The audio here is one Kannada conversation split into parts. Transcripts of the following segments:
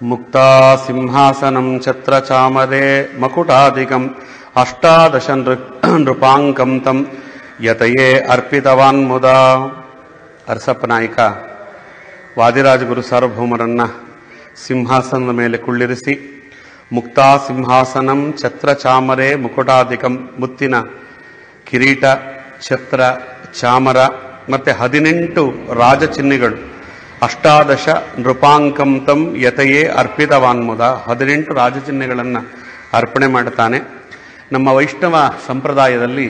ಮುಕ್ತಾ ಸಿಂಹಾಸನಂ ಛತ್ರ ಚಾಮರೆ ಮಕುಟಾದಿಕಂ ಅಷ್ಟಾದಶ ನೃ- ನೃಪಾಂಕಂ ತಂ ಯತಯೇ ಅರ್ಪಿತವಾನ್ ಮುದಾ ಅರಸಪ್ಪ ನಾಯಕ ವಾದಿರಾಜಗುರು ಸಾರ್ವಭೌಮರನ್ನ ಸಿಂಹಾಸನದ ಮೇಲೆ ಕುಳ್ಳಿರಿಸಿ ಮುಕ್ತಾ ಸಿಂಹಾಸನಂ ಛತ್ರ ಚಾಮರೆ ಮುಕುಟಾದಿಕಂ ಮುತ್ತಿನ ಕಿರೀಟ ಛತ್ರ ಚಾಮರ ಮತ್ತೆ ಹದಿನೆಂಟು ರಾಜಚಿಹ್ನೆಗಳು ಅಷ್ಟಾದಶ ನೃಪಾಂಕಂ ತಂ ಯತಯೇ ಅರ್ಪಿತವಾನ್ಮುದ ಹದಿನೆಂಟು ರಾಜಚಿಹ್ನೆಗಳನ್ನು ಅರ್ಪಣೆ ಮಾಡುತ್ತಾನೆ ನಮ್ಮ ವೈಷ್ಣವ ಸಂಪ್ರದಾಯದಲ್ಲಿ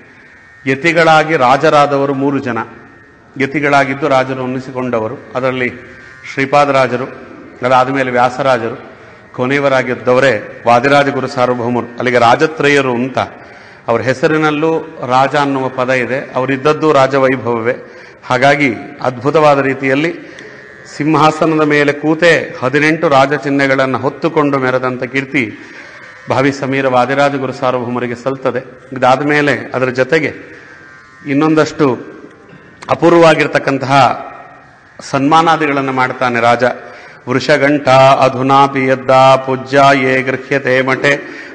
ಯತಿಗಳಾಗಿ ರಾಜರಾದವರು ಮೂರು ಜನ ಯತಿಗಳಾಗಿದ್ದು ರಾಜರು ಅನ್ನಿಸಿಕೊಂಡವರು ಅದರಲ್ಲಿ ಶ್ರೀಪಾದರಾಜರು ಅದಾದ ಮೇಲೆ ವ್ಯಾಸರಾಜರು ಕೊನೆಯವರಾಗಿದ್ದವರೇ ವಾದಿರಾಜಗುರು ಸಾರ್ವಭೌಮರು ಅಲ್ಲಿಗೆ ರಾಜತ್ರಯರು ಅಂತ ಅವರ ಹೆಸರಿನಲ್ಲೂ ರಾಜ ಅನ್ನುವ ಪದ ಇದೆ ಅವರಿದ್ದದ್ದು ರಾಜವೈಭವವೇ ಹಾಗಾಗಿ ಅದ್ಭುತವಾದ ರೀತಿಯಲ್ಲಿ ಸಿಂಹಾಸನದ ಮೇಲೆ ಕೂತೆ ಹದಿನೆಂಟು ರಾಜಚಿಹ್ನೆಗಳನ್ನು ಹೊತ್ತುಕೊಂಡು ಮೆರೆದಂಥ ಕೀರ್ತಿ ಭಾವಿ ಸಮೀರ ವಾದಿರಾಜಗುರು ಸಾರ್ವಭೌಮರಿಗೆ ಸಲ್ತದೆ ಇದಾದ ಮೇಲೆ ಅದರ ಜೊತೆಗೆ ಇನ್ನೊಂದಷ್ಟು ಅಪೂರ್ವವಾಗಿರ್ತಕ್ಕಂತಹ ಸನ್ಮಾನಾದಿಗಳನ್ನು ಮಾಡ್ತಾನೆ ರಾಜ ವೃಷಗಂಠ ಅಧುನಾಪಿ ಯದ್ದ ಪೂಜ್ಯ ಯೇ ಗೃಹ್ಯತೆ ಮಠೆ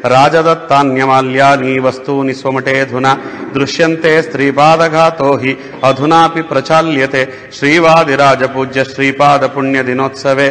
ರಾಜದತ್ತಾನ್ಯಮಾಲ್ಯಾನಿ ವಸ್ತೂನಿ ಸ್ವಮಠೆ ಧುನ ದೃಶ್ಯಂತೆ ಸ್ತ್ರೀಪಾದಘಾತೋ ಹಿ ಅಧುನಾಪಿ ಪ್ರಚಾಲ್ಯತೆ ಶ್ರೀವಾದಿರಾಜ ಪೂಜ್ಯ ಶ್ರೀಪಾದ ಪುಣ್ಯ ದಿನೋತ್ಸವೆ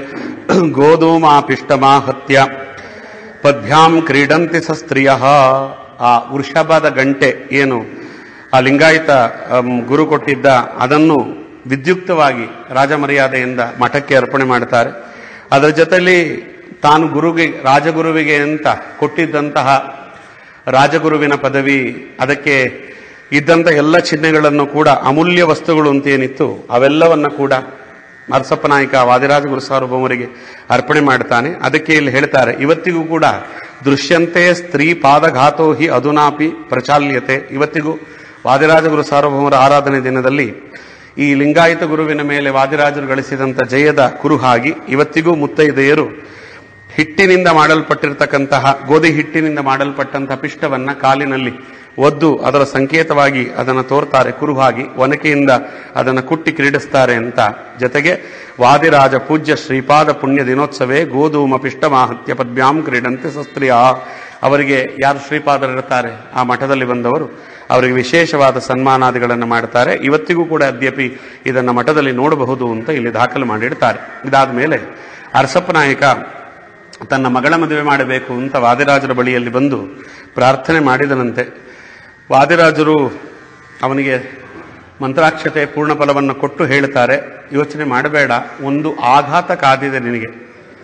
ಗೋಧೂಮಾಪಿಷ್ಟಮಾಹತ್ಯ ಪದ್ಭ್ಯಾಂ ಕ್ರೀಡಂತಿ ಸ ಸ್ತ್ರೀಯ ಆ ವೃಷಭದ ಗಂಟೆ ಏನು ಆ ಲಿಂಗಾಯತ ಅಮ್, ಗುರು ಕೊಟ್ಟಿದ್ದ ಅದನ್ನು ವಿದ್ಯುಕ್ತವಾಗಿ ರಾಜಮರ್ಯಾದೆಯಿಂದ ಮಠಕ್ಕೆ ಅರ್ಪಣೆ ಮಾಡ್ತಾರೆ ಅದರ ಜೊತೆಯಲ್ಲಿ ತಾನು ಗುರುಗೆ ರಾಜಗುರುವಿಗೆ ಅಂತ ಕೊಟ್ಟಿದ್ದಂತಹ ರಾಜಗುರುವಿನ ಪದವಿ ಅದಕ್ಕೆ ಇದ್ದಂಥ ಎಲ್ಲ ಚಿಹ್ನೆಗಳನ್ನು ಕೂಡ ಅಮೂಲ್ಯ ವಸ್ತುಗಳು ಅಂತೇನಿತ್ತು ಅವೆಲ್ಲವನ್ನ ಕೂಡ ಅರಸಪ್ಪ ನಾಯಕ ವಾದಿರಾಜ ಗುರು ಸಾರ್ವಭೌಮರಿಗೆ ಅರ್ಪಣೆ ಮಾಡ್ತಾನೆ ಅದಕ್ಕೆ ಇಲ್ಲಿ ಹೇಳ್ತಾರೆ ಇವತ್ತಿಗೂ ಕೂಡ ದೃಶ್ಯಂತೆ ಸ್ತ್ರೀ ಪಾದಘಾತೋ ಹಿ ಅಧುನಾಪಿ ಪ್ರಚಾಲ್ಯತೆ ಇವತ್ತಿಗೂ ವಾದಿರಾಜ ಗುರು ಸಾರ್ವಭೌಮರ ಆರಾಧನೆ ದಿನದಲ್ಲಿ ಈ ಲಿಂಗಾಯತ ಗುರುವಿನ ಮೇಲೆ ವಾದಿರಾಜರು ಗಳಿಸಿದಂಥ ಜಯದ ಕುರುಹಾಗಿ ಇವತ್ತಿಗೂ ಮುತ್ತೈದೆಯರು ಹಿಟ್ಟಿನಿಂದ ಮಾಡಲ್ಪಟ್ಟಿರ್ತಕ್ಕಂತಹ ಗೋಧಿ ಹಿಟ್ಟಿನಿಂದ ಮಾಡಲ್ಪಟ್ಟಂತಹ ಪಿಷ್ಟವನ್ನ ಕಾಲಿನಲ್ಲಿ ಒದ್ದು ಅದರ ಸಂಕೇತವಾಗಿ ಅದನ್ನು ತೋರ್ತಾರೆ ಕುರುಹಾಗಿ ಒನಕೆಯಿಂದ ಅದನ್ನು ಕುಟ್ಟಿ ಕ್ರೀಡಿಸ್ತಾರೆ ಅಂತ ಜೊತೆಗೆ ವಾದಿರಾಜ ಪೂಜ್ಯ ಶ್ರೀಪಾದ ಪುಣ್ಯ ದಿನೋತ್ಸವೇ ಗೋಧೂಮ ಪಿಷ್ಟಮಾಹತ್ಯ ಪದ್ಭ್ಯಾಂ ಕ್ರೀಡಂತೆ ಸಸ್ತ್ರೀಯ ಅವರಿಗೆ ಯಾರು ಶ್ರೀಪಾದರಿರ್ತಾರೆ ಆ ಮಠದಲ್ಲಿ ಬಂದವರು ಅವರಿಗೆ ವಿಶೇಷವಾದ ಸನ್ಮಾನಾದಿಗಳನ್ನು ಮಾಡ್ತಾರೆ ಇವತ್ತಿಗೂ ಕೂಡ ಅದ್ಯಪಿ ಇದನ್ನು ಮಠದಲ್ಲಿ ನೋಡಬಹುದು ಅಂತ ಇಲ್ಲಿ ದಾಖಲು ಮಾಡಿಡ್ತಾರೆ ಇದಾದ ಮೇಲೆ ಅರಸಪ್ಪ ನಾಯಕ ತನ್ನ ಮಗಳ ಮದುವೆ ಮಾಡಬೇಕು ಅಂತ ವಾದಿರಾಜರ ಬಳಿಯಲ್ಲಿ ಬಂದು ಪ್ರಾರ್ಥನೆ ಮಾಡಿದನಂತೆ ವಾದಿರಾಜರು ಅವನಿಗೆ ಮಂತ್ರಾಕ್ಷತೆ ಪೂರ್ಣ ಫಲವನ್ನು ಕೊಟ್ಟು ಹೇಳ್ತಾರೆ ಯೋಚನೆ ಮಾಡಬೇಡ ಒಂದು ಆಘಾತ ಕಾದಿದೆ ನಿನಗೆ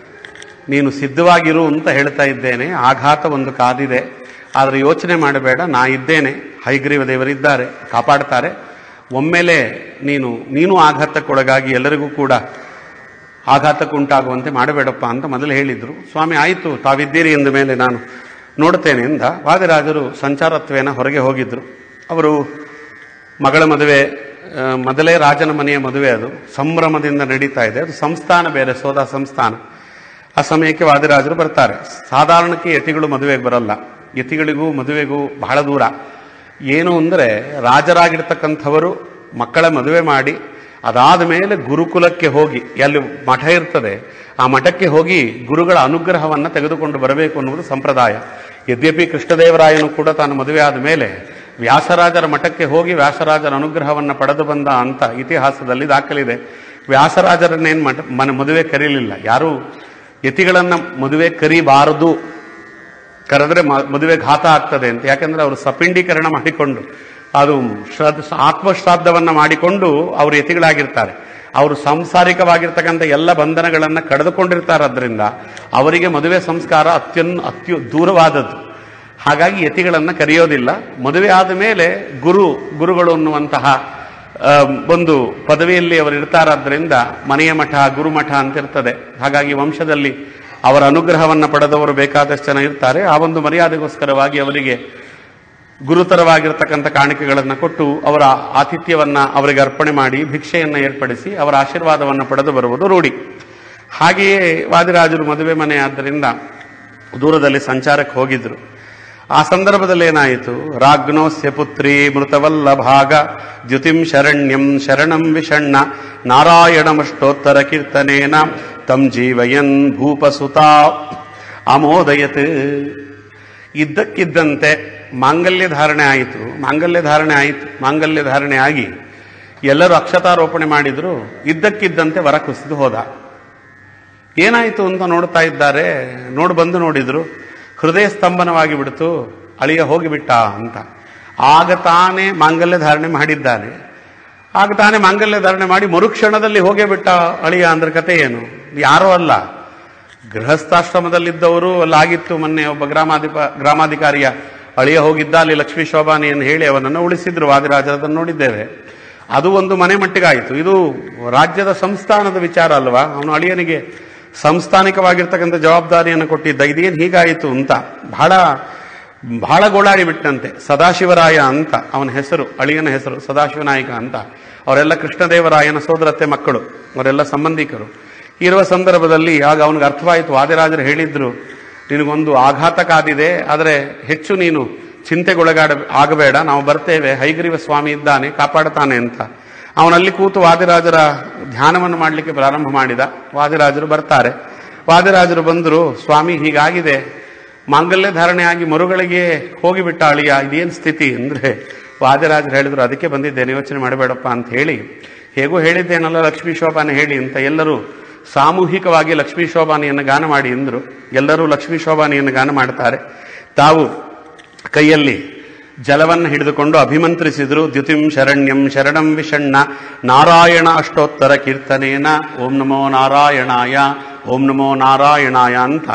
ನೀನು ಸಿದ್ಧವಾಗಿರು ಅಂತ ಹೇಳ್ತಾ ಇದ್ದೇನೆ ಆಘಾತ ಒಂದು ಕಾದಿದೆ ಆದರೆ ಯೋಚನೆ ಮಾಡಬೇಡ ನಾ ಇದ್ದೇನೆ ಹೈಗ್ರೀವ ದೇವರಿದ್ದಾರೆ ಕಾಪಾಡ್ತಾರೆ ಒಮ್ಮೆಲೆ ನೀನು ನೀನು ಆಘಾತಕ್ಕೊಳಗಾಗಿ ಎಲ್ಲರಿಗೂ ಕೂಡ ಆಘಾತಕ್ಕುಂಟಾಗುವಂತೆ ಮಾಡಬೇಡಪ್ಪ ಅಂತ ಮೊದಲು ಹೇಳಿದ್ರು ಸ್ವಾಮಿ ಆಯಿತು ತಾವಿದ್ದೀರಿ ಎಂದ ಮೇಲೆ ನಾನು ನೋಡ್ತೇನೆ ಎಂದ ವಾದಿರಾಜರು ಸಂಚಾರತ್ವೇನ ಹೊರಗೆ ಹೋಗಿದ್ರು ಅವರು ಮಗಳ ಮದುವೆ ಆ, ಮೊದಲೇ ರಾಜನ ಮನೆಯ ಮದುವೆ ಅದು ಸಂಭ್ರಮದಿಂದ ನಡೀತಾ ಇದೆ ಅದು ಸಂಸ್ಥಾನ ಬೇರೆ ಸೋದಾ ಸಂಸ್ಥಾನ ಆ ಸಮಯಕ್ಕೆ ವಾದಿರಾಜರು ಬರ್ತಾರೆ ಸಾಧಾರಣಕ್ಕೆ ಯತಿಗಳು ಮದುವೆಗೆ ಬರಲ್ಲ ಯತಿಗಳಿಗೂ ಮದುವೆಗೂ ಬಹಳ ದೂರ ಏನು ಅಂದರೆ ರಾಜರಾಗಿರ್ತಕ್ಕಂಥವರು ಮಕ್ಕಳ ಮದುವೆ ಮಾಡಿ ಅದಾದ ಮೇಲೆ ಗುರುಕುಲಕ್ಕೆ ಹೋಗಿ ಎಲ್ಲಿ ಮಠ ಇರ್ತದೆ ಆ ಮಠಕ್ಕೆ ಹೋಗಿ ಗುರುಗಳ ಅನುಗ್ರಹವನ್ನು ತೆಗೆದುಕೊಂಡು ಬರಬೇಕು ಅನ್ನುವುದು ಸಂಪ್ರದಾಯ ಯದ್ಯಪಿ ಕೃಷ್ಣದೇವರಾಯನು ಕೂಡ ತಾನು ಮದುವೆ ಆದ ಮೇಲೆ ವ್ಯಾಸರಾಜರ ಮಠಕ್ಕೆ ಹೋಗಿ ವ್ಯಾಸರಾಜರ ಅನುಗ್ರಹವನ್ನು ಪಡೆದು ಬಂದ ಅಂತ ಇತಿಹಾಸದಲ್ಲಿ ದಾಖಲಿದೆ ವ್ಯಾಸರಾಜರನ್ನೇನು ಮಠ ಮನ ಮದುವೆ ಕರೀಲಿಲ್ಲ ಯಾರು ಯತಿಗಳನ್ನ ಮದುವೆ ಕರಿಬಾರದು ಕರೆದ್ರೆ ಮ- ಮದುವೆ ಘಾತ ಆಗ್ತದೆ ಅಂತ ಯಾಕಂದ್ರೆ ಅವರು ಸಪಿಂಡೀಕರಣ ಮಾಡಿಕೊಂಡು ಅದು ಶ್ರದ್ ಆತ್ಮಶ್ರಾದ್ದವನ್ನ ಮಾಡಿಕೊಂಡು ಅವರು ಯತಿಗಳಾಗಿರ್ತಾರೆ ಅವರು ಸಾಂಸಾರಿಕವಾಗಿರ್ತಕ್ಕಂಥ ಎಲ್ಲ ಬಂಧನಗಳನ್ನು ಕಳೆದುಕೊಂಡಿರ್ತಾರೆ ಅದರಿಂದ ಅವರಿಗೆ ಮದುವೆ ಸಂಸ್ಕಾರ ಅತ್ಯನ್ ಅತ್ಯು ದೂರವಾದದ್ದು ಹಾಗಾಗಿ ಯತಿಗಳನ್ನು ಕರೆಯೋದಿಲ್ಲ ಮದುವೆ ಆದ ಮೇಲೆ ಗುರು ಗುರುಗಳು ಅನ್ನುವಂತಹ ಆ, ಒಂದು ಪದವಿಯಲ್ಲಿ ಅವರು ಇರ್ತಾರಾದ್ರಿಂದ ಮನೆಯ ಮಠ ಗುರುಮಠ ಅಂತ ಇರ್ತದೆ ಹಾಗಾಗಿ ವಂಶದಲ್ಲಿ ಅವರ ಅನುಗ್ರಹವನ್ನು ಪಡೆದವರು ಬೇಕಾದಷ್ಟು ಜನ ಇರ್ತಾರೆ ಆ ಒಂದು ಮರ್ಯಾದೆಗೋಸ್ಕರವಾಗಿ ಅವರಿಗೆ ಗುರುತರವಾಗಿರ್ತಕ್ಕಂಥ ಕಾಣಿಕೆಗಳನ್ನು ಕೊಟ್ಟು ಅವರ ಆತಿಥ್ಯವನ್ನ ಅವರಿಗೆ ಅರ್ಪಣೆ ಮಾಡಿ ಭಿಕ್ಷೆಯನ್ನು ಏರ್ಪಡಿಸಿ ಅವರ ಆಶೀರ್ವಾದವನ್ನು ಪಡೆದು ಬರುವುದು ರೂಢಿ ಹಾಗೆಯೇ ವಾದಿರಾಜರು ಮದುವೆ ಮನೆ ಆದ್ದರಿಂದ ದೂರದಲ್ಲಿ ಸಂಚಾರಕ್ಕೆ ಹೋಗಿದ್ರು ಆ ಸಂದರ್ಭದಲ್ಲಿ ಏನಾಯಿತು ರಾಗ್ನೋಸ್ಯ ಪುತ್ರಿ ಮೃತವಲ್ಲ ಭಾಗ ದ್ಯುತಿಂ ಶರಣ್ಯಂ ಶರಣಂ ವಿಷಣ್ಣ ನಾರಾಯಣಮಷ್ಟೋತ್ತರ ಕೀರ್ತನೇನ ತಂ ಜೀವಯನ್ ಭೂಪಸುತ ಅಮೋದಯತ್ ಇದ್ದಕ್ಕಿದ್ದಂತೆ ಮಾಂಗಲ್ಯ ಧಾರಣೆ ಆಯಿತು ಮಾಂಗಲ್ಯ ಧಾರಣೆ ಆಯಿತು ಮಾಂಗಲ್ಯ ಧಾರಣೆ ಆಗಿ ಎಲ್ಲರೂ ಅಕ್ಷತಾರೋಪಣೆ ಮಾಡಿದ್ರು ಇದ್ದಕ್ಕಿದ್ದಂತೆ ವರ ಕುಸಿದು ಹೋದ ಏನಾಯಿತು ಅಂತ ನೋಡ್ತಾ ಇದ್ದಾರೆ ನೋಡು ಬಂದು ನೋಡಿದ್ರು ಹೃದಯ ಸ್ತಂಭನವಾಗಿ ಬಿಡ್ತು ಅಳಿಯ ಹೋಗಿಬಿಟ್ಟ ಅಂತ ಆಗ ತಾನೇ ಮಾಂಗಲ್ಯ ಧಾರಣೆ ಮಾಡಿದ್ದಾನೆ ಆಗ ತಾನೇ ಮಾಂಗಲ್ಯ ಧಾರಣೆ ಮಾಡಿ ಮರುಕ್ಷಣದಲ್ಲಿ ಹೋಗೇ ಬಿಟ್ಟ ಅಳಿಯ ಅಂದ್ರೆ ಕತೆ ಏನು ಯಾರೋ ಅಲ್ಲ ಗೃಹಸ್ಥಾಶ್ರಮದಲ್ಲಿದ್ದವರು ಅಲ್ಲಾಗಿತ್ತು ಮೊನ್ನೆ ಒಬ್ಬ ಗ್ರಾಮಾಧಿಪ ಗ್ರಾಮಾಧಿಕಾರಿಯ ಅಳಿಯ ಹೋಗಿದ್ದ ಅಲ್ಲಿ ಲಕ್ಷ್ಮೀ ಶೋಭಾನಿಯನ್ನು ಹೇಳಿ ಅವನನ್ನು ಉಳಿಸಿದ್ರು ವಾದಿರಾಜರದನ್ನು ನೋಡಿದ್ದೇವೆ ಅದು ಒಂದು ಮನೆ ಮಟ್ಟಿಗಾಯಿತು ಇದು ರಾಜ್ಯದ ಸಂಸ್ಥಾನದ ವಿಚಾರ ಅಲ್ವಾ ಅವನು ಅಳಿಯನಿಗೆ ಸಂಸ್ಥಾನಿಕವಾಗಿರ್ತಕ್ಕಂಥ ಜವಾಬ್ದಾರಿಯನ್ನು ಕೊಟ್ಟಿದ್ದ ಇದೇನು ಹೀಗಾಯಿತು ಅಂತ ಬಹಳ ಬಹಳ ಗೋಳಾಡಿ ಬಿಟ್ಟಂತೆ ಸದಾಶಿವರಾಯ ಅಂತ ಅವನ ಹೆಸರು ಅಳಿಯನ ಹೆಸರು ಸದಾಶಿವನಾಯಕ ಅಂತ ಅವರೆಲ್ಲ ಕೃಷ್ಣದೇವರಾಯನ ಸೋದರತ್ತೆ ಮಕ್ಕಳು ಅವರೆಲ್ಲ ಸಂಬಂಧಿಕರು ಇರುವ ಸಂದರ್ಭದಲ್ಲಿ ಆಗ ಅವನಿಗೆ ಅರ್ಥವಾಯಿತು ವಾದಿರಾಜರು ಹೇಳಿದ್ರು ನಿನಗೊಂದು ಆಘಾತ ಕಾದಿದೆ ಆದರೆ ಹೆಚ್ಚು ನೀನು ಚಿಂತೆಗೊಳಗಾಡ ಆಗಬೇಡ ನಾವು ಬರ್ತೇವೆ ಹೈಗ್ರೀವ ಸ್ವಾಮಿ ಇದ್ದಾನೆ ಕಾಪಾಡ್ತಾನೆ ಅಂತ ಅವನಲ್ಲಿ ಕೂತು ವಾದಿರಾಜರ ಧ್ಯಾನವನ್ನು ಮಾಡಲಿಕ್ಕೆ ಪ್ರಾರಂಭ ಮಾಡಿದ ವಾದಿರಾಜರು ಬರ್ತಾರೆ ವಾದಿರಾಜರು ಬಂದರು ಸ್ವಾಮಿ ಹೀಗಾಗಿದೆ ಮಾಂಗಲ್ಯ ಧಾರಣೆ ಆಗಿ ಮರುಗಳಿಗೆ ಹೋಗಿಬಿಟ್ಟ ಅಳಿಯ ಇದೇನು ಸ್ಥಿತಿ ಅಂದರೆ ವಾದಿರಾಜರು ಹೇಳಿದ್ರು ಅದಕ್ಕೆ ಬಂದಿದ್ದೇನೆ ಯೋಚನೆ ಮಾಡಬೇಡಪ್ಪ ಅಂತ ಹೇಳಿ ಹೇಗೂ ಹೇಳಿದ್ದೇನಲ್ಲ ಲಕ್ಷ್ಮೀ ಶೋಭಾನೆ ಹೇಳಿ ಅಂತ ಎಲ್ಲರೂ ಸಾಮೂಹಿಕವಾಗಿ ಲಕ್ಷ್ಮೀ ಶೋಭಾನಿಯನ್ನು ಗಾನ ಮಾಡಿ ಎಂದರು ಎಲ್ಲರೂ ಲಕ್ಷ್ಮೀ ಶೋಭಾನಿಯನ್ನು ಗಾನ ಮಾಡ್ತಾರೆ ತಾವು ಕೈಯಲ್ಲಿ ಜಲವನ್ನು ಹಿಡಿದುಕೊಂಡು ಅಭಿಮಂತ್ರಿಸಿದ್ರು ದ್ಯುತಿಂ ಶರಣ್ಯಂ ಶರಣಂ ವಿಷಣ್ಣ ನಾರಾಯಣ ಅಷ್ಟೋತ್ತರ ಕೀರ್ತನೇನ ಓಂ ನಮೋ ನಾರಾಯಣಾಯ ಓಂ ನಮೋ ನಾರಾಯಣಾಯ ಅಂತ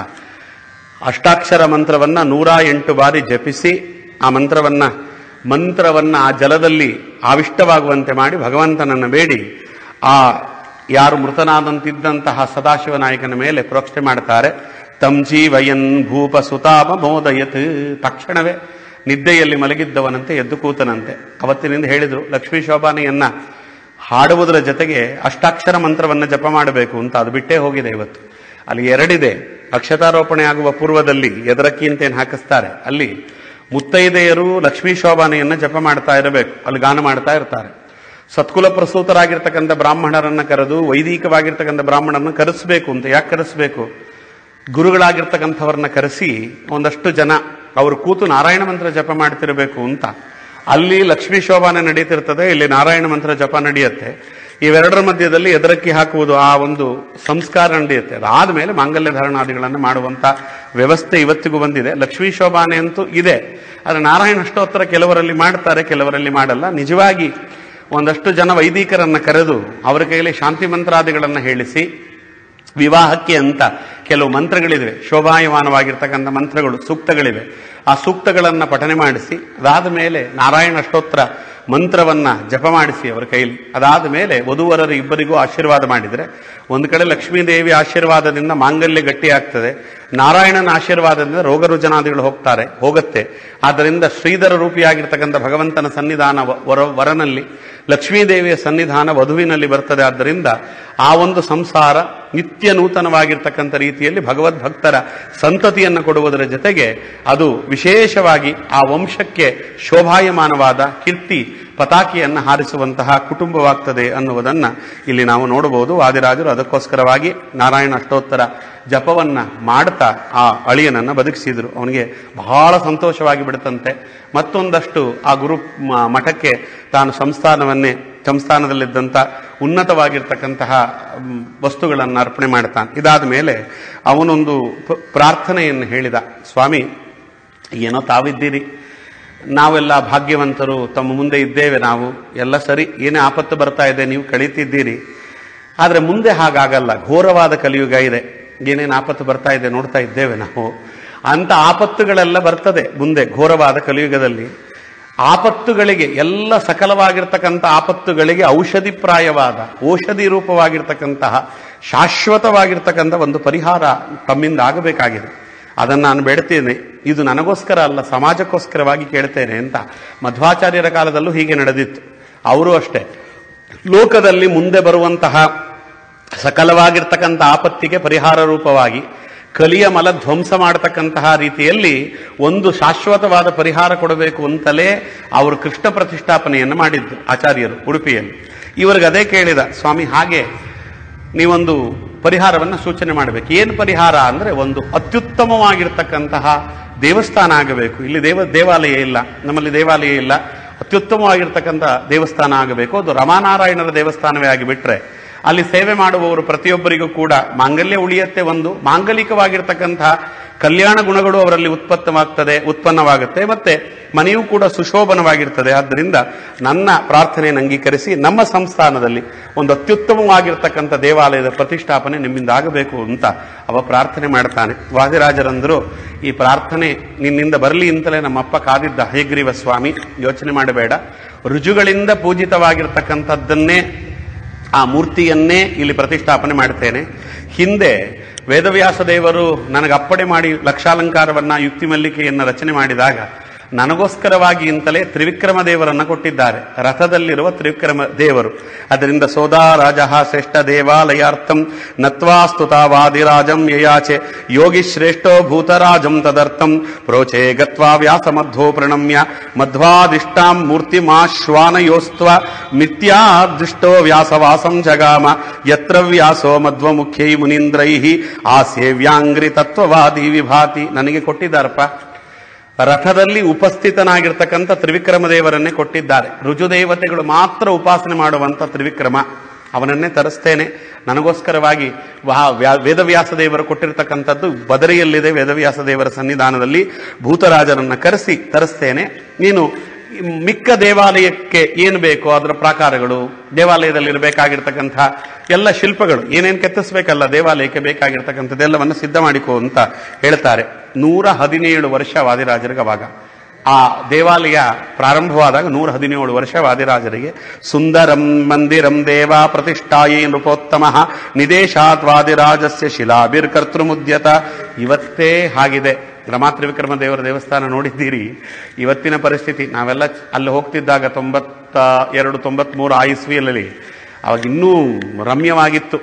ಅಷ್ಟಾಕ್ಷರ ಮಂತ್ರವನ್ನ ನೂರ ಎಂಟು ಬಾರಿ ಜಪಿಸಿ ಆ ಮಂತ್ರವನ್ನ ಮಂತ್ರವನ್ನ ಆ ಜಲದಲ್ಲಿ ಆವಿಷ್ಟವಾಗುವಂತೆ ಮಾಡಿ ಭಗವಂತನನ್ನು ಬೇಡಿ ಆ ಯಾರು ಮೃತನಾದಂತಿದ್ದಂತಹ ಸದಾಶಿವ ನಾಯಕನ ಮೇಲೆ ಪ್ರೋಕ್ಷಣೆ ಮಾಡ್ತಾರೆ ತಂ ಜೀವಯನ್ ಭೂಪ ಸುತಾಪ ಮೋದಯತ್ ತಕ್ಷಣವೇ ನಿದ್ದೆಯಲ್ಲಿ ಮಲಗಿದ್ದವನಂತೆ ಎದ್ದು ಕೂತನಂತೆ ಅವತ್ತಿನಿಂದ ಹೇಳಿದ್ರು ಲಕ್ಷ್ಮೀ ಶೋಭಾನೆಯನ್ನ ಹಾಡುವುದರ ಜೊತೆಗೆ ಅಷ್ಟಾಕ್ಷರ ಮಂತ್ರವನ್ನ ಜಪ ಮಾಡಬೇಕು ಅಂತ ಅದು ಬಿಟ್ಟೇ ಹೋಗಿದೆ ಇವತ್ತು ಅಲ್ಲಿ ಎರಡಿದೆ ಅಕ್ಷತಾರೋಪಣೆ ಆಗುವ ಪೂರ್ವದಲ್ಲಿ ಎದರಕ್ಕಿ ಅಂತ ಏನು ಹಾಕಿಸ್ತಾರೆ ಅಲ್ಲಿ ಮುತ್ತೈದೆಯರು ಲಕ್ಷ್ಮೀ ಶೋಭಾನೆಯನ್ನ ಜಪ ಮಾಡ್ತಾ ಇರಬೇಕು ಅಲ್ಲಿ ಗಾನ ಮಾಡ್ತಾ ಇರ್ತಾರೆ ಸತ್ಕುಲ ಪ್ರಸೂತರಾಗಿರ್ತಕ್ಕಂಥ ಬ್ರಾಹ್ಮಣರನ್ನ ಕರೆದು ವೈದಿಕವಾಗಿರ್ತಕ್ಕಂಥ ಬ್ರಾಹ್ಮಣರನ್ನ ಕರೆಸಬೇಕು ಅಂತ ಯಾಕೆ ಕರೆಸಬೇಕು ಗುರುಗಳಾಗಿರ್ತಕ್ಕಂಥವ್ರನ್ನ ಕರೆಸಿ ಒಂದಷ್ಟು ಜನ ಅವರು ಕೂತು ನಾರಾಯಣ ಮಂತ್ರ ಜಪ ಮಾಡ್ತಿರಬೇಕು ಅಂತ ಅಲ್ಲಿ ಲಕ್ಷ್ಮೀ ಶೋಭಾನೆ ನಡೀತಿರ್ತದೆ ಇಲ್ಲಿ ನಾರಾಯಣ ಮಂತ್ರ ಜಪ ನಡೆಯುತ್ತೆ ಇವೆರಡರ ಮಧ್ಯದಲ್ಲಿ ಎದರಕ್ಕಿ ಹಾಕುವುದು ಆ ಒಂದು ಸಂಸ್ಕಾರ ನಡೆಯುತ್ತೆ ಅದಾದ ಮೇಲೆ ಮಾಂಗಲ್ಯ ಧಾರಣಾದಿಗಳನ್ನು ಮಾಡುವಂತ ವ್ಯವಸ್ಥೆ ಇವತ್ತಿಗೂ ಬಂದಿದೆ ಲಕ್ಷ್ಮೀ ಶೋಭಾನೆ ಅಂತೂ ಇದೆ ಆದರೆ ನಾರಾಯಣ ಅಷ್ಟೋತ್ತರ ಕೆಲವರಲ್ಲಿ ಮಾಡ್ತಾರೆ ಕೆಲವರಲ್ಲಿ ಮಾಡಲ್ಲ ನಿಜವಾಗಿ ಒಂದಷ್ಟು ಜನ ವೈದಿಕರನ್ನ ಕರೆದು ಅವರ ಕೈಯಲ್ಲಿ ಶಾಂತಿ ಮಂತ್ರಾದಿಗಳನ್ನು ಹೇಳಿಸಿ ವಿವಾಹಕ್ಕೆ ಅಂತ ಕೆಲವು ಮಂತ್ರಗಳಿವೆ ಶೋಭಾಯಮಾನವಾಗಿರ್ತಕ್ಕಂಥ ಮಂತ್ರಗಳು ಸೂಕ್ತಗಳಿವೆ ಆ ಸೂಕ್ತಗಳನ್ನು ಪಠನೆ ಮಾಡಿಸಿ ಅದಾದ ಮೇಲೆ ನಾರಾಯಣ ಅಷ್ಟೋತ್ರ ಮಂತ್ರವನ್ನ ಜಪ ಮಾಡಿಸಿ ಅವರ ಕೈಲಿ ಅದಾದ ಮೇಲೆ ವಧುವರರು ಇಬ್ಬರಿಗೂ ಆಶೀರ್ವಾದ ಮಾಡಿದರೆ ಒಂದು ಕಡೆ ಲಕ್ಷ್ಮೀದೇವಿ ಆಶೀರ್ವಾದದಿಂದ ಮಾಂಗಲ್ಯ ಗಟ್ಟಿಯಾಗ್ತದೆ ನಾರಾಯಣನ ಆಶೀರ್ವಾದದಿಂದ ರೋಗ ರುಜನಾದಿಗಳು ಹೋಗ್ತಾರೆ ಹೋಗುತ್ತೆ ಆದ್ದರಿಂದ ಶ್ರೀಧರ ರೂಪಿಯಾಗಿರ್ತಕ್ಕಂಥ ಭಗವಂತನ ಸನ್ನಿಧಾನ ವ- ವರ ವರನಲ್ಲಿ ಲಕ್ಷ್ಮೀದೇವಿಯ ಸನ್ನಿಧಾನ ವಧುವಿನಲ್ಲಿ ಬರ್ತದೆ ಆದ್ದರಿಂದ ಆ ಒಂದು ಸಂಸಾರ ನಿತ್ಯ ನೂತನವಾಗಿರ್ತಕ್ಕಂಥ ರೀತಿಯಲ್ಲಿ ಭಗವದ್ಭಕ್ತರ ಸಂತತಿಯನ್ನು ಕೊಡುವುದರ ಜೊತೆಗೆ ಅದು ವಿಶೇಷವಾಗಿ ಆ ವಂಶಕ್ಕೆ ಶೋಭಾಯಮಾನವಾದ ಕೀರ್ತಿ ಪತಾಕಿಯನ್ನು ಹಾರಿಸುವಂತಹ ಕುಟುಂಬವಾಗ್ತದೆ ಅನ್ನುವುದನ್ನ ಇಲ್ಲಿ ನಾವು ನೋಡಬಹುದು ವಾದಿರಾಜರು ಅದಕ್ಕೋಸ್ಕರವಾಗಿ ನಾರಾಯಣ ಅಷ್ಟೋತ್ತರ ಜಪವನ್ನ ಮಾಡ್ತಾ ಆ ಅಳಿಯನನ್ನ ಬದುಕಿಸಿದ್ರು ಅವನಿಗೆ ಬಹಳ ಸಂತೋಷವಾಗಿ ಬಿಡುತ್ತಂತೆ ಮತ್ತೊಂದಷ್ಟು ಆ ಗುರು ಮ- ಮಠಕ್ಕೆ ತಾನು ಸಂಸ್ಥಾನವನ್ನೇ ಸಂಸ್ಥಾನದಲ್ಲಿದ್ದಂಥ ಉನ್ನತವಾಗಿರ್ತಕ್ಕಂತಹ ಮ್, ವಸ್ತುಗಳನ್ನು ಅರ್ಪಣೆ ಮಾಡ್ತಾನೆ ಇದಾದ ಮೇಲೆ ಅವನೊಂದು ಪ- ಪ್ರಾರ್ಥನೆಯನ್ನು ಹೇಳಿದ ಸ್ವಾಮಿ ಏನೋ ತಾವಿದ್ದೀರಿ ನಾವೆಲ್ಲ ಭಾಗ್ಯವಂತರು ತಮ್ಮ ಮುಂದೆ ಇದ್ದೇವೆ ನಾವು ಎಲ್ಲ ಸರಿ ಏನೇ ಆಪತ್ತು ಬರ್ತಾ ಇದೆ ನೀವು ಕಳೀತಿದ್ದೀರಿ ಆದರೆ ಮುಂದೆ ಹಾಗಾಗಲ್ಲ ಘೋರವಾದ ಕಲಿಯುಗ ಇದೆ ಏನೇನು ಆಪತ್ತು ಬರ್ತಾ ಇದೆ ನೋಡ್ತಾ ಇದ್ದೇವೆ ನಾವು ಅಂತ ಆಪತ್ತುಗಳೆಲ್ಲ ಬರ್ತದೆ ಮುಂದೆ ಘೋರವಾದ ಕಲಿಯುಗದಲ್ಲಿ ಆಪತ್ತುಗಳಿಗೆ ಎಲ್ಲ ಸಕಲವಾಗಿರ್ತಕ್ಕಂಥ ಆಪತ್ತುಗಳಿಗೆ ಔಷಧಿಪ್ರಾಯವಾದ ಔಷಧಿ ರೂಪವಾಗಿರ್ತಕ್ಕಂತಹ ಶಾಶ್ವತವಾಗಿರ್ತಕ್ಕಂಥ ಒಂದು ಪರಿಹಾರ ತಮ್ಮಿಂದ ಆಗಬೇಕಾಗಿದೆ ಅದನ್ನು ನಾನು ಬೇಡ್ತೇನೆ ಇದು ನನಗೋಸ್ಕರ ಅಲ್ಲ ಸಮಾಜಕ್ಕೋಸ್ಕರವಾಗಿ ಕೇಳ್ತೇನೆ ಅಂತ ಮಧ್ವಾಚಾರ್ಯರ ಕಾಲದಲ್ಲೂ ಹೀಗೆ ನಡೆದಿತ್ತು ಅವರು ಅಷ್ಟೇ ಲೋಕದಲ್ಲಿ ಮುಂದೆ ಬರುವಂತಹ ಸಕಲವಾಗಿರ್ತಕ್ಕಂಥ ಆಪತ್ತಿಗೆ ಪರಿಹಾರ ರೂಪವಾಗಿ ಕಲಿಯ ಮಲ ಧ್ವಂಸ ಮಾಡತಕ್ಕಂತಹ ರೀತಿಯಲ್ಲಿ ಒಂದು ಶಾಶ್ವತವಾದ ಪರಿಹಾರ ಕೊಡಬೇಕು ಅಂತಲೇ ಅವರು ಕೃಷ್ಣ ಪ್ರತಿಷ್ಠಾಪನೆಯನ್ನು ಮಾಡಿದ್ದು ಆಚಾರ್ಯರು ಉಡುಪಿಯಲ್ಲಿ ಇವರಿಗೆ ಅದೇ ಕೇಳಿದ ಸ್ವಾಮಿ ಹಾಗೆ ನೀವೊಂದು ಪರಿಹಾರವನ್ನು ಸೂಚನೆ ಮಾಡಬೇಕು ಏನು ಪರಿಹಾರ ಅಂದ್ರೆ ಒಂದು ಅತ್ಯುತ್ತಮವಾಗಿರ್ತಕ್ಕಂತಹ ದೇವಸ್ಥಾನ ಆಗಬೇಕು ಇಲ್ಲಿ ದೇವ ದೇವಾಲಯ ಇಲ್ಲ ನಮ್ಮಲ್ಲಿ ದೇವಾಲಯ ಇಲ್ಲ ಅತ್ಯುತ್ತಮವಾಗಿರ್ತಕ್ಕಂಥ ದೇವಸ್ಥಾನ ಆಗಬೇಕು ಅದು ರಮಾನಾರಾಯಣರ ದೇವಸ್ಥಾನವೇ ಆಗಿಬಿಟ್ರೆ ಅಲ್ಲಿ ಸೇವೆ ಮಾಡುವವರು ಪ್ರತಿಯೊಬ್ಬರಿಗೂ ಕೂಡ ಮಾಂಗಲ್ಯ ಉಳಿಯತ್ತೆ ಒಂದು ಮಾಂಗಲಿಕವಾಗಿರ್ತಕ್ಕಂತಹ ಕಲ್ಯಾಣ ಗುಣಗಳು ಅವರಲ್ಲಿ ಉತ್ಪತ್ತವಾಗ್ತದೆ ಉತ್ಪನ್ನವಾಗುತ್ತೆ ಮತ್ತೆ ಮನೆಯೂ ಕೂಡ ಸುಶೋಭನವಾಗಿರ್ತದೆ ಆದ್ದರಿಂದ ನನ್ನ ಪ್ರಾರ್ಥನೆಯನ್ನು ಅಂಗೀಕರಿಸಿ ನಮ್ಮ ಸಂಸ್ಥಾನದಲ್ಲಿ ಒಂದು ಅತ್ಯುತ್ತಮವಾಗಿರ್ತಕ್ಕಂಥ ದೇವಾಲಯದ ಪ್ರತಿಷ್ಠಾಪನೆ ನಿಮ್ಮಿಂದ ಆಗಬೇಕು ಅಂತ ಅವ ಪ್ರಾರ್ಥನೆ ಮಾಡ್ತಾನೆ ವಾದಿರಾಜರಂದರು ಈ ಪ್ರಾರ್ಥನೆ ನಿನ್ನಿಂದ ಬರಲಿ ಅಂತಲೇ ನಮ್ಮಪ್ಪ ಕಾದಿದ್ದ ಹಯಗ್ರೀವ ಸ್ವಾಮಿ ಯೋಚನೆ ಮಾಡಬೇಡ ರುಜುಗಳಿಂದ ಪೂಜಿತವಾಗಿರ್ತಕ್ಕಂಥದ್ದನ್ನೇ ಆ ಮೂರ್ತಿಯನ್ನೇ ಇಲ್ಲಿ ಪ್ರತಿಷ್ಠಾಪನೆ ಮಾಡ್ತೇನೆ ಹಿಂದೆ ವೇದವ್ಯಾಸ ದೇವರು ನನಗೆ ಅಪ್ಪಣೆ ಮಾಡಿ ಲಕ್ಷಾಲಂಕಾರವನ್ನ ಯುಕ್ತಿ ಮಲ್ಲಿಕೆಯನ್ನ ರಚನೆ ಮಾಡಿದಾಗ ನನಗೋಸ್ಕರವಾಗಿ ಅಂತಲೇ ತ್ರಿವಿಕ್ರಮ ದೇವರನ್ನ ಕೊಟ್ಟಿದ್ದಾರೆ ರಥದಲ್ಲಿರುವ ತ್ರಿವಿಕ್ರಮ ದೇವರು ಅದರಿಂದ ಸೋದಾ ರಾಜ ಶ್ರೇಷ್ಠ ದೇವಾಲಯಾರ್ಥಂ ನತ್ವಾ ಸ್ತುತ ವಾದಿರಾಜಂ ಯಯಾಚೆ ಯೋಗಿ ಶ್ರೇಷ್ಠೋ ಭೂತರಾಜಂ ತದರ್ಥಂ ಪ್ರೋಚೆ ಗತ್ವಾ ವ್ಯಾಸ ಮಧ್ವೋ ಪ್ರಣಮ್ಯ ಮಧ್ವಾದಿಷ್ಟಾಂ ಮೂರ್ತಿಮಾಶ್ವಾನಯೋಸ್ತ್ವ ಮಿಥ್ಯಾದೃಷ್ಟೋ ವ್ಯಾಸವಾಸಂ ಜಗಾಮ ಯತ್ರ ವ್ಯಾಸೋ ಮಧ್ವಮುಖ್ಯೈ ಮುನೀಂದ್ರೈ ಆ ಸೇವ್ಯಾಂಗ್ರಿ ತತ್ವವಾದಿ ವಿಭಾತಿ ನನಗೆ ಕೊಟ್ಟಿದ್ದಾರಪ್ಪ ರಥದಲ್ಲಿ ಉಪಸ್ಥಿತನಾಗಿರ್ತಕ್ಕಂಥ ತ್ರಿವಿಕ್ರಮ ದೇವರನ್ನೇ ಕೊಟ್ಟಿದ್ದಾರೆ ರುಜುದೇವತೆಗಳು ಮಾತ್ರ ಉಪಾಸನೆ ಮಾಡುವಂತ ತ್ರಿವಿಕ್ರಮ ಅವನನ್ನೇ ತರಿಸ್ತೇನೆ ನನಗೋಸ್ಕರವಾಗಿ ವಾ- ವ್ಯಾ- ವೇದವ್ಯಾಸ ದೇವರು ಕೊಟ್ಟಿರ್ತಕ್ಕಂಥದ್ದು ಬದರಿಯಲ್ಲಿದೆ ವೇದವ್ಯಾಸ ದೇವರ ಸನ್ನಿಧಾನದಲ್ಲಿ ಭೂತರಾಜರನ್ನ ಕರೆಸಿ ತರಿಸ್ತೇನೆ ನೀನು ಈ ಮಿಕ್ಕ ದೇವಾಲಯಕ್ಕೆ ಏನು ಬೇಕೋ ಅದರ ಪ್ರಾಕಾರಗಳು ದೇವಾಲಯದಲ್ಲಿ ಇರಬೇಕಾಗಿರ್ತಕ್ಕಂಥ ಎಲ್ಲ ಶಿಲ್ಪಗಳು ಏನೇನು ಕೆತ್ತಿಸ್ಬೇಕಲ್ಲ ದೇವಾಲಯಕ್ಕೆ ಬೇಕಾಗಿರ್ತಕ್ಕಂಥದ್ದೆಲ್ಲವನ್ನು ಸಿದ್ಧ ಮಾಡಿಕೋ ಅಂತ ಹೇಳ್ತಾರೆ ನೂರ ಹದಿನೇಳು ವರ್ಷ ವಾದಿರಾಜರಿಗೆ ಅವಾಗ ಆ ದೇವಾಲಯ ಪ್ರಾರಂಭವಾದಾಗ ನೂರ ಹದಿನೇಳು ವರ್ಷ ವಾದಿರಾಜರಿಗೆ ಸುಂದರಂ ಮಂದಿರಂ ದೇವ ಪ್ರತಿಷ್ಠಾಯೇ ನೃಪೋತ್ತಮ ನಿದೇಶಾತ್ ವಾದಿರಾಜಸ್ಯ ಶಿಲಾಬಿರ್ ಕರ್ತೃಮುದ್ಯತ ಇವತ್ತೇ ಹಾಗಿದೆ ರಮಾತ್ರಿವಿಕ್ರಮ ದೇವರ ದೇವಸ್ಥಾನ ನೋಡಿದ್ದೀರಿ ಇವತ್ತಿನ ಪರಿಸ್ಥಿತಿ ನಾವೆಲ್ಲ ಚ- ಅಲ್ಲಿ ಹೋಗ್ತಿದ್ದಾಗ ತೊಂಬತ್ತ ಎರಡು ತೊಂಬತ್ಮೂರು ಆ ಇಸ್ವಿಯಲ್ಲಿ ಅವಾಗ ಇನ್ನೂ ರಮ್ಯವಾಗಿತ್ತು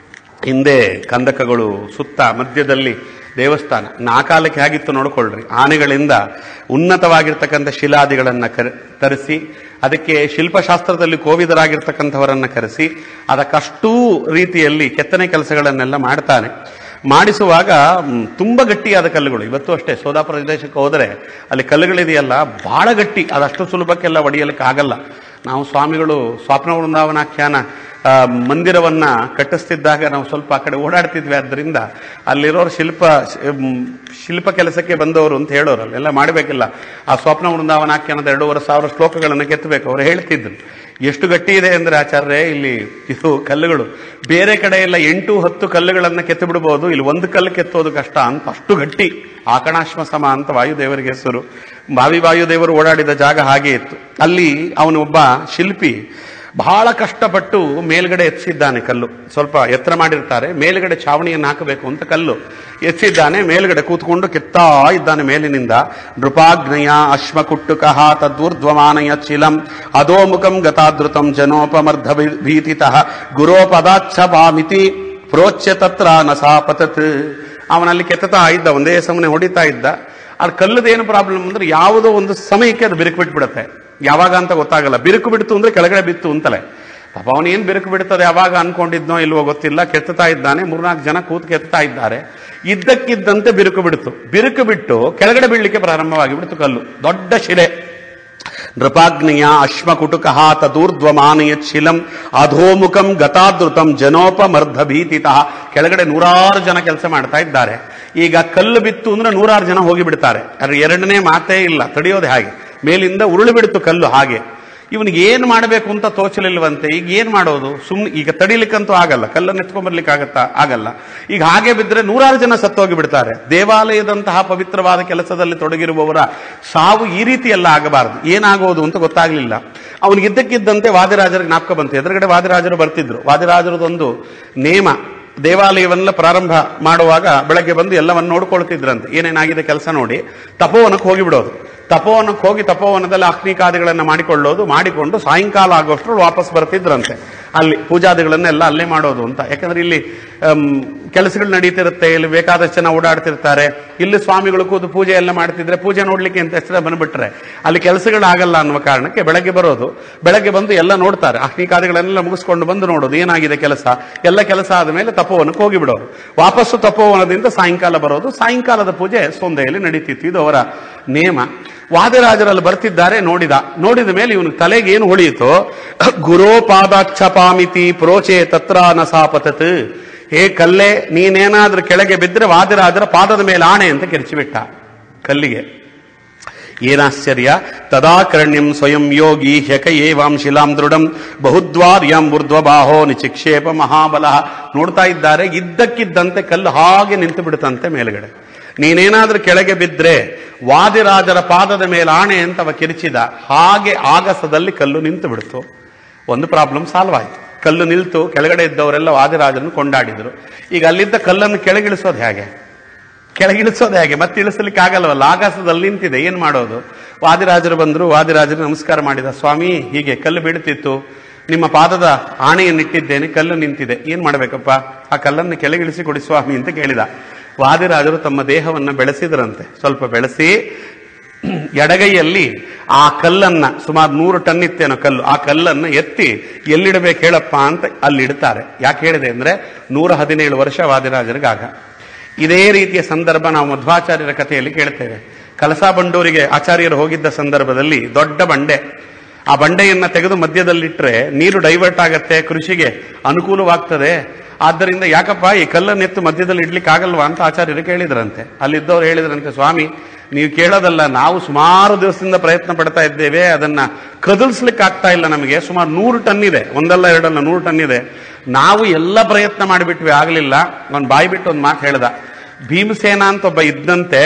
ಹಿಂದೆ ಕಂದಕಗಳು ಸುತ್ತ ಮಧ್ಯದಲ್ಲಿ ದೇವಸ್ಥಾನ ನಾಕಾಲಕ್ಕೆ ಹೇಗಿತ್ತು ನೋಡ್ಕೊಳ್ರಿ ಆನೆಗಳಿಂದ ಉನ್ನತವಾಗಿರ್ತಕ್ಕಂಥ ಶಿಲಾದಿಗಳನ್ನು ಕರೆ ತರಿಸಿ ಅದಕ್ಕೆ ಶಿಲ್ಪಶಾಸ್ತ್ರದಲ್ಲಿ ಕೋವಿದರಾಗಿರ್ತಕ್ಕಂಥವರನ್ನ ಕರೆಸಿ ಅದಕ್ಕಷ್ಟೂ ರೀತಿಯಲ್ಲಿ ಕೆತ್ತನೆ ಕೆಲಸಗಳನ್ನೆಲ್ಲ ಮಾಡ್ತಾನೆ ಮಾಡಿಸುವಾಗ ಮ್, ತುಂಬಾ ಗಟ್ಟಿಯಾದ ಕಲ್ಲುಗಳು ಇವತ್ತು ಅಷ್ಟೇ ಸೋದಾಪುರ ಪ್ರದೇಶಕ್ಕೆ ಹೋದರೆ ಅಲ್ಲಿ ಕಲ್ಲುಗಳಿದೆಯಲ್ಲ ಬಹಳ ಗಟ್ಟಿ ಅದಷ್ಟು ಸುಲಭಕ್ಕೆಲ್ಲ ಒಡೆಯಲಿಕ್ಕೆ ಆಗಲ್ಲ ನಾವು ಸ್ವಾಮಿಗಳು ಸ್ವಪ್ನ ವೃಂದಾವನಾಖ್ಯಾನ ಆ, ಮಂದಿರವನ್ನ ಕಟ್ಟಿಸ್ತಿದ್ದಾಗ ನಾವು ಸ್ವಲ್ಪ ಆ ಕಡೆ ಓಡಾಡ್ತಿದ್ವಿ ಆದ್ದರಿಂದ ಅಲ್ಲಿರೋರು ಶಿಲ್ಪ ಮ್, ಶಿಲ್ಪ ಕೆಲಸಕ್ಕೆ ಬಂದವರು ಅಂತ ಹೇಳೋರು ಅಲ್ಲೆಲ್ಲ ಮಾಡಬೇಕಿಲ್ಲ ಆ ಸ್ವಪ್ನ ವೃಂದಾವನಾಖ್ಯಾನದ ಎರಡೂವರೆ ಸಾವಿರ ಶ್ಲೋಕಗಳನ್ನು ಕೆತ್ತಬೇಕು ಅವ್ರು ಹೇಳ್ತಿದ್ರು ಎಷ್ಟು ಗಟ್ಟಿ ಇದೆ ಅಂದ್ರೆ ಆಚಾರ್ಯ ಇಲ್ಲಿ ಇದು ಕಲ್ಲುಗಳು ಬೇರೆ ಕಡೆ ಎಲ್ಲ ಎಂಟು ಹತ್ತು ಕಲ್ಲುಗಳನ್ನ ಕೆತ್ತು ಬಿಡಬಹುದು ಇಲ್ಲಿ ಒಂದು ಕಲ್ಲು ಕೆತ್ತೋದು ಕಷ್ಟ ಅಂತ ಅಷ್ಟು ಗಟ್ಟಿ ಆಕಣಾಶ್ಮ ಸಮ ಅಂತ ವಾಯುದೇವರಿಗೆ ಹೆಸರು ಭಾವಿ ವಾಯುದೇವರು ಓಡಾಡಿದ ಜಾಗ ಹಾಗೆ ಇತ್ತು ಅಲ್ಲಿ ಅವನು ಒಬ್ಬ ಶಿಲ್ಪಿ ಬಹಳ ಕಷ್ಟಪಟ್ಟು ಮೇಲ್ಗಡೆ ಎತ್ತಿಸಿದ್ದಾನೆ ಕಲ್ಲು ಸ್ವಲ್ಪ ಎತ್ತರ ಮಾಡಿರ್ತಾರೆ ಮೇಲ್ಗಡೆ ಛಾವಣಿಯನ್ನು ಹಾಕಬೇಕು ಅಂತ ಕಲ್ಲು ಎತ್ತಿದ್ದಾನೆ ಮೇಲ್ಗಡೆ ಕೂತ್ಕೊಂಡು ಕೆತ್ತಾ ಇದ್ದಾನೆ ಮೇಲಿನಿಂದ ನೃಪಾಗ್ನಯ ಅಶ್ವಕುಟ್ಟುಕಃ ತದ್ವೂರ್ಧ್ವಮಾನಯ ಚಿಲಂ ಅಧೋಮುಖಂ ಗತಾದೃತಂ ಜನೋಪಮರ್ಧ ಭೀತಿತಃ ಗುರೋಪದಾಚ್ಛಪಾಮಿತಿ ಪ್ರೋಚ್ಯ ತತ್ರ ನಸಾಪತತ್ ಅವನಲ್ಲಿ ಕೆತ್ತತಾ ಇದ್ದ ಒಂದೇ ಸಮನೆ ಹೊಡಿತಾ ಇದ್ದ ಅದು ಕಲ್ಲದೇನು ಪ್ರಾಬ್ಲಮ್ ಅಂದ್ರೆ ಯಾವುದೋ ಒಂದು ಸಮಯಕ್ಕೆ ಅದು ಬಿರುಕು ಬಿಟ್ಬಿಡುತ್ತೆ ಯಾವಾಗ ಅಂತ ಗೊತ್ತಾಗಲ್ಲ ಬಿರುಕು ಬಿಡ್ತು ಅಂದ್ರೆ ಕೆಳಗಡೆ ಬಿತ್ತು ಅಂತಲೇ ಪಾಪ ಅವನೇನು ಬಿರುಕು ಬಿಡ್ತದೆ ಯಾವಾಗ ಅನ್ಕೊಂಡಿದ್ನೋ ಇಲ್ವೋ ಗೊತ್ತಿಲ್ಲ ಕೆತ್ತುತ್ತಾ ಇದ್ದಾನೆ ಮೂರ್ನಾಲ್ಕು ಜನ ಕೂತ್ ಕೆತ್ತಾ ಇದ್ದಾರೆ ಇದ್ದಕ್ಕಿದ್ದಂತೆ ಬಿರುಕು ಬಿಡ್ತು ಬಿರುಕು ಬಿಟ್ಟು ಕೆಳಗಡೆ ಬೀಳಲಿಕ್ಕೆ ಪ್ರಾರಂಭವಾಗಿ ಬಿಡ್ತು ಕಲ್ಲು ದೊಡ್ಡ ಶಿಲೆ ನೃಪಾಗ್ನಿಯ ಅಶ್ವಕುಟುಕಃ ತದೂರ್ಧ್ವಮಾನಯ ಶಿಲಂ ಅಧೋಮುಖಂ ಗತಾದೃತಂ ಜನೋಪಮರ್ಧ ಭೀತಿತಃ ಕೆಳಗಡೆ ನೂರಾರು ಜನ ಕೆಲಸ ಮಾಡ್ತಾ ಇದ್ದಾರೆ ಈಗ ಕಲ್ಲು ಬಿತ್ತು ಅಂದ್ರೆ ನೂರಾರು ಜನ ಹೋಗಿ ಬಿಡ್ತಾರೆ ಅದ್ರ ಎರಡನೇ ಮಾತೇ ಇಲ್ಲ ತಡೆಯೋದು ಹಾಗೆ ಮೇಲಿಂದ ಉರುಳಿ ಬಿಡ್ತು ಕಲ್ಲು ಹಾಗೆ ಇವನಿಗೆ ಏನು ಮಾಡಬೇಕು ಅಂತ ತೋಚಲಿಲ್ವಂತೆ ಈಗ ಏನ್ ಮಾಡೋದು ಸುಮ್ಮನೆ ಈಗ ತಡಿಲಿಕ್ಕಂತೂ ಆಗಲ್ಲ ಕಲ್ಲನ್ನು ಎತ್ಕೊಂಡ್ಬರ್ಲಿಕ್ಕೆ ಆಗತ್ತಾ ಆಗಲ್ಲ ಈಗ ಹಾಗೆ ಬಿದ್ದರೆ ನೂರಾರು ಜನ ಸತ್ತೋಗಿ ಬಿಡ್ತಾರೆ ದೇವಾಲಯದಂತಹ ಪವಿತ್ರವಾದ ಕೆಲಸದಲ್ಲಿ ತೊಡಗಿರುವವರ ಸಾವು ಈ ರೀತಿ ಎಲ್ಲ ಆಗಬಾರದು ಏನಾಗೋದು ಅಂತ ಗೊತ್ತಾಗ್ಲಿಲ್ಲ ಅವನಿಗಿದ್ದಕ್ಕಿದ್ದಂತೆ ವಾದಿರಾಜರಿಗೆ ಜ್ಞಾಪಕ ಬಂತು ಎದುರುಗಡೆ ವಾದಿರಾಜರು ಬರ್ತಿದ್ರು ವಾದಿರಾಜರದೊಂದು ನೇಮ ದೇವಾಲಯವನ್ನೆಲ್ಲ ಪ್ರಾರಂಭ ಮಾಡುವಾಗ ಬೆಳಗ್ಗೆ ಬಂದು ಎಲ್ಲವನ್ನು ನೋಡ್ಕೊಳ್ತಿದ್ರಂತೆ ಏನೇನಾಗಿದೆ ಕೆಲಸ ನೋಡಿ ತಪೋವನಕ್ಕೆ ಹೋಗಿಬಿಡೋದು ತಪೋವನಕ್ಕೆ ಹೋಗಿ ತಪೋವನದಲ್ಲಿ ಅಗ್ನಿಕಾದಿಗಳನ್ನ ಮಾಡಿಕೊಳ್ಳೋದು ಮಾಡಿಕೊಂಡು ಸಾಯಂಕಾಲ ಆಗೋಷ್ಟ್ರಲ್ಲಿ ವಾಪಸ್ ಬರ್ತಿದ್ರಂತೆ ಅಲ್ಲಿ ಪೂಜಾದಿಗಳನ್ನೆಲ್ಲ ಅಲ್ಲೇ ಮಾಡೋದು ಅಂತ ಯಾಕಂದ್ರೆ ಇಲ್ಲಿ ಆಮ್, ಕೆಲಸಗಳು ನಡೀತಿರುತ್ತೆ ಇಲ್ಲಿ ಬೇಕಾದಷ್ಟು ಜನ ಓಡಾಡ್ತಿರ್ತಾರೆ ಇಲ್ಲಿ ಸ್ವಾಮಿಗಳು ಕೂತು ಪೂಜೆ ಎಲ್ಲ ಮಾಡ್ತಿದ್ರೆ ಪೂಜೆ ನೋಡ್ಲಿಕ್ಕೆ ಅಂತ ಹೆಸರು ಬಂದ್ಬಿಟ್ರೆ ಅಲ್ಲಿ ಕೆಲಸಗಳಾಗಲ್ಲ ಅನ್ನುವ ಕಾರಣಕ್ಕೆ ಬೆಳಗ್ಗೆ ಬರೋದು ಬೆಳಗ್ಗೆ ಬಂದು ಎಲ್ಲ ನೋಡ್ತಾರೆ ಅಗ್ನಿಕಾದಿಗಳನ್ನೆಲ್ಲ ಮುಗಿಸ್ಕೊಂಡು ಬಂದು ನೋಡೋದು ಏನಾಗಿದೆ ಕೆಲಸ ಎಲ್ಲ ಕೆಲಸ ಆದಮೇಲೆ ತಪೋವನಕ್ಕೆ ಹೋಗಿಬಿಡೋರು ವಾಪಸ್ಸು ತಪೋವನದಿಂದ ಸಾಯಂಕಾಲ ಬರೋದು ಸಾಯಂಕಾಲದ ಪೂಜೆ ಸೊಂದೆಯಲ್ಲಿ ನಡೀತಿತ್ತು ಇದು ಅವರ ನೇಮ ವಾದಿರಾಜರಲ್ಲಿ ಬರ್ತಿದ್ದಾರೆ ನೋಡಿದ ನೋಡಿದ ಮೇಲೆ ಇವನು ತಲೆಗೆ ಏನು ಹೊಳಿಯಿತೋ ಗುರೋಪಾದಾಕ್ಷಪಾಮಿತಿ ಪ್ರೋಚೆ ತತ್ರ ನ ಸಾಪತತ್ ಹೇ ಕಲ್ಲೆ ನೀನೇನಾದ್ರೂ ಕೆಳಗೆ ಬಿದ್ದರೆ ವಾದಿರಾಜರ ಪಾದದ ಮೇಲೆ ಆಣೆ ಅಂತ ಕಿರಿಚಿಬಿಟ್ಟ ಕಲ್ಲಿಗೆ ಏನಾಶ್ಚರ್ಯ ತದಾಕರಣ್ಯಂ ಸ್ವಯಂ ಯೋಗಿ ಹ್ಯಕ ಏವಾಂ ಶಿಲಾಂ ದೃಢಂ ಬಹುದ್ವಾರ್ಯಂ ಊರ್ಧ್ವಬಾಹೋ ನಿಚಿಕ್ಷೇಪ ಮಹಾಬಲ ನೋಡ್ತಾ ಇದ್ದಾರೆ ಇದ್ದಕ್ಕಿದ್ದಂತೆ ಕಲ್ಲು ಹಾಗೆ ನಿಂತು ಬಿಡುತ್ತಂತೆ ಮೇಲ್ಗಡೆ ನೀನೇನಾದ್ರೂ ಕೆಳಗೆ ಬಿದ್ರೆ ವಾದಿರಾಜರ ಪಾದದ ಮೇಲೆ ಆಣೆ ಅಂತ ಅವ ಕಿರಿಚಿದ ಹಾಗೆ ಆಗಸದಲ್ಲಿ ಕಲ್ಲು ನಿಂತು ಬಿಡ್ತು ಒಂದು ಪ್ರಾಬ್ಲಮ್ ಸಾಲ್ವ್ ಆಯ್ತು ಕಲ್ಲು ನಿಲ್ತು ಕೆಳಗಡೆ ಇದ್ದವರೆಲ್ಲ ವಾದಿರಾಜರನ್ನು ಕೊಂಡಾಡಿದ್ರು ಈಗ ಅಲ್ಲಿದ್ದ ಕಲ್ಲನ್ನು ಕೆಳಗಿಳಿಸೋದು ಹೇಗೆ ಕೆಳಗಿಳಿಸೋದು ಹೇಗೆ ಮತ್ತೆ ಇಳಿಸಲಿಕ್ಕೆ ಆಗಲ್ವಲ್ಲ ಆಕಾಶದಲ್ಲಿ ನಿಂತಿದೆ ಏನ್ ಮಾಡೋದು ವಾದಿರಾಜರು ಬಂದ್ರು ವಾದಿರಾಜರು ನಮಸ್ಕಾರ ಮಾಡಿದ ಸ್ವಾಮಿ ಹೀಗೆ ಕಲ್ಲು ಬೀಳ್ತಿತ್ತು ನಿಮ್ಮ ಪಾದದ ಆಣೆಯನ್ನಿಟ್ಟಿದ್ದೇನೆ ಕಲ್ಲು ನಿಂತಿದೆ ಏನ್ ಮಾಡ್ಬೇಕಪ್ಪ ಆ ಕಲ್ಲನ್ನು ಕೆಳಗಿಳಿಸಿ ಕೊಡಿ ಸ್ವಾಮಿ ಅಂತ ಕೇಳಿದ ವಾದಿರಾಜರು ತಮ್ಮ ದೇಹವನ್ನ ಬೆಳೆಸಿದ್ರಂತೆ ಸ್ವಲ್ಪ ಬೆಳೆಸಿ ಎಡಗೈಯಲ್ಲಿ ಆ ಕಲ್ಲನ್ನ ಸುಮಾರು ನೂರು ಟನ್ ಇತ್ತೇನೋ ಕಲ್ಲು ಆ ಕಲ್ಲನ್ನ ಎತ್ತಿ ಎಲ್ಲಿಡಬೇಕು ಹೇಳಪ್ಪ ಅಂತ ಅಲ್ಲಿ ಇಡ್ತಾರೆ ಯಾಕೆ ಹೇಳಿದೆ ಅಂದ್ರೆ ನೂರ ಹದಿನೇಳು ವರ್ಷ ವಾದಿರಾಜರಿಗಾಗ ಇದೇ ರೀತಿಯ ಸಂದರ್ಭ ನಾವು ಮಧ್ವಾಚಾರ್ಯರ ಕಥೆಯಲ್ಲಿ ಕೇಳ್ತೇವೆ ಕಲಸಾ ಬಂಡೂರಿಗೆ ಆಚಾರ್ಯರು ಹೋಗಿದ್ದ ಸಂದರ್ಭದಲ್ಲಿ ದೊಡ್ಡ ಬಂಡೆ ಆ ಬಂಡೆಯನ್ನ ತೆಗೆದು ಮಧ್ಯದಲ್ಲಿಟ್ರೆ ನೀರು ಡೈವರ್ಟ್ ಆಗತ್ತೆ ಕೃಷಿಗೆ ಅನುಕೂಲವಾಗ್ತದೆ ಆದ್ದರಿಂದ ಯಾಕಪ್ಪ ಈ ಕಲ್ಲನ್ನು ಎತ್ತು ಮಧ್ಯದಲ್ಲಿ ಇಡ್ಲಿಕ್ಕೆ ಆಗಲ್ವಾ ಅಂತ ಆಚಾರ್ಯರು ಕೇಳಿದ್ರಂತೆ ಅಲ್ಲಿದ್ದವ್ರು ಹೇಳಿದ್ರಂತೆ ಸ್ವಾಮಿ ನೀವು ಕೇಳೋದಲ್ಲ ನಾವು ಸುಮಾರು ದಿವಸದಿಂದ ಪ್ರಯತ್ನ ಪಡ್ತಾ ಇದ್ದೇವೆ ಅದನ್ನ ಕದಲ್ಸ್ಲಿಕ್ಕೆ ಆಗ್ತಾ ಇಲ್ಲ ನಮಗೆ ಸುಮಾರು ನೂರು ಟನ್ ಇದೆ ಒಂದಲ್ಲ ಎರಡಲ್ಲ ನೂರು ಟನ್ ಇದೆ ನಾವು ಎಲ್ಲ ಪ್ರಯತ್ನ ಮಾಡಿಬಿಟ್ವಿ ಆಗಲಿಲ್ಲ ಅವನು ಬಾಯಿ ಬಿಟ್ಟು ಒಂದು ಮಾತು ಹೇಳ್ದ ಭೀಮಸೇನ ಅಂತ ಒಬ್ಬ ಇದ್ದಂತೆ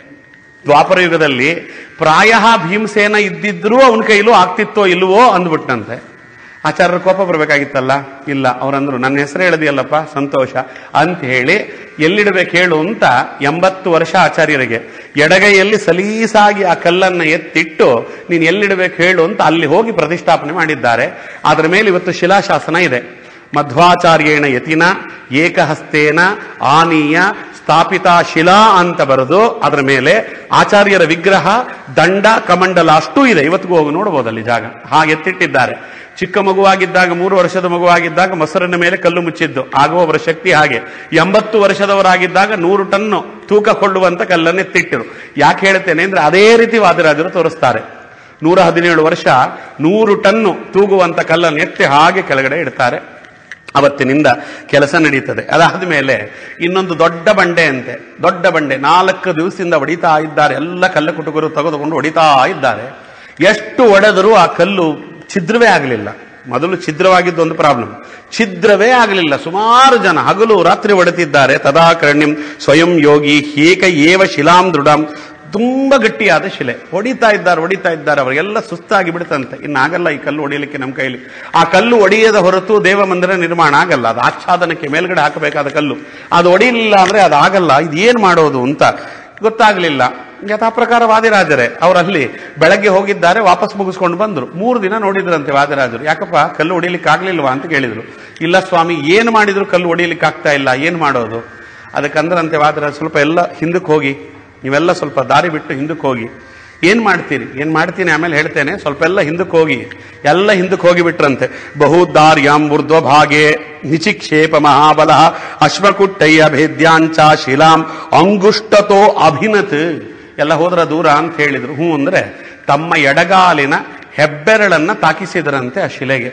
ದ್ವಾಪರ ಯುಗದಲ್ಲಿ ಪ್ರಾಯ ಭೀಮಸೇನ ಇದ್ದಿದ್ರೂ ಅವನ ಕೈಲೂ ಆಗ್ತಿತ್ತೋ ಇಲ್ವೋ ಅಂದ್ಬಿಟ್ನಂತೆ ಆಚಾರ್ಯರ ಕೋಪ ಬರಬೇಕಾಗಿತ್ತಲ್ಲ ಇಲ್ಲ ಅವರಂದ್ರು ನನ್ನ ಹೆಸರು ಹೇಳಿದೆಯಲ್ಲಪ್ಪ ಸಂತೋಷ ಅಂತ ಹೇಳಿ ಎಲ್ಲಿಡಬೇಕು ಹೇಳು ಅಂತ ಎಂಬತ್ತು ವರ್ಷ ಆಚಾರ್ಯರಿಗೆ ಎಡಗೈಯಲ್ಲಿ ಸಲೀಸಾಗಿ ಆ ಕಲ್ಲನ್ನ ಎತ್ತಿಟ್ಟು ನೀನು ಎಲ್ಲಿಡಬೇಕು ಹೇಳು ಅಂತ ಅಲ್ಲಿ ಹೋಗಿ ಪ್ರತಿಷ್ಠಾಪನೆ ಮಾಡಿದ್ದಾರೆ ಅದರ ಮೇಲೆ ಇವತ್ತು ಶಿಲಾಶಾಸನ ಇದೆ ಮಧ್ವಾಚಾರ್ಯೇಣ ಯತಿನ ಏಕಹಸ್ತೇನ ಆನೀಯ ಸ್ಥಾಪಿತ ಶಿಲಾ ಅಂತ ಬರೆದು ಅದರ ಮೇಲೆ ಆಚಾರ್ಯರ ವಿಗ್ರಹ ದಂಡ ಕಮಂಡಲ ಅಷ್ಟೂ ಇದೆ ಇವತ್ತಿಗೂ ಹೋಗಿ ನೋಡಬಹುದು ಅಲ್ಲಿ ಜಾಗ ಹಾಗೆ ಎತ್ತಿಟ್ಟಿದ್ದಾರೆ ಚಿಕ್ಕ ಮಗುವಾಗಿದ್ದಾಗ ಮೂರು ವರ್ಷದ ಮಗುವಾಗಿದ್ದಾಗ ಮೊಸರಿನ ಮೇಲೆ ಕಲ್ಲು ಮುಚ್ಚಿದ್ದು ಆಗುವ ಅವರ ಶಕ್ತಿ ಹಾಗೆ ಎಂಬತ್ತು ವರ್ಷದವರಾಗಿದ್ದಾಗ ನೂರು ಟನ್ನು ತೂಕ ಕೊಳ್ಳುವಂತ ಕಲ್ಲನ್ನು ಎತ್ತಿಟ್ಟರು ಯಾಕೆ ಹೇಳ್ತೇನೆ ಅಂದ್ರೆ ಅದೇ ರೀತಿ ವಾದಿರಾಜರು ತೋರಿಸ್ತಾರೆ ನೂರ ಹದಿನೇಳು ವರ್ಷ ನೂರು ಟನ್ನು ತೂಗುವಂತ ಕಲ್ಲನ್ನು ಎತ್ತಿ ಹಾಗೆ ಕೆಳಗಡೆ ಇಡ್ತಾರೆ ಅವತ್ತಿನಿಂದ ಕೆಲಸ ನಡೀತದೆ ಅದಾದ ಮೇಲೆ ಇನ್ನೊಂದು ದೊಡ್ಡ ಬಂಡೆ ಅಂತೆ ದೊಡ್ಡ ಬಂಡೆ ನಾಲ್ಕು ದಿವಸದಿಂದ ಹೊಡಿತಾ ಇದ್ದಾರೆ ಎಲ್ಲ ಕಲ್ಲು ಕುಟುಕರು ತೆಗೆದುಕೊಂಡು ಹೊಡಿತಾ ಇದ್ದಾರೆ ಎಷ್ಟು ಒಡೆದರೂ ಆ ಕಲ್ಲು ಛಿದ್ರವೇ ಆಗಲಿಲ್ಲ ಮೊದಲು ಛಿದ್ರವಾಗಿದ್ದು ಒಂದು ಪ್ರಾಬ್ಲಮ್ ಛಿದ್ರವೇ ಆಗಲಿಲ್ಲ ಸುಮಾರು ಜನ ಹಗಲು ರಾತ್ರಿ ಹೊಡೆತಿದ್ದಾರೆ ತದಾಕರಣ್ಯಂ ಸ್ವಯಂ ಯೋಗಿ ಏಕ ಏವ ಶಿಲಾಂ ದೃಢಂ ತುಂಬಾ ಗಟ್ಟಿಯಾದ ಶಿಲೆ ಹೊಡಿತಾ ಇದ್ದಾರೆ ಹೊಡಿತಾ ಇದ್ದಾರೆ ಅವರಿಗೆಲ್ಲ ಸುಸ್ತಾಗಿ ಬಿಡುತ್ತಂತೆ ಇನ್ನಾಗಲ್ಲ ಈ ಕಲ್ಲು ಹೊಡಿಲಿಕ್ಕೆ ನಮ್ಮ ಕೈಲಿ ಆ ಕಲ್ಲು ಒಡೆಯದ ಹೊರತು ದೇವ ಮಂದಿರ ನಿರ್ಮಾಣ ಆಗಲ್ಲ ಅದು ಆಚ್ಛಾದನಕ್ಕೆ ಮೇಲ್ಗಡೆ ಹಾಕಬೇಕಾದ ಕಲ್ಲು ಅದು ಒಡಿಲಿಲ್ಲ ಅಂದ್ರೆ ಅದು ಆಗಲ್ಲ ಇದು ಏನ್ ಮಾಡೋದು ಅಂತ ಗೊತ್ತಾಗ್ಲಿಲ್ಲ ಯಥಾ ಪ್ರಕಾರ ವಾದಿರಾಜರೇ ಅವರಲ್ಲಿ ಬೆಳಗ್ಗೆ ಹೋಗಿದ್ದಾರೆ ವಾಪಸ್ ಮುಗಿಸ್ಕೊಂಡು ಬಂದ್ರು ಮೂರು ದಿನ ನೋಡಿದ್ರಂತೆ ವಾದಿರಾಜರು ಯಾಕಪ್ಪ ಕಲ್ಲು ಹೊಡಿಲಿಕ್ಕೆ ಆಗ್ಲಿಲ್ವಾ ಅಂತ ಕೇಳಿದ್ರು ಇಲ್ಲ ಸ್ವಾಮಿ ಏನು ಮಾಡಿದ್ರು ಕಲ್ಲು ಹೊಡಿಲಿಕ್ಕೆ ಆಗ್ತಾ ಇಲ್ಲ ಏನ್ ಮಾಡೋದು ಅದಕ್ಕಂದ್ರಂತೆ ವಾದಿರಾಜ ಸ್ವಲ್ಪ ಎಲ್ಲ ಹಿಂದಕ್ಕೆ ಹೋಗಿ ನೀವೆಲ್ಲ ಸ್ವಲ್ಪ ದಾರಿ ಬಿಟ್ಟು ಹಿಂದಕ್ಕೆ ಹೋಗಿ ಏನ್ ಮಾಡ್ತೀರಿ ಏನ್ ಮಾಡ್ತೀನಿ ಆಮೇಲೆ ಹೇಳ್ತೇನೆ ಸ್ವಲ್ಪ ಎಲ್ಲ ಹಿಂದಕ್ಕೆ ಹೋಗಿ ಎಲ್ಲ ಹಿಂದಕ್ಕೆ ಹೋಗಿಬಿಟ್ರಂತೆ ಬಹುದಾರ್ಯಾಂ ಊರ್ಧ್ವ ಭಾಗೆ ನಿಚಿಕ್ಷೇಪ ಮಹಾಬಲ ಅಶ್ವಕುಟ್ಟಯ್ಯ ಭೇದ್ಯಾಂಚ ಶಿಲಾಂ ಅಂಗುಷ್ಟತೋ ಅಭಿನತ್ ಎಲ್ಲ ಹೋದ್ರ ದೂರ ಅಂತ ಹೇಳಿದ್ರು ಹ್ಞೂ ಅಂದ್ರೆ ತಮ್ಮ ಎಡಗಾಲಿನ ಹೆಬ್ಬೆರಳನ್ನ ತಾಕಿಸಿದರಂತೆ ಆ ಶಿಲೆಗೆ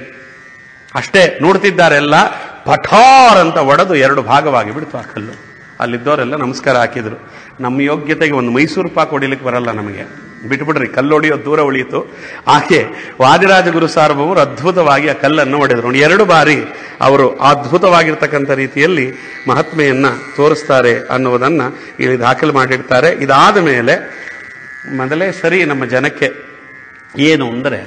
ಅಷ್ಟೇ ನೋಡ್ತಿದ್ದಾರೆಲ್ಲ ಪಠಾರ್ ಅಂತ ಒಡೆದು ಎರಡು ಭಾಗವಾಗಿ ಬಿಡ್ತು ಆ ಕಲ್ಲು ಅಲ್ಲಿದ್ದವರೆಲ್ಲ ನಮಸ್ಕಾರ ಹಾಕಿದ್ರು ನಮ್ಮ ಯೋಗ್ಯತೆಗೆ ಒಂದು ಮೈಸೂರು ಪಾಕ್ ಹೊಡಿಲಿಕ್ಕೆ ಬರಲ್ಲ ನಮಗೆ ಬಿಟ್ಬಿಡ್ರಿ ಕಲ್ಲು ಹೊಡೆಯೋ ದೂರ ಉಳಿಯಿತು ಆಕೆ ವಾದಿರಾಜ ಗುರು ಸಾರ್ವಭೌಮರು ಅದ್ಭುತವಾಗಿ ಆ ಕಲ್ಲನ್ನು ಹೊಡೆದರು ನೋಡಿ ಎರಡು ಬಾರಿ ಅವರು ಅದ್ಭುತವಾಗಿರ್ತಕ್ಕಂಥ ರೀತಿಯಲ್ಲಿ ಮಹಾತ್ಮೆಯನ್ನ ತೋರಿಸ್ತಾರೆ ಅನ್ನುವುದನ್ನ ಇಲ್ಲಿ ದಾಖಲು ಮಾಡಿರ್ತಾರೆ ಇದಾದ ಮೇಲೆ ಮೊದಲೇ ಸರಿ ನಮ್ಮ ಜನಕ್ಕೆ ಏನು ಅಂದರೆ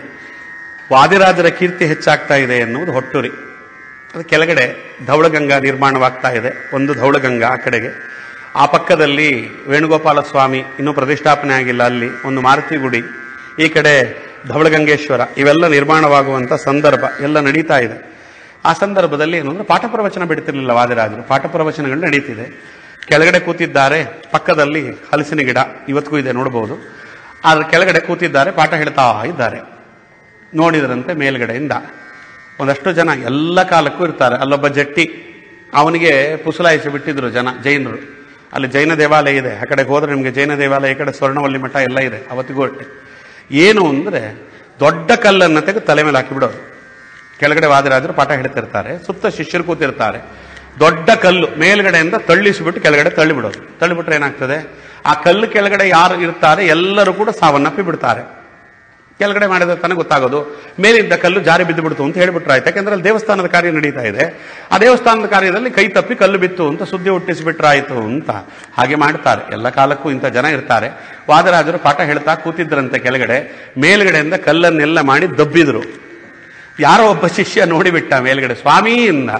ವಾದಿರಾಜರ ಕೀರ್ತಿ ಹೆಚ್ಚಾಗ್ತಾ ಇದೆ ಎನ್ನುವುದು ಹೊಟ್ಟುರಿ ಅದು ಕೆಳಗಡೆ ಧವಳಗಂಗಾ ನಿರ್ಮಾಣವಾಗ್ತಾ ಇದೆ ಒಂದು ಧವಳಗಂಗಾ ಆ ಕಡೆಗೆ ಆ ಪಕ್ಕದಲ್ಲಿ ವೇಣುಗೋಪಾಲ ಸ್ವಾಮಿ ಇನ್ನೂ ಪ್ರತಿಷ್ಠಾಪನೆ ಆಗಿಲ್ಲ ಅಲ್ಲಿ ಒಂದು ಮಾರುತಿ ಗುಡಿ ಈ ಕಡೆ ಧವಳಗಂಗೇಶ್ವರ ಇವೆಲ್ಲ ನಿರ್ಮಾಣವಾಗುವಂಥ ಸಂದರ್ಭ ಎಲ್ಲ ನಡೀತಾ ಇದೆ ಆ ಸಂದರ್ಭದಲ್ಲಿ ಏನು ಅಂದ್ರೆ ಪಾಠ ಪ್ರವಚನ ಬಿಡ್ತಿರ್ಲಿಲ್ಲ ವಾದಿರಾಜರು ಪಾಠ ಪ್ರವಚನಗಳು ನಡೀತಿದೆ ಕೆಳಗಡೆ ಕೂತಿದ್ದಾರೆ ಪಕ್ಕದಲ್ಲಿ ಹಲಸಿನ ಗಿಡ ಇವತ್ತಿಗೂ ಇದೆ ನೋಡಬಹುದು ಅದ್ರ ಕೆಳಗಡೆ ಕೂತಿದ್ದಾರೆ ಪಾಠ ಹೇಳ್ತಾ ಇದ್ದಾರೆ ನೋಡಿದ್ರಂತೆ ಮೇಲ್ಗಡೆಯಿಂದ ಒಂದಷ್ಟು ಜನ ಎಲ್ಲ ಕಾಲಕ್ಕೂ ಇರ್ತಾರೆ ಅಲ್ಲೊಬ್ಬ ಜಟ್ಟಿ ಅವನಿಗೆ ಪುಸಲಾಯಿಸಿ ಬಿಟ್ಟಿದ್ರು ಜನ ಜೈನರು ಅಲ್ಲಿ ಜೈನ ದೇವಾಲಯ ಇದೆ ಆ ಕಡೆಗೆ ಹೋದ್ರೆ ನಿಮಗೆ ಜೈನ ದೇವಾಲಯ ಈ ಕಡೆ ಸ್ವರ್ಣವಲ್ಲಿ ಮಠ ಎಲ್ಲ ಇದೆ ಅವತ್ತಿಗೂ ಅಷ್ಟೇ ಏನು ಅಂದ್ರೆ ದೊಡ್ಡ ಕಲ್ಲನ್ನು ತೆಗೆದು ತಲೆ ಮೇಲೆ ಹಾಕಿಬಿಡೋದು ಕೆಳಗಡೆ ವಾದಿರಾಜರು ಪಾಠ ಹೇಳ್ತಿರ್ತಾರೆ ಸುತ್ತ ಶಿಷ್ಯರು ಕೂತಿರ್ತಾರೆ ದೊಡ್ಡ ಕಲ್ಲು ಮೇಲ್ಗಡೆಯಿಂದ ತಳ್ಳಿಸಿಬಿಟ್ಟು ಕೆಳಗಡೆ ತಳ್ಳಿಬಿಡೋದು ತಳ್ಳಿಬಿಟ್ರೆ ಏನಾಗ್ತದೆ ಆ ಕಲ್ಲು ಕೆಳಗಡೆ ಯಾರು ಇರ್ತಾರೆ ಎಲ್ಲರೂ ಕೂಡ ಸಾವನ್ನಪ್ಪಿ ಬಿಡ್ತಾರೆ ಕೆಳಗಡೆ ಮಾಡಿದ್ರೆ ತಾನೇ ಗೊತ್ತಾಗೋದು ಮೇಲಿದ್ದ ಕಲ್ಲು ಜಾರಿ ಬಿದ್ದು ಬಿಡ್ತು ಅಂತ ಹೇಳ್ಬಿಟ್ರೆ ಆಯ್ತು ಯಾಕಂದ್ರೆ ಅಲ್ಲಿ ದೇವಸ್ಥಾನದ ಕಾರ್ಯ ನಡೀತಾ ಇದೆ ಆ ದೇವಸ್ಥಾನದ ಕಾರ್ಯದಲ್ಲಿ ಕೈ ತಪ್ಪಿ ಕಲ್ಲು ಬಿತ್ತು ಅಂತ ಸುದ್ದಿ ಹುಟ್ಟಿಸಿಬಿಟ್ರಾಯ್ತು ಅಂತ ಹಾಗೆ ಮಾಡ್ತಾರೆ ಎಲ್ಲ ಕಾಲಕ್ಕೂ ಇಂಥ ಜನ ಇರ್ತಾರೆ ವಾದರಾಜರು ಪಾಠ ಹೇಳ್ತಾ ಕೂತಿದ್ರಂತೆ ಕೆಳಗಡೆ ಮೇಲ್ಗಡೆಯಿಂದ ಕಲ್ಲನ್ನೆಲ್ಲ ಮಾಡಿ ದಬ್ಬಿದ್ರು ಯಾರೋ ಒಬ್ಬ ಶಿಷ್ಯ ನೋಡಿಬಿಟ್ಟ ಮೇಲ್ಗಡೆ ಸ್ವಾಮಿ ಇಂದ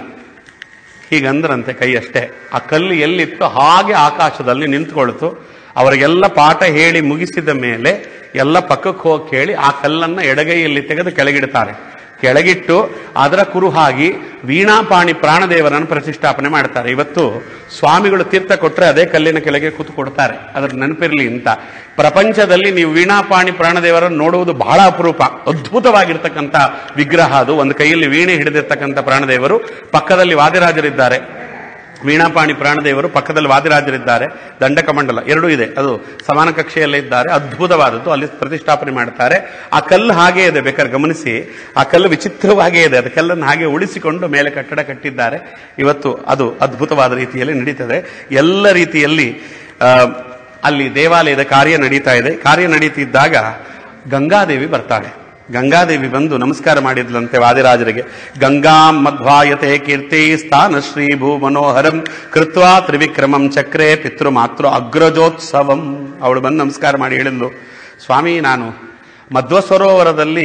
ಹೀಗಂದ್ರಂತೆ ಕೈ ಅಷ್ಟೇ ಆ ಕಲ್ಲು ಎಲ್ಲಿತ್ತು ಹಾಗೆ ಆಕಾಶದಲ್ಲಿ ನಿಂತ್ಕೊಳ್ತು ಅವರಿಗೆಲ್ಲ ಪಾಠ ಹೇಳಿ ಮುಗಿಸಿದ ಮೇಲೆ ಎಲ್ಲ ಪಕ್ಕಕ್ಕೆ ಹೋಗಿ ಕೇಳಿ ಆ ಕಲ್ಲನ್ನ ಎಡಗೈಯಲ್ಲಿ ತೆಗೆದು ಕೆಳಗಿಡ್ತಾರೆ ಕೆಳಗಿಟ್ಟು ಅದರ ಕುರುಹಾಗಿ ವೀಣಾಪಾಣಿ ಪ್ರಾಣದೇವರನ್ನು ಪ್ರತಿಷ್ಠಾಪನೆ ಮಾಡ್ತಾರೆ ಇವತ್ತು ಸ್ವಾಮಿಗಳು ತೀರ್ಥ ಕೊಟ್ರೆ ಅದೇ ಕಲ್ಲಿನ ಕೆಳಗೆ ಕೂತು ಕೊಡ್ತಾರೆ ಅದರ ನೆನಪಿರ್ಲಿ ಅಂತ ಪ್ರಪಂಚದಲ್ಲಿ ನೀವು ವೀಣಾಪಾಣಿ ಪ್ರಾಣದೇವರನ್ನು ನೋಡುವುದು ಬಹಳ ಅಪರೂಪ ಅದ್ಭುತವಾಗಿರ್ತಕ್ಕಂಥ ವಿಗ್ರಹ ಅದು ಒಂದು ಕೈಯಲ್ಲಿ ವೀಣೆ ಹಿಡಿದಿರ್ತಕ್ಕಂಥ ಪ್ರಾಣದೇವರು ಪಕ್ಕದಲ್ಲಿ ವಾದಿರಾಜರಿದ್ದಾರೆ ವೀಣಾಪಾಣಿ ಪ್ರಾಣದೇವರು ಪಕ್ಕದಲ್ಲಿ ವಾದಿರಾಜರಿದ್ದಾರೆ ದಂಡಕಮಂಡಲ ಎರಡೂ ಇದೆ ಅದು ಸಮಾನ ಕಕ್ಷೆಯಲ್ಲೇ ಇದ್ದಾರೆ ಅದ್ಭುತವಾದದ್ದು ಅಲ್ಲಿ ಪ್ರತಿಷ್ಠಾಪನೆ ಮಾಡ್ತಾರೆ ಆ ಕಲ್ಲು ಹಾಗೇ ಇದೆ ಬೇಕಾದ್ರೆ ಗಮನಿಸಿ ಆ ಕಲ್ಲು ವಿಚಿತ್ರವಾಗೇ ಇದೆ ಅದು ಕಲ್ಲನ್ನು ಹಾಗೆ ಉಳಿಸಿಕೊಂಡು ಮೇಲೆ ಕಟ್ಟಡ ಕಟ್ಟಿದ್ದಾರೆ ಇವತ್ತು ಅದು ಅದ್ಭುತವಾದ ರೀತಿಯಲ್ಲಿ ನಡೀತದೆ ಎಲ್ಲ ರೀತಿಯಲ್ಲಿ ಆ, ಅಲ್ಲಿ ದೇವಾಲಯದ ಕಾರ್ಯ ನಡೀತಾ ಇದೆ ಕಾರ್ಯ ನಡೀತಿದ್ದಾಗ ಗಂಗಾದೇವಿ ಬರ್ತಾಳೆ ಗಂಗಾದೇವಿ ಬಂದು ನಮಸ್ಕಾರ ಮಾಡಿದ್ಲಂತೆ ವಾದಿರಾಜರಿಗೆ ಗಂಗಾ ಮಧ್ವಾಯತೆ ಕೀರ್ತಿ ಸ್ಥಾನ ಶ್ರೀ ಭೂ ಮನೋಹರಂ ಕೃತ್ವಾ ತ್ರಿವಿಕ್ರಮಂ ಚಕ್ರೆ ಪಿತೃ ಮಾತೃ ಅಗ್ರಜೋತ್ಸವಂ ಅವಳು ಬಂದು ನಮಸ್ಕಾರ ಮಾಡಿ ಹೇಳಿದ್ಲು ಸ್ವಾಮಿ ನಾನು ಮಧ್ವ ಸರೋವರದಲ್ಲಿ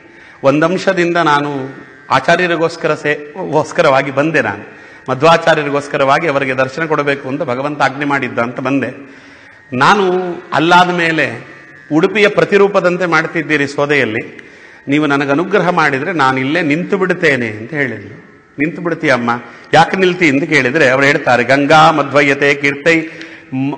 ಒಂದಂಶದಿಂದ ನಾನು ಆಚಾರ್ಯರಿಗೋಸ್ಕರ ಸೇ ಗೋಸ್ಕರವಾಗಿ ಬಂದೆ ನಾನು ಮಧ್ವಾಚಾರ್ಯರಿಗೋಸ್ಕರವಾಗಿ ಅವರಿಗೆ ದರ್ಶನ ಕೊಡಬೇಕು ಅಂತ ಭಗವಂತ ಆಜ್ಞೆ ಮಾಡಿದ್ದ ಅಂತ ಬಂದೆ ನಾನು ಅಲ್ಲಾದ ಮೇಲೆ ಉಡುಪಿಯ ಪ್ರತಿರೂಪದಂತೆ ಮಾಡ್ತಿದ್ದೀರಿ ಸೋದೆಯಲ್ಲಿ ನೀವು ನನಗೆ ಅನುಗ್ರಹ ಮಾಡಿದರೆ ನಾನು ಇಲ್ಲೇ ನಿಂತು ಬಿಡುತ್ತೇನೆ ಅಂತ ಹೇಳಿದ್ಲು ನಿಂತು ಬಿಡ್ತೀಯಮ್ಮ ಯಾಕೆ ನಿಲ್ತಿ ಅಂತ ಕೇಳಿದರೆ ಅವರು ಹೇಳ್ತಾರೆ ಗಂಗಾ ಮಧ್ವಯ್ಯತೆ ಕೀರ್ತೈ ಮ-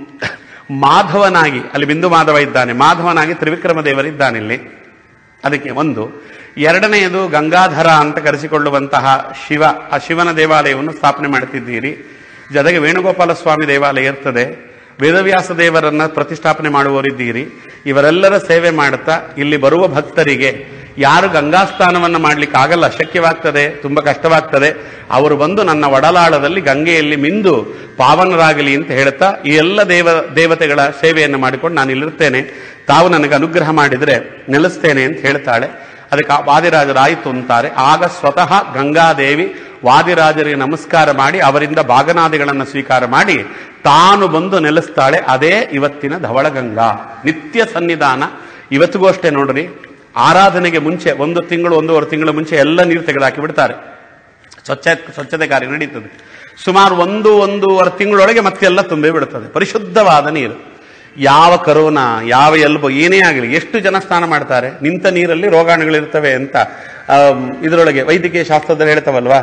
ಮಾಧವನಾಗಿ ಅಲ್ಲಿ ಬಿಂದು ಮಾಧವ ಇದ್ದಾನೆ ಮಾಧವನಾಗಿ ತ್ರಿವಿಕ್ರಮ ದೇವರಿದ್ದಾನೆ ಇಲ್ಲಿ ಅದಕ್ಕೆ ಒಂದು ಎರಡನೆಯದು ಗಂಗಾಧರ ಅಂತ ಕರೆಸಿಕೊಳ್ಳುವಂತಹ ಶಿವ ಆ ಶಿವನ ದೇವಾಲಯವನ್ನು ಸ್ಥಾಪನೆ ಮಾಡುತ್ತಿದ್ದೀರಿ ಜೊತೆಗೆ ವೇಣುಗೋಪಾಲ ಸ್ವಾಮಿ ದೇವಾಲಯ ಇರ್ತದೆ ವೇದವ್ಯಾಸ ದೇವರನ್ನ ಪ್ರತಿಷ್ಠಾಪನೆ ಮಾಡುವವರಿದ್ದೀರಿ ಇವರೆಲ್ಲರ ಸೇವೆ ಮಾಡುತ್ತಾ ಇಲ್ಲಿ ಬರುವ ಭಕ್ತರಿಗೆ ಯಾರು ಗಂಗಾ ಸ್ನಾನವನ್ನು ಮಾಡ್ಲಿಕ್ಕೆ ಆಗಲ್ಲ ಅಶಕ್ಯವಾಗ್ತದೆ ತುಂಬಾ ಕಷ್ಟವಾಗ್ತದೆ ಅವರು ಬಂದು ನನ್ನ ಒಡಲಾಳದಲ್ಲಿ ಗಂಗೆಯಲ್ಲಿ ಮಿಂದು ಪಾವನರಾಗಲಿ ಅಂತ ಹೇಳ್ತಾ ಈ ಎಲ್ಲ ದೇವ ದೇವತೆಗಳ ಸೇವೆಯನ್ನು ಮಾಡಿಕೊಂಡು ನಾನು ಇಲ್ಲಿರ್ತೇನೆ ತಾವು ನನಗೆ ಅನುಗ್ರಹ ಮಾಡಿದರೆ ನೆಲೆಸ್ತೇನೆ ಅಂತ ಹೇಳ್ತಾಳೆ ಅದಕ್ಕೆ ಆ ವಾದಿರಾಜರು ಆಯಿತು ಅಂತಾರೆ ಆಗ ಸ್ವತಃ ಗಂಗಾದೇವಿ ವಾದಿರಾಜರಿಗೆ ನಮಸ್ಕಾರ ಮಾಡಿ ಅವರಿಂದ ಭಾಗನಾದಿಗಳನ್ನು ಸ್ವೀಕಾರ ಮಾಡಿ ತಾನು ಬಂದು ನೆಲೆಸ್ತಾಳೆ ಅದೇ ಇವತ್ತಿನ ಧವಳಗಂಗಾ ನಿತ್ಯ ಸನ್ನಿಧಾನ ಇವತ್ತಿಗೂ ಅಷ್ಟೇ ನೋಡ್ರಿ ಆರಾಧನೆಗೆ ಮುಂಚೆ ಒಂದು ತಿಂಗಳು ಒಂದೂವರೆ ತಿಂಗಳ ಮುಂಚೆ ಎಲ್ಲ ನೀರು ತೆಗೆದುಹಾಕಿ ಬಿಡ್ತಾರೆ ಸ್ವಚ್ಛ ಸ್ವಚ್ಛತೆ ಕಾರ್ಯ ನಡೀತದೆ ಸುಮಾರು ಒಂದು ಒಂದೂವರೆ ತಿಂಗಳೊಳಗೆ ಮತ್ತೆಲ್ಲ ತುಂಬಿ ಬಿಡುತ್ತದೆ ಪರಿಶುದ್ಧವಾದ ನೀರು ಯಾವ ಕರೋನಾ ಯಾವ ಎಲ್ಬೋ ಏನೇ ಆಗಲಿ ಎಷ್ಟು ಜನ ಸ್ನಾನ ಮಾಡ್ತಾರೆ ನಿಂತ ನೀರಲ್ಲಿ ರೋಗಾಣುಗಳಿರ್ತವೆ ಅಂತ ಆಮ್, ಇದರೊಳಗೆ ವೈದ್ಯಕೀಯ ಶಾಸ್ತ್ರದಲ್ಲಿ ಹೇಳ್ತಾವಲ್ವಾ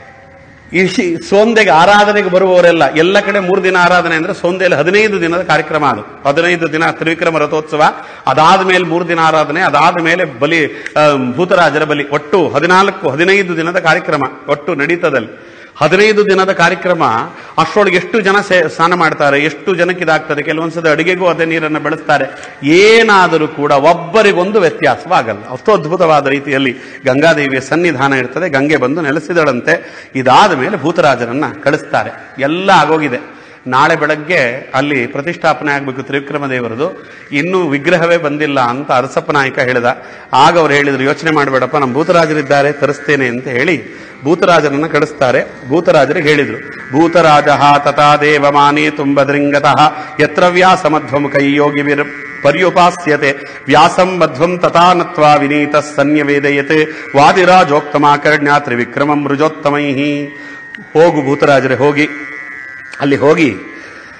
ಈ ಶಿ- ಸೋಂದೆಗೆ ಆರಾಧನೆಗೆ ಬರುವವರೆಲ್ಲ ಎಲ್ಲ ಕಡೆ ಮೂರು ದಿನ ಆರಾಧನೆ ಅಂದ್ರೆ ಸೋಂದೆಯಲ್ಲಿ ಹದಿನೈದು ದಿನದ ಕಾರ್ಯಕ್ರಮ ಅದು ಹದಿನೈದು ದಿನ ತ್ರಿವಿಕ್ರಮ ರಥೋತ್ಸವ ಅದಾದ ಮೇಲೆ ಮೂರು ದಿನ ಆರಾಧನೆ ಅದಾದ ಮೇಲೆ ಬಲಿ ಆ, ಭೂತರಾಜರ ಬಲಿ ಒಟ್ಟು ಹದಿನಾಲ್ಕು ಹದಿನೈದು ದಿನದ ಕಾರ್ಯಕ್ರಮ ಒಟ್ಟು ನಡೀತದಲ್ಲಿ ಹದಿನೈದು ದಿನದ ಕಾರ್ಯಕ್ರಮ ಅಷ್ಟರೊಳಗೆ ಎಷ್ಟು ಜನ ಸೇ- ಸ್ನಾನ ಮಾಡ್ತಾರೆ ಎಷ್ಟು ಜನಕ್ಕೆ ಇದಾಗ್ತದೆ ಕೆಲವೊಂದ್ಸದ ಅಡಿಗೆಗೂ ಅದೇ ನೀರನ್ನು ಬೆಳೆಸ್ತಾರೆ ಏನಾದರೂ ಕೂಡ ಒಬ್ಬರಿಗೊಂದು ವ್ಯತ್ಯಾಸವಾಗಲ್ಲ ಅಷ್ಟು ಅದ್ಭುತವಾದ ರೀತಿಯಲ್ಲಿ ಗಂಗಾದೇವಿಯ ಸನ್ನಿಧಾನ ಇರ್ತದೆ ಗಂಗೆ ಬಂದು ನೆಲೆಸಿದಳಂತೆ ಇದಾದ ಮೇಲೆ ಭೂತರಾಜರನ್ನ ಕಳಿಸ್ತಾರೆ ಎಲ್ಲ ಆಗೋಗಿದೆ ನಾಳೆ ಬೆಳಗ್ಗೆ ಅಲ್ಲಿ ಪ್ರತಿಷ್ಠಾಪನೆ ಆಗಬೇಕು ತ್ರಿವಿಕ್ರಮ ದೇವರದು ಇನ್ನೂ ವಿಗ್ರಹವೇ ಬಂದಿಲ್ಲ ಅಂತ ಅರಸಪ್ಪ ನಾಯಕ ಹೇಳಿದ ಆಗ ಅವ್ರು ಹೇಳಿದ್ರು ಯೋಚನೆ ಮಾಡಬೇಡಪ್ಪ ನಮ್ಮ ಭೂತರಾಜರಿದ್ದಾರೆ ತರಿಸ್ತೇನೆ ಅಂತ ಹೇಳಿ ಭೂತರಾಜರನ್ನ ಕಳಿಸ್ತಾರೆ ಭೂತರಾಜರಿಗೆ ಹೇಳಿದ್ರು ಭೂತರಾಜ ತಥಾ ದೇವಮಾನಿ ತುಂಬದ್ರಿಂಗತಃ ಯತ್ರ ವ್ಯಾಸ ಮಧ್ವಂ ಕೈಯೋಗಿ ವಿರ್ ಪರ್ಯುಪಾಸ್ಯತೆ ವ್ಯಾಸಂ ಮಧ್ವಂ ತಥಾ ನತ್ವಾ ವಿನೀತ ಸನ್ಯವೇದಯತೆ ವಾದಿರಾಜೋಕ್ತಮಾಕರ್ಣ್ಯ ತ್ರಿವಿಕ್ರಮಂ ರುಜೋತ್ತಮೈ ಹೋಗು ಭೂತರಾಜರೇ ಹೋಗಿ ಅಲ್ಲಿ ಹೋಗಿ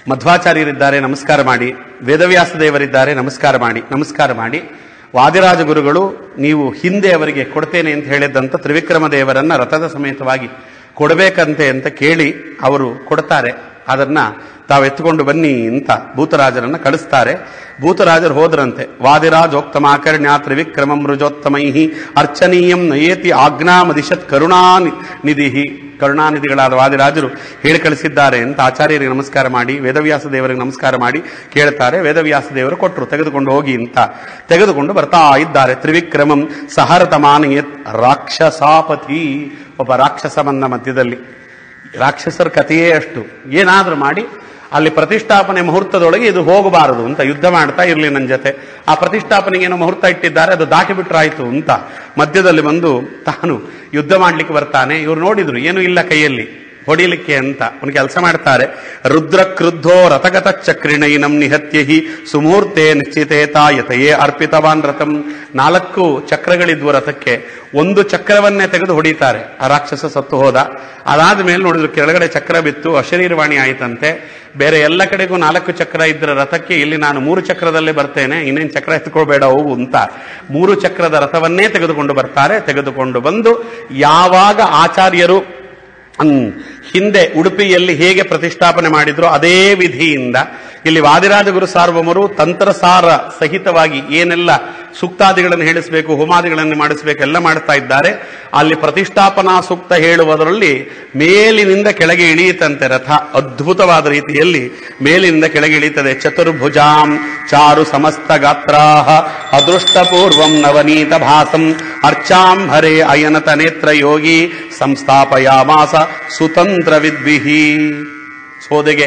ಮಧ್ವಾಚಾರ್ಯರಿದ್ದಾರೆ ನಮಸ್ಕಾರ ಮಾಡಿ ವೇದವ್ಯಾಸ ದೇವರಿದ್ದಾರೆ ನಮಸ್ಕಾರ ಮಾಡಿ ನಮಸ್ಕಾರ ಮಾಡಿ ವಾದಿರಾಜ ಗುರುಗಳು ನೀವು ಹಿಂದೆ ಅವರಿಗೆ ಕೊಡ್ತೇನೆ ಅಂತ ಹೇಳಿದ್ದಂತ ತ್ರಿವಿಕ್ರಮ ದೇವರನ್ನ ರಥದ ಸಮೇತವಾಗಿ ಕೊಡಬೇಕಂತೆ ಅಂತ ಕೇಳಿ ಅವರು ಕೊಡ್ತಾರೆ ಅದನ್ನ ತಾವು ಎತ್ತುಕೊಂಡು ಬನ್ನಿ ಅಂತ ಭೂತರಾಜರನ್ನ ಕಳಿಸ್ತಾರೆ ಭೂತರಾಜರು ಹೋದ್ರಂತೆ ವಾದಿರಾಜೋಕ್ತಮಾಕರ್ಣ್ಯ ತ್ರಿವಿಕ್ರಮಂ ರುಜೋತ್ತಮೈ ಅರ್ಚನೀಯಂ ನಯೇತಿ ಆಜ್ಞಾಮದಿಶತ್ ಕರುಣಾ ನಿಧಿ ಕರುಣಾನಿಧಿಗಳಾದ ವಾದಿರಾಜರು ಹೇಳಿ ಕಳಿಸಿದ್ದಾರೆ ಅಂತ ಆಚಾರ್ಯರಿಗೆ ನಮಸ್ಕಾರ ಮಾಡಿ ವೇದವ್ಯಾಸ ದೇವರಿಗೆ ನಮಸ್ಕಾರ ಮಾಡಿ ಕೇಳ್ತಾರೆ ವೇದವ್ಯಾಸ ದೇವರು ಕೊಟ್ಟರು ತೆಗೆದುಕೊಂಡು ಹೋಗಿ ಅಂತ ತೆಗೆದುಕೊಂಡು ಬರ್ತಾ ಇದ್ದಾರೆ ತ್ರಿವಿಕ್ರಮಂ ಸಹರತಮಾನಯತ್ ರಾಕ್ಷಸಾಪತಿ ಒಬ್ಬ ರಾಕ್ಷಸ ಬಂದ ಮಧ್ಯದಲ್ಲಿ ರಾಕ್ಷಸರ ಕಥೆಯೇ ಅಷ್ಟು ಏನಾದ್ರೂ ಮಾಡಿ ಅಲ್ಲಿ ಪ್ರತಿಷ್ಠಾಪನೆ ಮುಹೂರ್ತದೊಳಗೆ ಇದು ಹೋಗಬಾರದು ಅಂತ ಯುದ್ಧ ಮಾಡ್ತಾ ಇರಲಿ ನನ್ನ ಜೊತೆ ಆ ಪ್ರತಿಷ್ಠಾಪನೆಗೆ ಏನೋ ಮುಹೂರ್ತ ಇಟ್ಟಿದ್ದಾರೆ ಅದು ದಾಟಿ ಬಿಟ್ರಾಯ್ತು ಅಂತ ಮಧ್ಯದಲ್ಲಿ ಬಂದು ತಾನು ಯುದ್ಧ ಮಾಡ್ಲಿಕ್ಕೆ ಬರ್ತಾನೆ ಇವ್ರು ನೋಡಿದ್ರು ಏನು ಇಲ್ಲ ಕೈಯಲ್ಲಿ ಹೊಡಿಲಿಕ್ಕೆ ಅಂತ ಅವನು ಕೆಲಸ ಮಾಡ್ತಾರೆ ರುದ್ರ ಕ್ರುದ್ಧೋ ರಥಗತ ಚಕ್ರಿಣೈನಂ ನಿಹತ್ಯ ಹಿ ಸುಮೂರ್ತೆ ನಿಶ್ಚಿತೇತ ಯತಯೇ ಅರ್ಪಿತವಾನ್ ರಥಂ ನಾಲ್ಕು ಚಕ್ರಗಳಿದ್ವು ರಥಕ್ಕೆ ಒಂದು ಚಕ್ರವನ್ನೇ ತೆಗೆದು ಹೊಡಿತಾರೆ ಆ ರಾಕ್ಷಸ ಸತ್ತು ಹೋದ ಅದಾದ ಮೇಲೆ ನೋಡಿದ್ರು ಕೆಳಗಡೆ ಚಕ್ರ ಬಿತ್ತು ಅಶರೀರವಾಣಿ ಆಯ್ತಂತೆ ಬೇರೆ ಎಲ್ಲ ಕಡೆಗೂ ನಾಲ್ಕು ಚಕ್ರ ಇದ್ರ ರಥಕ್ಕೆ ಇಲ್ಲಿ ನಾನು ಮೂರು ಚಕ್ರದಲ್ಲೇ ಬರ್ತೇನೆ ಇನ್ನೇನು ಚಕ್ರ ಎತ್ಕೊಳ್ಬೇಡ ಹೋಗು ಅಂತ ಮೂರು ಚಕ್ರದ ರಥವನ್ನೇ ತೆಗೆದುಕೊಂಡು ಬರ್ತಾರೆ ತೆಗೆದುಕೊಂಡು ಬಂದು ಯಾವಾಗ ಆಚಾರ್ಯರು ಹ್ಮ್, ಹಿಂದೆ ಉಡುಪಿಯಲ್ಲಿ ಹೇಗೆ ಪ್ರತಿಷ್ಠಾಪನೆ ಮಾಡಿದ್ರು ಅದೇ ವಿಧಿಯಿಂದ ಇಲ್ಲಿ ವಾದಿರಾಜ ಗುರು ಸಾರ್ವಮರು ತಂತ್ರಸಾರ ಸಹಿತವಾಗಿ ಏನೆಲ್ಲ ಸೂಕ್ತಾದಿಗಳನ್ನು ಹೇಳಿಸಬೇಕು ಹೋಮಾದಿಗಳನ್ನು ಮಾಡಿಸಬೇಕು ಎಲ್ಲ ಮಾಡ್ತಾ ಇದ್ದಾರೆ ಅಲ್ಲಿ ಪ್ರತಿಷ್ಠಾಪನಾ ಸೂಕ್ತ ಹೇಳುವುದರಲ್ಲಿ ಮೇಲಿನಿಂದ ಕೆಳಗೆ ಇಳಿಯುತ್ತಂತೆ ರಥ ಅದ್ಭುತವಾದ ರೀತಿಯಲ್ಲಿ ಮೇಲಿನಿಂದ ಕೆಳಗೆ ಇಳಿಯುತ್ತದೆ ಚತುರ್ಭುಜಾಂ ಚಾರು ಸಮಸ್ತ ಗಾತ್ರಾಹ ಅದೃಷ್ಟಪೂರ್ವಂ ನವನೀತ ಭಾಸಂ ಅರ್ಚಾಂಭರೆ ಅಯನತ ನೇತ್ರ ಯೋಗಿ ಸಂಸ್ಥಾಪಯಾಮಾಸ ಸುತಂತ್ರ ವಿದ್ವಿಹಿ ಸೋದೆಗೆ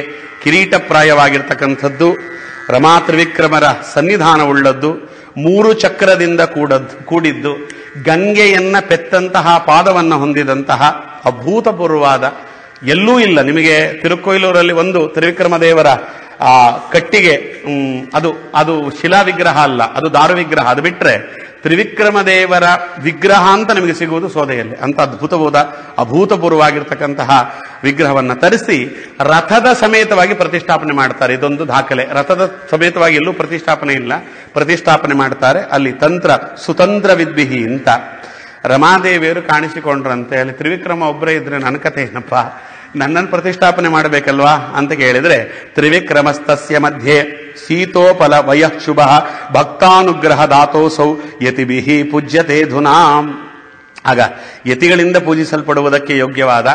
ಕಿರೀಟಪ್ರಾಯವಾಗಿರ್ತಕ್ಕಂಥದ್ದು ರಮಾ ತ್ರಿವಿಕ್ರಮರ ಸನ್ನಿಧಾನವುಳ್ಳದ್ದು ಮೂರು ಚಕ್ರದಿಂದ ಕೂಡದ್ದು ಕೂಡಿದ್ದು ಗಂಗೆಯನ್ನ ಪೆತ್ತಂತಹ ಪಾದವನ್ನು ಹೊಂದಿದಂತಹ ಅಭೂತಪೂರ್ವವಾದ ಎಲ್ಲೂ ಇಲ್ಲ ನಿಮಗೆ ತಿರುಕೊಯ್ಲೂರಲ್ಲಿ ಒಂದು ತ್ರಿವಿಕ್ರಮ ದೇವರ ಆ ಕಟ್ಟಿಗೆ ಹ್ಮ್, ಅದು ಅದು ಶಿಲಾ ವಿಗ್ರಹ ಅಲ್ಲ ಅದು ದಾರು ವಿಗ್ರಹ ಅದು ಬಿಟ್ರೆ ತ್ರಿವಿಕ್ರಮ ದೇವರ ವಿಗ್ರಹ ಅಂತ ನಿಮಗೆ ಸಿಗುವುದು ಸೋದೆಯಲ್ಲಿ ಅಂತ ಅದ್ಭುತವಾದ ಅಭೂತಪೂರ್ವವಾಗಿರ್ತಕ್ಕಂತಹ ವಿಗ್ರಹವನ್ನ ತರಿಸಿ ರಥದ ಸಮೇತವಾಗಿ ಪ್ರತಿಷ್ಠಾಪನೆ ಮಾಡ್ತಾರೆ ಇದೊಂದು ದಾಖಲೆ ರಥದ ಸಮೇತವಾಗಿ ಎಲ್ಲೂ ಪ್ರತಿಷ್ಠಾಪನೆ ಇಲ್ಲ ಪ್ರತಿಷ್ಠಾಪನೆ ಮಾಡ್ತಾರೆ ಅಲ್ಲಿ ತಂತ್ರ ಸುತಂತ್ರ ವಿದ್ವಿಹಿ ಅಂತ ರಮಾದೇವಿಯರು ಕಾಣಿಸಿಕೊಂಡ್ರಂತೆ ಅಲ್ಲಿ ತ್ರಿವಿಕ್ರಮ ಒಬ್ಬರೇ ಇದ್ರೆ ನನ್ನ ಕಥೆ ಏನಪ್ಪ ನನ್ನನ್ನು ಪ್ರತಿಷ್ಠಾಪನೆ ಮಾಡಬೇಕಲ್ವಾ ಅಂತ ಕೇಳಿದ್ರೆ ತ್ರಿವಿಕ್ರಮಸ್ತಸ್ಯ ಮಧ್ಯೆ ಶೀತೋಪಲ ವಯಃ ಶುಭ ಭಕ್ತಾನುಗ್ರಹ ದಾತೋಸೌ ಯತಿಭಿಹಿ ಪೂಜ್ಯತೆ ಧುನಾಂ ಆಗ ಯತಿಗಳಿಂದ ಪೂಜಿಸಲ್ಪಡುವುದಕ್ಕೆ ಯೋಗ್ಯವಾದ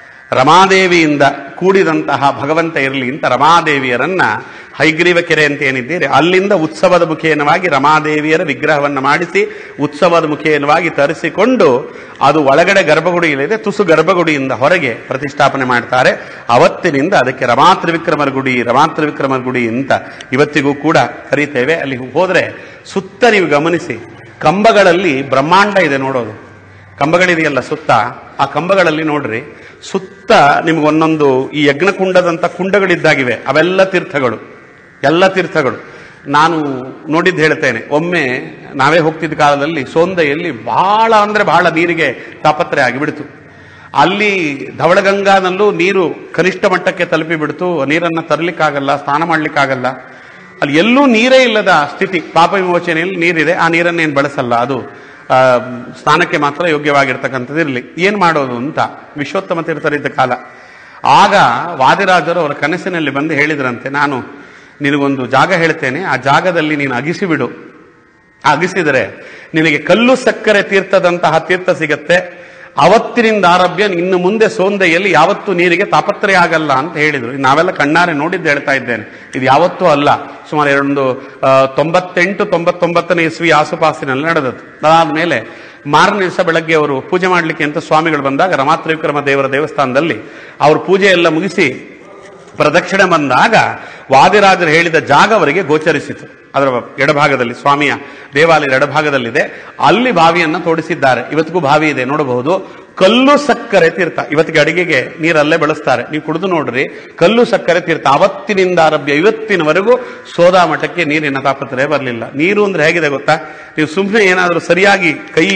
ರಮಾದೇವಿಯಿಂದ ಕೂಡಿದಂತಹ ಭಗವಂತ ಇರಲಿ ಅಂತ ರಮಾದೇವಿಯರನ್ನ ಹೈಗ್ರೀವ ಕೆರೆ ಅಂತ ಏನಿದ್ದೀರಿ ಅಲ್ಲಿಂದ ಉತ್ಸವದ ಮುಖೇನವಾಗಿ ರಮಾದೇವಿಯರ ವಿಗ್ರಹವನ್ನು ಮಾಡಿಸಿ ಉತ್ಸವದ ಮುಖೇನವಾಗಿ ತರಿಸಿಕೊಂಡು ಅದು ಒಳಗಡೆ ಗರ್ಭಗುಡಿಯಲ್ಲಿದೆ ತುಸು ಗರ್ಭಗುಡಿಯಿಂದ ಹೊರಗೆ ಪ್ರತಿಷ್ಠಾಪನೆ ಮಾಡ್ತಾರೆ ಅವತ್ತಿನಿಂದ ಅದಕ್ಕೆ ರಮಾ ತ್ರಿವಿಕ್ರಮರ ಗುಡಿ ರಮಾ ತ್ರಿವಿಕ್ರಮರ ಗುಡಿ ಅಂತ ಇವತ್ತಿಗೂ ಕೂಡ ಕರೀತೇವೆ ಅಲ್ಲಿ ಹೋದ್ರೆ ಸುತ್ತ ನೀವು ಗಮನಿಸಿ ಕಂಬಗಳಲ್ಲಿ ಬ್ರಹ್ಮಾಂಡ ಇದೆ ನೋಡೋದು ಕಂಬಗಳಿದೆಯಲ್ಲ ಸುತ್ತ ಆ ಕಂಬಗಳಲ್ಲಿ ನೋಡ್ರಿ ಸುತ್ತ ನಿಮ್ಗೆ ಒಂದೊಂದು ಈ ಯಜ್ಞಕುಂಡದಂತ ಕುಂಡಗಳಿದ್ದಾಗಿವೆ ಅವೆಲ್ಲ ತೀರ್ಥಗಳು ಎಲ್ಲ ತೀರ್ಥಗಳು ನಾನು ನೋಡಿದ್ದು ಹೇಳ್ತೇನೆ ಒಮ್ಮೆ ನಾವೇ ಹೋಗ್ತಿದ್ದ ಕಾಲದಲ್ಲಿ ಸೋಂದೆಯಲ್ಲಿ ಬಹಳ ಅಂದ್ರೆ ಬಹಳ ನೀರಿಗೆ ತಾಪತ್ರೆ ಆಗಿಬಿಡ್ತು ಅಲ್ಲಿ ಧವಳಗಂಗಾನಲ್ಲೂ ನೀರು ಕನಿಷ್ಠ ಮಟ್ಟಕ್ಕೆ ತಲುಪಿ ಬಿಡ್ತು ನೀರನ್ನ ತರಲಿಕ್ಕಾಗಲ್ಲ ಸ್ನಾನ ಮಾಡ್ಲಿಕ್ಕಾಗಲ್ಲ ಅಲ್ಲಿ ಎಲ್ಲೂ ನೀರೇ ಇಲ್ಲದ ಸ್ಥಿತಿ ಪಾಪ ವಿಮೋಚನೆಯಲ್ಲಿ ನೀರಿದೆ ಆ ನೀರನ್ನೇನು ಬಳಸಲ್ಲ ಅದು ಆ, ಸ್ನಾನಕ್ಕೆ ಮಾತ್ರ ಯೋಗ್ಯವಾಗಿರ್ತಕ್ಕಂಥದ್ದು ಇರಲಿ ಏನ್ ಮಾಡೋದು ಅಂತ ವಿಶ್ವೋತ್ತಮ ತೀರ್ಥರಿದ್ದ ಕಾಲ ಆಗ ವಾದಿರಾಜರು ಅವರ ಕನಸಿನಲ್ಲಿ ಬಂದು ಹೇಳಿದ್ರಂತೆ ನಾನು ನಿನಗೊಂದು ಜಾಗ ಹೇಳ್ತೇನೆ ಆ ಜಾಗದಲ್ಲಿ ನೀನು ಅಗಿಸಿ ಬಿಡು ಅಗಿಸಿದರೆ ನಿನಗೆ ಕಲ್ಲು ಸಕ್ಕರೆ ತೀರ್ಥದಂತಹ ತೀರ್ಥ ಸಿಗತ್ತೆ ಅವತ್ತಿನಿಂದ ಆರಭ್ಯ ಇನ್ನು ಮುಂದೆ ಸೋಂದೆಯಲ್ಲಿ ಯಾವತ್ತೂ ನೀರಿಗೆ ತಾಪತ್ರೆ ಆಗಲ್ಲ ಅಂತ ಹೇಳಿದ್ರು ನಾವೆಲ್ಲ ಕಣ್ಣಾರೆ ನೋಡಿದ್ದು ಹೇಳ್ತಾ ಇದ್ದೇನೆ ಇದು ಯಾವತ್ತೂ ಅಲ್ಲ ಸುಮಾರು ಎರಡೊಂದು ಆ, ತೊಂಬತ್ತೆಂಟು ತೊಂಬತ್ತೊಂಬತ್ತನೇ ಇಸ್ವಿ ಆಸುಪಾಸಿನಲ್ಲಿ ನಡೆದದ್ದು ಅದಾದ್ಮೇಲೆ ಮಾರನೇ ದಿವಸ ಬೆಳಗ್ಗೆ ಅವರು ಪೂಜೆ ಮಾಡಲಿಕ್ಕೆ ಅಂತ ಸ್ವಾಮಿಗಳು ಬಂದಾಗ ರಮಾತ್ರಿವಿಕ್ರಮ ದೇವರ ದೇವಸ್ಥಾನದಲ್ಲಿ ಅವರು ಪೂಜೆ ಎಲ್ಲ ಮುಗಿಸಿ ಪ್ರದಕ್ಷಿಣೆ ಬಂದಾಗ ವಾದಿರಾಜರು ಹೇಳಿದ ಜಾಗ ಅವರಿಗೆ ಗೋಚರಿಸಿತು ಅದರ ಎಡಭಾಗದಲ್ಲಿ ಸ್ವಾಮಿಯ ದೇವಾಲಯದ ಎಡಭಾಗದಲ್ಲಿದೆ ಅಲ್ಲಿ ಬಾವಿಯನ್ನ ತೋಡಿಸಿದ್ದಾರೆ ಇವತ್ತಿಗೂ ಬಾವಿ ಇದೆ ನೋಡಬಹುದು ಕಲ್ಲು ಸಕ್ಕರೆ ತೀರ್ಥ ಇವತ್ತಿಗೆ ಅಡಿಗೆಗೆ ನೀರಲ್ಲೇ ಬಳಸ್ತಾರೆ ನೀವು ಕುಡಿದು ನೋಡ್ರಿ ಕಲ್ಲು ಸಕ್ಕರೆ ತೀರ್ಥ ಅವತ್ತಿನಿಂದ ಆರಭ್ಯ ಇವತ್ತಿನವರೆಗೂ ಸೋದಾ ಮಠಕ್ಕೆ ನೀರಿನ ತಾಪತ್ರೆ ಬರಲಿಲ್ಲ ನೀರು ಅಂದ್ರೆ ಹೇಗಿದೆ ಗೊತ್ತಾ ನೀವು ಸುಮ್ಮನೆ ಏನಾದರೂ ಸರಿಯಾಗಿ ಕೈ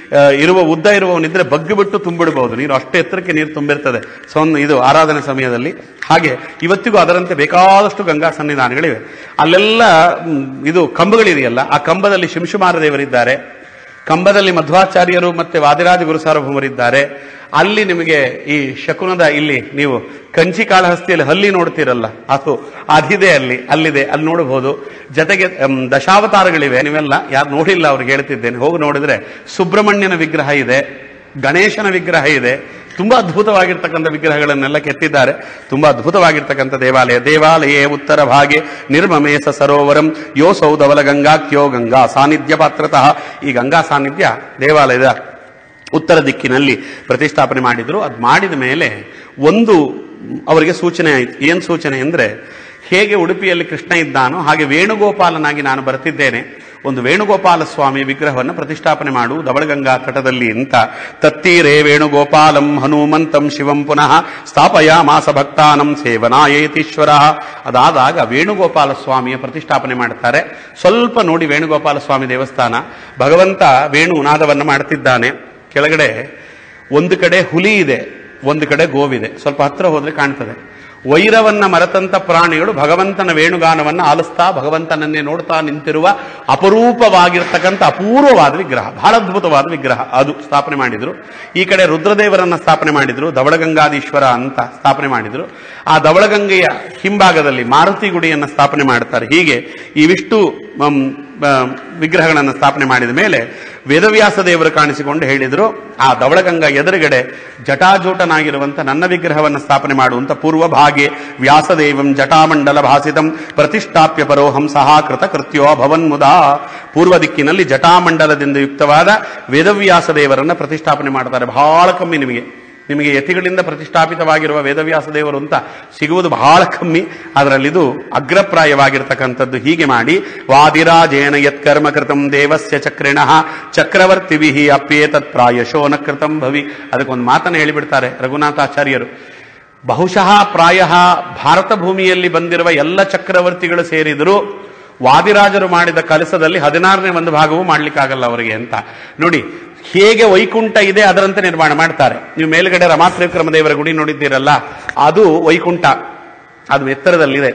ಆ, ಇರುವ ಉದ್ದ ಇರುವವನಿದ್ರೆ ಬಗ್ಗಿ ಬಿಟ್ಟು ತುಂಬಿಡಬಹುದು ನೀರು ಅಷ್ಟು ಎತ್ತರಕ್ಕೆ ನೀರು ತುಂಬಿರ್ತದೆ ಸೊ ಒಂದು ಇದು ಆರಾಧನೆ ಸಮಯದಲ್ಲಿ ಹಾಗೆ ಇವತ್ತಿಗೂ ಅದರಂತೆ ಬೇಕಾದಷ್ಟು ಗಂಗಾ ಸನ್ನಿಧಾನಗಳಿವೆ ಅಲ್ಲೆಲ್ಲ ಮ್, ಇದು ಕಂಬಗಳಿದೆಯಲ್ಲ ಆ ಕಂಬದಲ್ಲಿ ಶಿಂಶುಮಾರ ದೇವರಿದ್ದಾರೆ ಕಂಬದಲ್ಲಿ ಮಧ್ವಾಚಾರ್ಯರು ಮತ್ತೆ ವಾದಿರಾಜ ಗುರು ಸಾರ್ವಭೌಮರಿದ್ದಾರೆ ಅಲ್ಲಿ ನಿಮಗೆ ಈ ಶಕುನದ ಇಲ್ಲಿ ನೀವು ಕಂಚಿ ಕಾಳಹಸ್ತಿಯಲ್ಲಿ ಹಲ್ಲಿ ನೋಡ್ತೀರಲ್ಲ ಅದು ಅದಿದೆ ಅಲ್ಲಿ ಅಲ್ಲಿದೆ ಅಲ್ಲಿ ನೋಡಬಹುದು ಜೊತೆಗೆ ಮ್, ದಶಾವತಾರಗಳಿವೆ ನೀವೆಲ್ಲ ಯಾರು ನೋಡಿಲ್ಲ ಅವ್ರಿಗೆ ಹೇಳ್ತಿದ್ದೇನೆ ಹೋಗಿ ನೋಡಿದ್ರೆ ಸುಬ್ರಹ್ಮಣ್ಯನ ವಿಗ್ರಹ ಇದೆ ಗಣೇಶನ ವಿಗ್ರಹ ಇದೆ ತುಂಬಾ ಅದ್ಭುತವಾಗಿರ್ತಕ್ಕಂಥ ವಿಗ್ರಹಗಳನ್ನೆಲ್ಲ ಕೆತ್ತಿದ್ದಾರೆ ತುಂಬಾ ಅದ್ಭುತವಾಗಿರ್ತಕ್ಕಂಥ ದೇವಾಲಯ ದೇವಾಲಯೇ ಉತ್ತರ ಭಾಗೆ ನಿರ್ಮಮೇಶ ಸರೋವರಂ ಯೋ ಸೌಧವಲ ಗಂಗಾಖ್ಯೋ ಗಂಗಾ ಸಾನ್ನಿಧ್ಯ ಪಾತ್ರತಃ ಈ ಗಂಗಾ ಸಾನ್ನಿಧ್ಯ ದೇವಾಲಯದ ಉತ್ತರ ದಿಕ್ಕಿನಲ್ಲಿ ಪ್ರತಿಷ್ಠಾಪನೆ ಮಾಡಿದ್ರು ಅದು ಮಾಡಿದ ಮೇಲೆ ಒಂದು ಅವರಿಗೆ ಸೂಚನೆ ಆಯಿತು ಏನು ಸೂಚನೆ ಅಂದ್ರೆ ಹೇಗೆ ಉಡುಪಿಯಲ್ಲಿ ಕೃಷ್ಣ ಇದ್ದಾನೋ ಹಾಗೆ ವೇಣುಗೋಪಾಲನಾಗಿ ನಾನು ಬರ್ತಿದ್ದೇನೆ ಒಂದು ವೇಣುಗೋಪಾಲ ಸ್ವಾಮಿ ವಿಗ್ರಹವನ್ನು ಪ್ರತಿಷ್ಠಾಪನೆ ಮಾಡು ಧವಳಗಂಗಾ ತಟದಲ್ಲಿ ಅಂತ ತತ್ತೀರೇ ವೇಣುಗೋಪಾಲಂ ಹನುಮಂತಂ ಶಿವಂ ಪುನಃ ಸ್ಥಾಪಯಾಮಾಸ ಭಕ್ತಾನಂ ಸೇವನಾಯೇತೀಶ್ವರ ಅದಾದಾಗ ವೇಣುಗೋಪಾಲ ಸ್ವಾಮಿಯ ಪ್ರತಿಷ್ಠಾಪನೆ ಮಾಡ್ತಾರೆ ಸ್ವಲ್ಪ ನೋಡಿ ವೇಣುಗೋಪಾಲ ಸ್ವಾಮಿ ದೇವಸ್ಥಾನ ಭಗವಂತ ವೇಣು ನಾದವನ್ನು ಮಾಡ್ತಿದ್ದಾನೆ ಕೆಳಗಡೆ ಒಂದು ಕಡೆ ಹುಲಿ ಇದೆ ಒಂದು ಕಡೆ ಗೋವಿದೆ ಸ್ವಲ್ಪ ಹತ್ರ ಹೋದ್ರೆ ಕಾಣ್ತದೆ ವೈರವನ್ನ ಮರೆತಂತ ಪ್ರಾಣಿಗಳು ಭಗವಂತನ ವೇಣುಗಾನವನ್ನ ಆಲಿಸ್ತಾ ಭಗವಂತನನ್ನೇ ನೋಡ್ತಾ ನಿಂತಿರುವ ಅಪರೂಪವಾಗಿರ್ತಕ್ಕಂಥ ಅಪೂರ್ವವಾದ ವಿಗ್ರಹ ಬಹಳ ಅದ್ಭುತವಾದ ವಿಗ್ರಹ ಅದು ಸ್ಥಾಪನೆ ಮಾಡಿದ್ರು ಈ ಕಡೆ ರುದ್ರದೇವರನ್ನ ಸ್ಥಾಪನೆ ಮಾಡಿದ್ರು ಧವಳಗಂಗಾದೀಶ್ವರ ಅಂತ ಸ್ಥಾಪನೆ ಮಾಡಿದ್ರು ಆ ಧವಳಗಂಗೆಯ ಹಿಂಭಾಗದಲ್ಲಿ ಮಾರುತಿ ಗುಡಿಯನ್ನ ಸ್ಥಾಪನೆ ಮಾಡ್ತಾರೆ ಹೀಗೆ ಇವಿಷ್ಟು ಮ್, ಆ, ವಿಗ್ರಹಗಳನ್ನು ಸ್ಥಾಪನೆ ಮಾಡಿದ ಮೇಲೆ ವೇದವ್ಯಾಸ ದೇವರು ಕಾಣಿಸಿಕೊಂಡು ಹೇಳಿದ್ರು ಆ ಧವಳಗಂಗಾ ಎದುರುಗಡೆ ಜಟಾಜೂಟನಾಗಿರುವಂತ ನನ್ನ ವಿಗ್ರಹವನ್ನು ಸ್ಥಾಪನೆ ಮಾಡುವಂತ ಪೂರ್ವ ಭಾಗೆ ವ್ಯಾಸದೇವಂ ಜಟಾಮಂಡಲ ಭಾಸಿತಂ ಪ್ರತಿಷ್ಠಾಪ್ಯ ಪರೋಹಂ ಸಹ ಕೃತ ಕೃತ್ಯೋ ಭವನ್ ಮುದಾ ಪೂರ್ವ ದಿಕ್ಕಿನಲ್ಲಿ ಜಟಾಮಂಡಲದಿಂದ ಯುಕ್ತವಾದ ವೇದವ್ಯಾಸ ದೇವರನ್ನ ಪ್ರತಿಷ್ಠಾಪನೆ ಮಾಡ್ತಾರೆ ಬಹಳ ಕಮ್ಮಿ ನಿಮಗೆ ನಿಮಗೆ ಯತಿಗಳಿಂದ ಪ್ರತಿಷ್ಠಾಪಿತವಾಗಿರುವ ವೇದವ್ಯಾಸ ದೇವರು ಅಂತ ಸಿಗುವುದು ಬಹಳ ಕಮ್ಮಿ ಅದರಲ್ಲಿದು ಅಗ್ರಪ್ರಾಯವಾಗಿರ್ತಕ್ಕಂಥದ್ದು ಹೀಗೆ ಮಾಡಿ ವಾದಿರಾಜೇನ ಯತ್ಕರ್ಮ ಕೃತಂ ದೇವಸ್ಯ ಚಕ್ರಿಣ ಚಕ್ರವರ್ತಿಭಿ ಅಪ್ಯೇತತ್ ಪ್ರಾಯಶೋ ನ ಕೃತಂ ಭವಿ ಅದಕ್ಕೊಂದು ಮಾತನ್ನು ಹೇಳಿಬಿಡ್ತಾರೆ ರಘುನಾಥಾಚಾರ್ಯರು ಬಹುಶಃ ಪ್ರಾಯ ಭಾರತ ಭೂಮಿಯಲ್ಲಿ ಬಂದಿರುವ ಎಲ್ಲ ಚಕ್ರವರ್ತಿಗಳು ಸೇರಿದರೂ ವಾದಿರಾಜರು ಮಾಡಿದ ಕೆಲಸದಲ್ಲಿ ಹದಿನಾರನೇ ಒಂದು ಭಾಗವೂ ಮಾಡ್ಲಿಕ್ಕಾಗಲ್ಲ ಅವರಿಗೆ ಅಂತ ನೋಡಿ ಹೇಗೆ ವೈಕುಂಠ ಇದೆ ಅದರಂತೆ ನಿರ್ಮಾಣ ಮಾಡ್ತಾರೆ ನೀವು ಮೇಲ್ಗಡೆ ರಮಾತ್ರಿವಿಕ್ರಮ ದೇವರ ಗುಡಿ ನೋಡಿದ್ದೀರಲ್ಲ ಅದು ವೈಕುಂಠ ಅದು ಎತ್ತರದಲ್ಲಿದೆ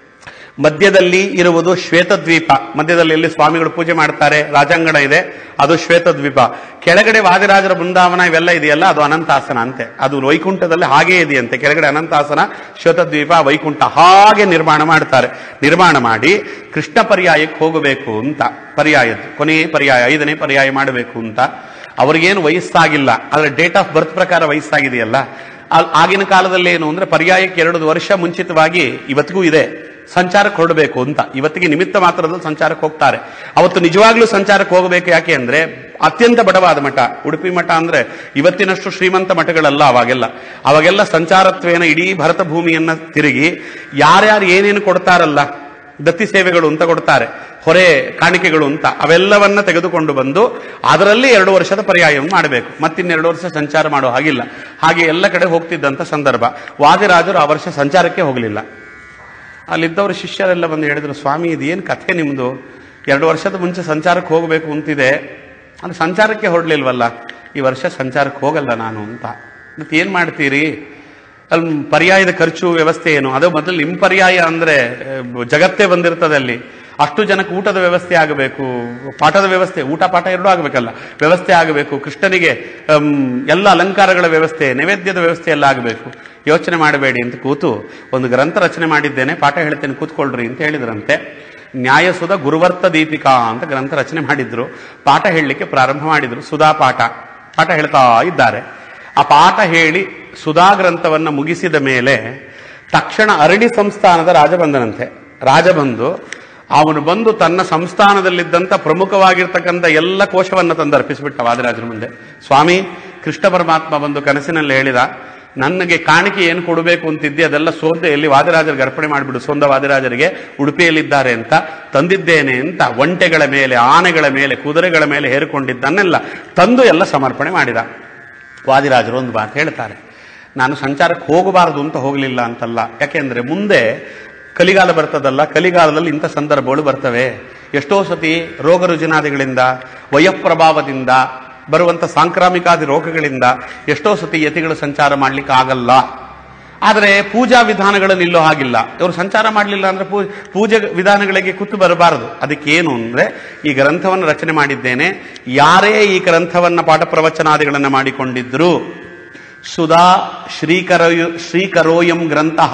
ಮಧ್ಯದಲ್ಲಿ ಇರುವುದು ಶ್ವೇತದ್ವೀಪ ಮಧ್ಯದಲ್ಲಿ ಎಲ್ಲಿ ಸ್ವಾಮಿಗಳು ಪೂಜೆ ಮಾಡ್ತಾರೆ ರಾಜಾಂಗಣ ಇದೆ ಅದು ಶ್ವೇತದ್ವೀಪ ಕೆಳಗಡೆ ವಾದಿರಾಜರ ಬೃಂದಾವನ ಇವೆಲ್ಲ ಇದೆಯಲ್ಲ ಅದು ಅನಂತಾಸನ ಅಂತೆ ಅದು ವೈಕುಂಠದಲ್ಲಿ ಹಾಗೇ ಇದೆಯಂತೆ ಕೆಳಗಡೆ ಅನಂತಾಸನ ಶ್ವೇತದ್ವೀಪ ವೈಕುಂಠ ಹಾಗೆ ನಿರ್ಮಾಣ ಮಾಡ್ತಾರೆ ನಿರ್ಮಾಣ ಮಾಡಿ ಕೃಷ್ಣ ಪರ್ಯಾಯಕ್ಕೆ ಹೋಗಬೇಕು ಅಂತ ಪರ್ಯಾಯದ್ದು ಕೊನೆಯ ಪರ್ಯಾಯ ಐದನೇ ಪರ್ಯಾಯ ಮಾಡಬೇಕು ಅಂತ ಅವ್ರಿಗೇನು ವಯಸ್ಸಾಗಿಲ್ಲ ಆದ್ರೆ ಡೇಟ್ ಆಫ್ ಬರ್ತ್ ಪ್ರಕಾರ ವಯಸ್ಸಾಗಿದೆಯಲ್ಲ ಆ- ಆಗಿನ ಕಾಲದಲ್ಲಿ ಏನು ಅಂದ್ರೆ ಪರ್ಯಾಯಕ್ಕೆ ಎರಡು ವರ್ಷ ಮುಂಚಿತವಾಗಿ ಇವತ್ತಿಗೂ ಇದೆ ಸಂಚಾರಕ್ಕೆ ಹೊರಡಬೇಕು ಅಂತ ಇವತ್ತಿಗೆ ನಿಮಿತ್ತ ಮಾತ್ರದಲ್ಲಿ ಸಂಚಾರಕ್ಕೆ ಹೋಗ್ತಾರೆ ಅವತ್ತು ನಿಜವಾಗ್ಲೂ ಸಂಚಾರಕ್ಕೆ ಹೋಗಬೇಕು ಯಾಕೆ ಅಂದ್ರೆ ಅತ್ಯಂತ ಬಡವಾದ ಮಠ ಉಡುಪಿ ಮಠ ಅಂದ್ರೆ ಇವತ್ತಿನಷ್ಟು ಶ್ರೀಮಂತ ಮಠಗಳಲ್ಲ ಅವಾಗೆಲ್ಲ ಅವಾಗೆಲ್ಲ ಸಂಚಾರತ್ವೇನ ಇಡೀ ಭರತ ಭೂಮಿಯನ್ನ ತಿರುಗಿ ಯಾರ್ಯಾರು ಏನೇನು ಕೊಡ್ತಾರಲ್ಲ ದತ್ತಿ ಸೇವೆಗಳು ಅಂತ ಕೊಡ್ತಾರೆ ಹೊರೆ ಕಾಣಿಕೆಗಳು ಅಂತ ಅವೆಲ್ಲವನ್ನ ತೆಗೆದುಕೊಂಡು ಬಂದು ಅದರಲ್ಲಿ ಎರಡು ವರ್ಷದ ಪರ್ಯಾಯವನ್ನು ಮಾಡಬೇಕು ಮತ್ತಿನ್ನೆರಡು ವರ್ಷ ಸಂಚಾರ ಮಾಡೋ ಹಾಗಿಲ್ಲ ಹಾಗೆ ಎಲ್ಲ ಕಡೆ ಹೋಗ್ತಿದ್ದಂತ ಸಂದರ್ಭ ವಾದಿರಾಜರು ಆ ವರ್ಷ ಸಂಚಾರಕ್ಕೆ ಹೋಗಲಿಲ್ಲ ಅಲ್ಲಿದ್ದವರು ಶಿಷ್ಯರೆಲ್ಲ ಬಂದು ಹೇಳಿದ್ರು ಸ್ವಾಮಿ ಇದೇನು ಕಥೆ ನಿಮ್ದು ಎರಡು ವರ್ಷದ ಮುಂಚೆ ಸಂಚಾರಕ್ಕೆ ಹೋಗಬೇಕು ಅಂತಿದೆ ಅದು ಸಂಚಾರಕ್ಕೆ ಹೊರಡ್ಲಿಲ್ವಲ್ಲ ಈ ವರ್ಷ ಸಂಚಾರಕ್ಕೆ ಹೋಗಲ್ಲ ನಾನು ಅಂತ ಮತ್ತೆ ಏನ್ ಮಾಡ್ತೀರಿ ಅಲ್ಲಿ ಪರ್ಯಾಯದ ಖರ್ಚು ವ್ಯವಸ್ಥೆ ಏನು ಅದು ಮೊದಲು ನಿಮ್ಮ ಪರ್ಯಾಯ ಅಂದ್ರೆ ಆ, ಜಗತ್ತೇ ಬಂದಿರ್ತದೆ ಅಲ್ಲಿ ಅಷ್ಟು ಜನಕ್ಕೆ ಊಟದ ವ್ಯವಸ್ಥೆ ಆಗಬೇಕು ಪಾಠದ ವ್ಯವಸ್ಥೆ ಊಟ ಪಾಠ ಎರಡೂ ಆಗಬೇಕಲ್ಲ ವ್ಯವಸ್ಥೆ ಆಗಬೇಕು ಕೃಷ್ಣನಿಗೆ ಅಮ್, ಎಲ್ಲ ಅಲಂಕಾರಗಳ ವ್ಯವಸ್ಥೆ ನೈವೇದ್ಯದ ವ್ಯವಸ್ಥೆ ಎಲ್ಲ ಆಗಬೇಕು ಯೋಚನೆ ಮಾಡಬೇಡಿ ಅಂತ ಕೂತು ಒಂದು ಗ್ರಂಥ ರಚನೆ ಮಾಡಿದ್ದೇನೆ ಪಾಠ ಹೇಳ್ತೇನೆ ಕೂತ್ಕೊಳ್ರಿ ಅಂತ ಹೇಳಿದ್ರಂತೆ ನ್ಯಾಯಸುಧ ಗುರುವರ್ತ ದೀಪಿಕಾ ಅಂತ ಗ್ರಂಥ ರಚನೆ ಮಾಡಿದ್ರು ಪಾಠ ಹೇಳಲಿಕ್ಕೆ ಪ್ರಾರಂಭ ಮಾಡಿದ್ರು ಸುಧಾ ಪಾಠ ಪಾಠ ಹೇಳ್ತಾ ಇದ್ದಾರೆ ಆ ಪಾಠ ಹೇಳಿ ಸುಧಾ ಗ್ರಂಥವನ್ನ ಮುಗಿಸಿದ ಮೇಲೆ ತಕ್ಷಣ ಅರಳಿ ಸಂಸ್ಥಾನದ ರಾಜ ಬಂದನಂತೆ ರಾಜ ಬಂದು ಅವನು ಬಂದು ತನ್ನ ಸಂಸ್ಥಾನದಲ್ಲಿದ್ದಂಥ ಪ್ರಮುಖವಾಗಿರ್ತಕ್ಕಂಥ ಎಲ್ಲ ಕೋಶವನ್ನು ತಂದು ಅರ್ಪಿಸಿಬಿಟ್ಟ ವಾದಿರಾಜರ ಮುಂದೆ ಸ್ವಾಮಿ ಕೃಷ್ಣ ಪರಮಾತ್ಮ ಬಂದು ಕನಸಿನಲ್ಲಿ ಹೇಳಿದ ನನಗೆ ಕಾಣಿಕೆ ಏನು ಕೊಡಬೇಕು ಅಂತಿದ್ದೆ ಅದೆಲ್ಲ ಸೋದ್ದೆಯಲ್ಲಿ ವಾದಿರಾಜರಿಗೆ ಅರ್ಪಣೆ ಮಾಡಿಬಿಡು ಸೊಂದ ವಾದಿರಾಜರಿಗೆ ಉಡುಪಿಯಲ್ಲಿದ್ದಾರೆ ಅಂತ ತಂದಿದ್ದೇನೆ ಅಂತ ಒಂಟೆಗಳ ಮೇಲೆ ಆನೆಗಳ ಮೇಲೆ ಕುದುರೆಗಳ ಮೇಲೆ ಹೇರಿಕೊಂಡಿದ್ದನ್ನೆಲ್ಲ ತಂದು ಎಲ್ಲ ಸಮರ್ಪಣೆ ಮಾಡಿದ ವಾದಿರಾಜರು ಒಂದು ಮಾತು ಹೇಳ್ತಾರೆ ನಾನು ಸಂಚಾರಕ್ಕೆ ಹೋಗಬಾರದು ಅಂತ ಹೋಗಲಿಲ್ಲ ಅಂತಲ್ಲ ಯಾಕೆಂದ್ರೆ ಮುಂದೆ ಕಲಿಗಾಲ ಬರ್ತದಲ್ಲ ಕಲಿಗಾಲದಲ್ಲಿ ಇಂಥ ಸಂದರ್ಭಗಳು ಬರ್ತವೆ ಎಷ್ಟೋ ಸತಿ ರೋಗ ರುಜಿನಾದಿಗಳಿಂದ ವಯಃಪ್ರಭಾವದಿಂದ ಬರುವಂತ ಸಾಂಕ್ರಾಮಿಕಾದಿ ರೋಗಗಳಿಂದ ಎಷ್ಟೋ ಸತಿ ಯತಿಗಳು ಸಂಚಾರ ಮಾಡ್ಲಿಕ್ಕೆ ಆಗಲ್ಲ ಆದರೆ ಪೂಜಾ ವಿಧಾನಗಳಲ್ಲಿ ಇಲ್ಲೋ ಹಾಗಿಲ್ಲ ಇವರು ಸಂಚಾರ ಮಾಡಲಿಲ್ಲ ಅಂದ್ರೆ ಪೂ ಪೂಜೆ ವಿಧಾನಗಳಿಗೆ ಕುತ್ತು ಬರಬಾರದು ಅದಕ್ಕೇನು ಅಂದ್ರೆ ಈ ಗ್ರಂಥವನ್ನು ರಚನೆ ಮಾಡಿದ್ದೇನೆ ಯಾರೇ ಈ ಗ್ರಂಥವನ್ನ ಪಾಠ ಪ್ರವಚನಾದಿಗಳನ್ನ ಮಾಡಿಕೊಂಡಿದ್ರು ಸುಧಾ ಶ್ರೀಕರೋಯು ಶ್ರೀಕರೋಯಂ ಗ್ರಂಥಃ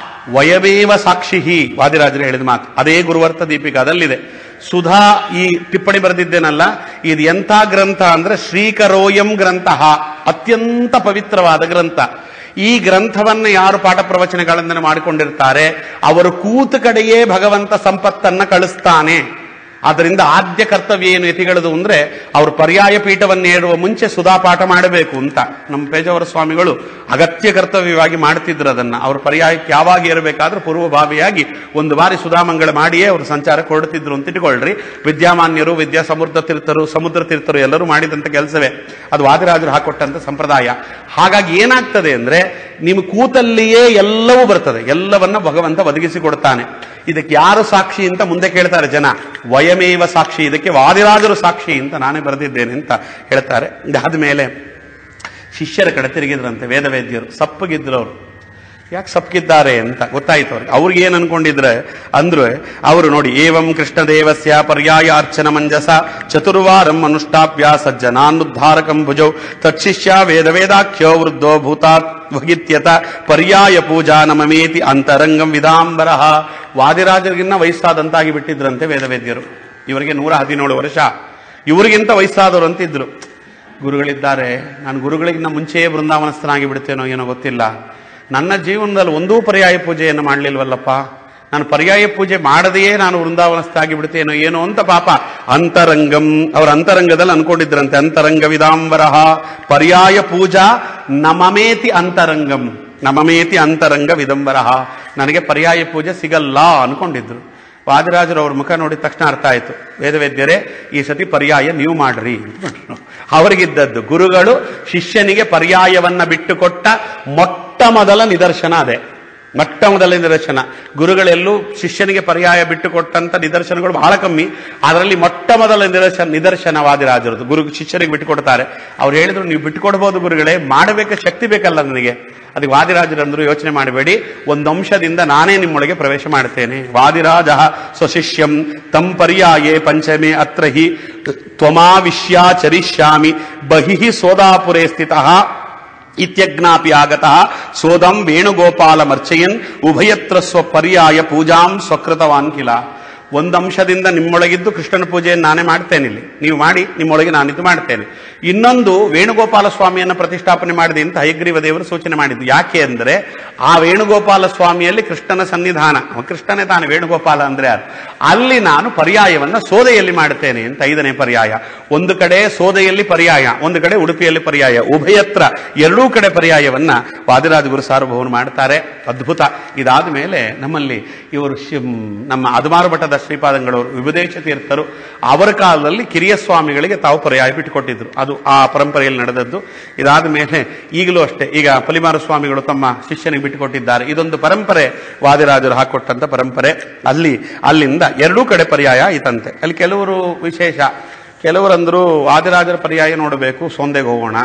ವಯವೇವ ಸಾಕ್ಷಿ ವಾದಿರಾಜರು ಹೇಳಿದ ಮಾತು ಅದೇ ಗುರುವರ್ಥ ದೀಪಿಕಾದಲ್ಲಿದೆ ಸುಧಾ ಈ ಟಿಪ್ಪಣಿ ಬರೆದಿದ್ದೇನಲ್ಲ ಇದು ಎಂಥ ಗ್ರಂಥ ಅಂದ್ರೆ ಶ್ರೀಕರೋಯಂ ಗ್ರಂಥಃ ಅತ್ಯಂತ ಪವಿತ್ರವಾದ ಗ್ರಂಥ ಈ ಗ್ರಂಥವನ್ನು ಯಾರು ಪಾಠ ಪ್ರವಚನಗಳನ್ನು ಮಾಡಿಕೊಂಡಿರ್ತಾರೆ ಅವರು ಕೂತ ಕಡೆಯೇ ಭಗವಂತ ಸಂಪತ್ತನ್ನ ಕಳಿಸ್ತಾನೆ ಆದ್ದರಿಂದ ಆದ್ಯ ಕರ್ತವ್ಯ ಏನು ಯತಿಗಳದು ಅಂದ್ರೆ ಅವರು ಪರ್ಯಾಯ ಪೀಠವನ್ನು ಹೇಳುವ ಮುಂಚೆ ಸುಧಾ ಪಾಠ ಮಾಡಬೇಕು ಅಂತ ನಮ್ಮ ಪೇಜಾವರ ಸ್ವಾಮಿಗಳು ಅಗತ್ಯ ಕರ್ತವ್ಯವಾಗಿ ಮಾಡ್ತಿದ್ರು ಅದನ್ನ ಅವರು ಪರ್ಯಾಯಕ್ಕೆ ಯಾವಾಗ ಇರಬೇಕಾದ್ರೂ ಪೂರ್ವಭಾವಿಯಾಗಿ ಒಂದು ಬಾರಿ ಸುಧಾಮಂಗಳ ಮಾಡಿಯೇ ಅವರು ಸಂಚಾರಕ್ಕೆ ಹೊರಡ್ತಿದ್ರು ಅಂತ ಇಟ್ಕೊಳ್ರಿ ವಿದ್ಯಾಮಾನ್ಯರು ವಿದ್ಯಾ ಸಮುದ್ರ ತೀರ್ಥರು ಸಮುದ್ರ ತೀರ್ಥರು ಎಲ್ಲರೂ ಮಾಡಿದಂತ ಕೆಲಸವೇ ಅದು ವಾದಿರಾಜರು ಹಾಕೊಟ್ಟಂತ ಸಂಪ್ರದಾಯ ಹಾಗಾಗಿ ಏನಾಗ್ತದೆ ಅಂದ್ರೆ ನಿಮ್ಮ ಕೂತಲ್ಲಿಯೇ ಎಲ್ಲವೂ ಬರ್ತದೆ ಎಲ್ಲವನ್ನ ಭಗವಂತ ಒದಗಿಸಿಕೊಡ್ತಾನೆ ಇದಕ್ಕೆ ಯಾರು ಸಾಕ್ಷಿ ಅಂತ ಮುಂದೆ ಕೇಳ್ತಾರೆ ಜನ ವಯಮೇವ ಸಾಕ್ಷಿ ಇದಕ್ಕೆ ವಾದಿರಾಜರು ಸಾಕ್ಷಿ ಅಂತ ನಾನೇ ಬರೆದಿದ್ದೇನೆ ಅಂತ ಹೇಳ್ತಾರೆ ಇದಾದ ಮೇಲೆ ಶಿಷ್ಯರ ಕಡೆ ತಿರುಗಿದ್ರಂತೆ ವೇದವೇದ್ಯರು ಸಪ್ಪಗಿದ್ರು ಅವರು ಯಾಕೆ ಸಪ್ಪಗಿದ್ದಾರೆ ಅಂತ ಗೊತ್ತಾಯ್ತು ಅವ್ರಿಗೆ ಅವ್ರಿಗೆ ಏನ್ ಅನ್ಕೊಂಡಿದ್ರೆ ಅಂದ್ರೆ ಅವರು ನೋಡಿ ಏವಂ ಕೃಷ್ಣದೇವಸ್ಯ ಪರ್ಯಾಯ ಅರ್ಚನ ಮಂಜಸ ಚತುರ್ವಾರಂ ಅನುಷ್ಠಾಪ್ಯ ಸಜ್ಜನಾನುದ್ಧಾರಕಂ ಭುಜೌ ತತ್ಶಿಷ್ಯ ವೇದ ವೇದಾಖ್ಯೋ ವೃದ್ಧೋ ಭೂತಾತ್ ವಗಿತ್ಯತ ಪರ್ಯಾಯ ಪೂಜಾ ನಮಮೇತಿ ಅಂತರಂಗಂ ವಿಧಾಂಬರಃ ವಾದಿರಾಜರಿಗಿನ್ನ ವಯಸ್ಸಾದಂತಾಗಿ ಬಿಟ್ಟಿದ್ರಂತೆ ವೇದವೇದ್ಯರು ಇವರಿಗೆ ನೂರ ಹದಿನೇಳು ವರ್ಷ ಇವರಿಗಿಂತ ವಯಸ್ಸಾದವರು ಅಂತಿದ್ರು ಗುರುಗಳಿದ್ದಾರೆ ನಾನು ಗುರುಗಳಿಗಿಂತ ಮುಂಚೆಯೇ ಬೃಂದಾವನಸ್ಥನಾಗಿ ಬಿಡ್ತೇನೋ ಏನೋ ಗೊತ್ತಿಲ್ಲ ನನ್ನ ಜೀವನದಲ್ಲಿ ಒಂದೂ ಪರ್ಯಾಯ ಪೂಜೆಯನ್ನು ಮಾಡಲಿಲ್ವಲ್ಲಪ್ಪ ನಾನು ಪರ್ಯಾಯ ಪೂಜೆ ಮಾಡದೆಯೇ ನಾನು ವೃಂದಾವನಸ್ಥಾಗಿ ಬಿಡ್ತೇನೋ ಏನೋ ಅಂತ ಪಾಪ ಅಂತರಂಗಂ ಅವರ ಅಂತರಂಗದಲ್ಲಿ ಅನ್ಕೊಂಡಿದ್ರಂತೆ ಅಂತರಂಗ ವಿದಾಂಬರಃ ಪರ್ಯಾಯ ಪೂಜಾ ನಮಮೇತಿ ಅಂತರಂಗಂ ನಮಮೇತಿ ಅಂತರಂಗ ವಿದಂಬರಃ ನನಗೆ ಪರ್ಯಾಯ ಪೂಜೆ ಸಿಗಲ್ಲ ಅನ್ಕೊಂಡಿದ್ರು ವಾದಿರಾಜರು ಅವ್ರ ಮುಖ ನೋಡಿದ ತಕ್ಷಣ ಅರ್ಥ ಆಯ್ತು ವೇದವೇದ್ಯರೇ ಈ ಸತಿ ಪರ್ಯಾಯ ನೀವು ಮಾಡ್ರಿ ಅಂದ್ಕೊಂಡ್ರು. ಅವರಿಗಿದ್ದದ್ದು ಗುರುಗಳು ಶಿಷ್ಯನಿಗೆ ಪರ್ಯಾಯವನ್ನ ಬಿಟ್ಟುಕೊಟ್ಟ ಮೊಟ್ಟ ಮೊದಲ ನಿದರ್ಶನ ಅದೇ ಮೊಟ್ಟ ಮೊದಲ ನಿದರ್ಶನ ಗುರುಗಳೆಲ್ಲೂ ಶಿಷ್ಯನಿಗೆ ಪರ್ಯಾಯ ಬಿಟ್ಟುಕೊಟ್ಟಂತ ನಿದರ್ಶನಗಳು ಬಹಳ ಕಮ್ಮಿ ಅದರಲ್ಲಿ ಮೊಟ್ಟ ಮೊದಲ ನಿದರ್ಶನ ನಿದರ್ಶನ ವಾದಿರಾಜರದು ಗುರು ಶಿಷ್ಯರಿಗೆ ಬಿಟ್ಟುಕೊಡ್ತಾರೆ ಅವ್ರು ಹೇಳಿದ್ರು ನೀವು ಬಿಟ್ಟುಕೊಡ್ಬೋದು ಗುರುಗಳೇ ಮಾಡಬೇಕ ಶಕ್ತಿ ಬೇಕಲ್ಲ ನನಗೆ ಅದಕ್ಕೆ ವಾದಿರಾಜರಂದ್ರು ಯೋಚನೆ ಮಾಡಬೇಡಿ ಒಂದು ಅಂಶದಿಂದ ನಾನೇ ನಿಮ್ಮೊಳಗೆ ಪ್ರವೇಶ ಮಾಡ್ತೇನೆ ವಾದಿರಾಜ ಸ್ವಶಿಷ್ಯಂ ತಂ ಪರ್ಯಾಯೇ ಪಂಚಮೇ ಅತ್ರ ಹಿ ತ್ವಮಾವಿಶ್ಯಾಚರಿಷ್ಯಾಮಿ ಬಹಿಃ ಸೋದಾಪುರೇ ಸ್ಥಿತಃ ಇತ್ಯಜ್ಞಾಪಿ ಆಗತಃ ಸೋದಂ ವೇಣುಗೋಪಾಲಮರ್ಚಯನ್ ಉಭಯತ್ರ ಸ್ವ ಪರ್ಯಾಯ ಪೂಜಾಂ ಸ್ವಕೃತವಾನ್ ಕಿಲ ಒಂದಂಶದಿಂದ ನಿಮ್ಮೊಳಗಿದ್ದು ಕೃಷ್ಣನ ಪೂಜೆಯನ್ನು ನಾನೇ ಮಾಡ್ತೇನೆ ಇಲ್ಲಿ ನೀವು ಮಾಡಿ ನಿಮ್ಮೊಳಗೆ ನಾನಿದ್ದು ಮಾಡ್ತೇನೆ ಇನ್ನೊಂದು ವೇಣುಗೋಪಾಲ ಸ್ವಾಮಿಯನ್ನು ಪ್ರತಿಷ್ಠಾಪನೆ ಮಾಡಿದೆ ಅಂತ ಹಯಗ್ರೀವ ದೇವರು ಸೂಚನೆ ಮಾಡಿದ್ದು ಯಾಕೆ ಅಂದ್ರೆ ಆ ವೇಣುಗೋಪಾಲ ಸ್ವಾಮಿಯಲ್ಲಿ ಕೃಷ್ಣನ ಸನ್ನಿಧಾನ ಅವ ಕೃಷ್ಣನೇ ತಾನೆ ವೇಣುಗೋಪಾಲ ಅಂದ್ರೆ ಯಾರು ಅಲ್ಲಿ ನಾನು ಪರ್ಯಾಯವನ್ನ ಸೋದೆಯಲ್ಲಿ ಮಾಡ್ತೇನೆ ಅಂತ ಐದನೇ ಪರ್ಯಾಯ ಒಂದು ಕಡೆ ಸೋದೆಯಲ್ಲಿ ಪರ್ಯಾಯ ಒಂದು ಕಡೆ ಉಡುಪಿಯಲ್ಲಿ ಪರ್ಯಾಯ ಉಭಯತ್ರ ಎರಡೂ ಕಡೆ ಪರ್ಯಾಯವನ್ನ ವಾದಿರಾಜ ಗುರು ಸಾರ್ವಭೌಮರು ಮಾಡ್ತಾರೆ ಅದ್ಭುತ ಇದಾದ ಮೇಲೆ ನಮ್ಮಲ್ಲಿ ಇವರು ಶಿ- ನಮ್ಮ ಅದುಮಾರು ಮಠದ ಶ್ರೀಪಾದಂಗಳವರು ವಿಭುದೇಶ ತೀರ್ಥರು ಅವರ ಕಾಲದಲ್ಲಿ ಕಿರಿಯ ಸ್ವಾಮಿಗಳಿಗೆ ತಾವು ಪರ್ಯಾಯ ಬಿಟ್ಟುಕೊಟ್ಟಿದ್ರು ಅದು ಆ ಪರಂಪರೆಯಲ್ಲಿ ನಡೆದದ್ದು ಇದಾದ ಮೇಲೆ ಈಗಲೂ ಅಷ್ಟೇ ಈಗ ಪಲಿಮಾರು ಸ್ವಾಮಿಗಳು ತಮ್ಮ ಶಿಷ್ಯನಿಗೆ ಬಿಟ್ಟುಕೊಟ್ಟಿದ್ದಾರೆ ಇದೊಂದು ಪರಂಪರೆ ವಾದಿರಾಜರು ಹಾಕೊಟ್ಟಂತ ಪರಂಪರೆ ಅಲ್ಲಿ ಅಲ್ಲಿಂದ ಎರಡೂ ಕಡೆ ಪರ್ಯಾಯ ಇತ್ತಂತೆ ಅಲ್ಲಿ ಕೆಲವರು ವಿಶೇಷ ಕೆಲವರಂದ್ರು ವಾದಿರಾಜರ ಪರ್ಯಾಯ ನೋಡಬೇಕು ಸೊಂದೆಗೆ ಹೋಗೋಣ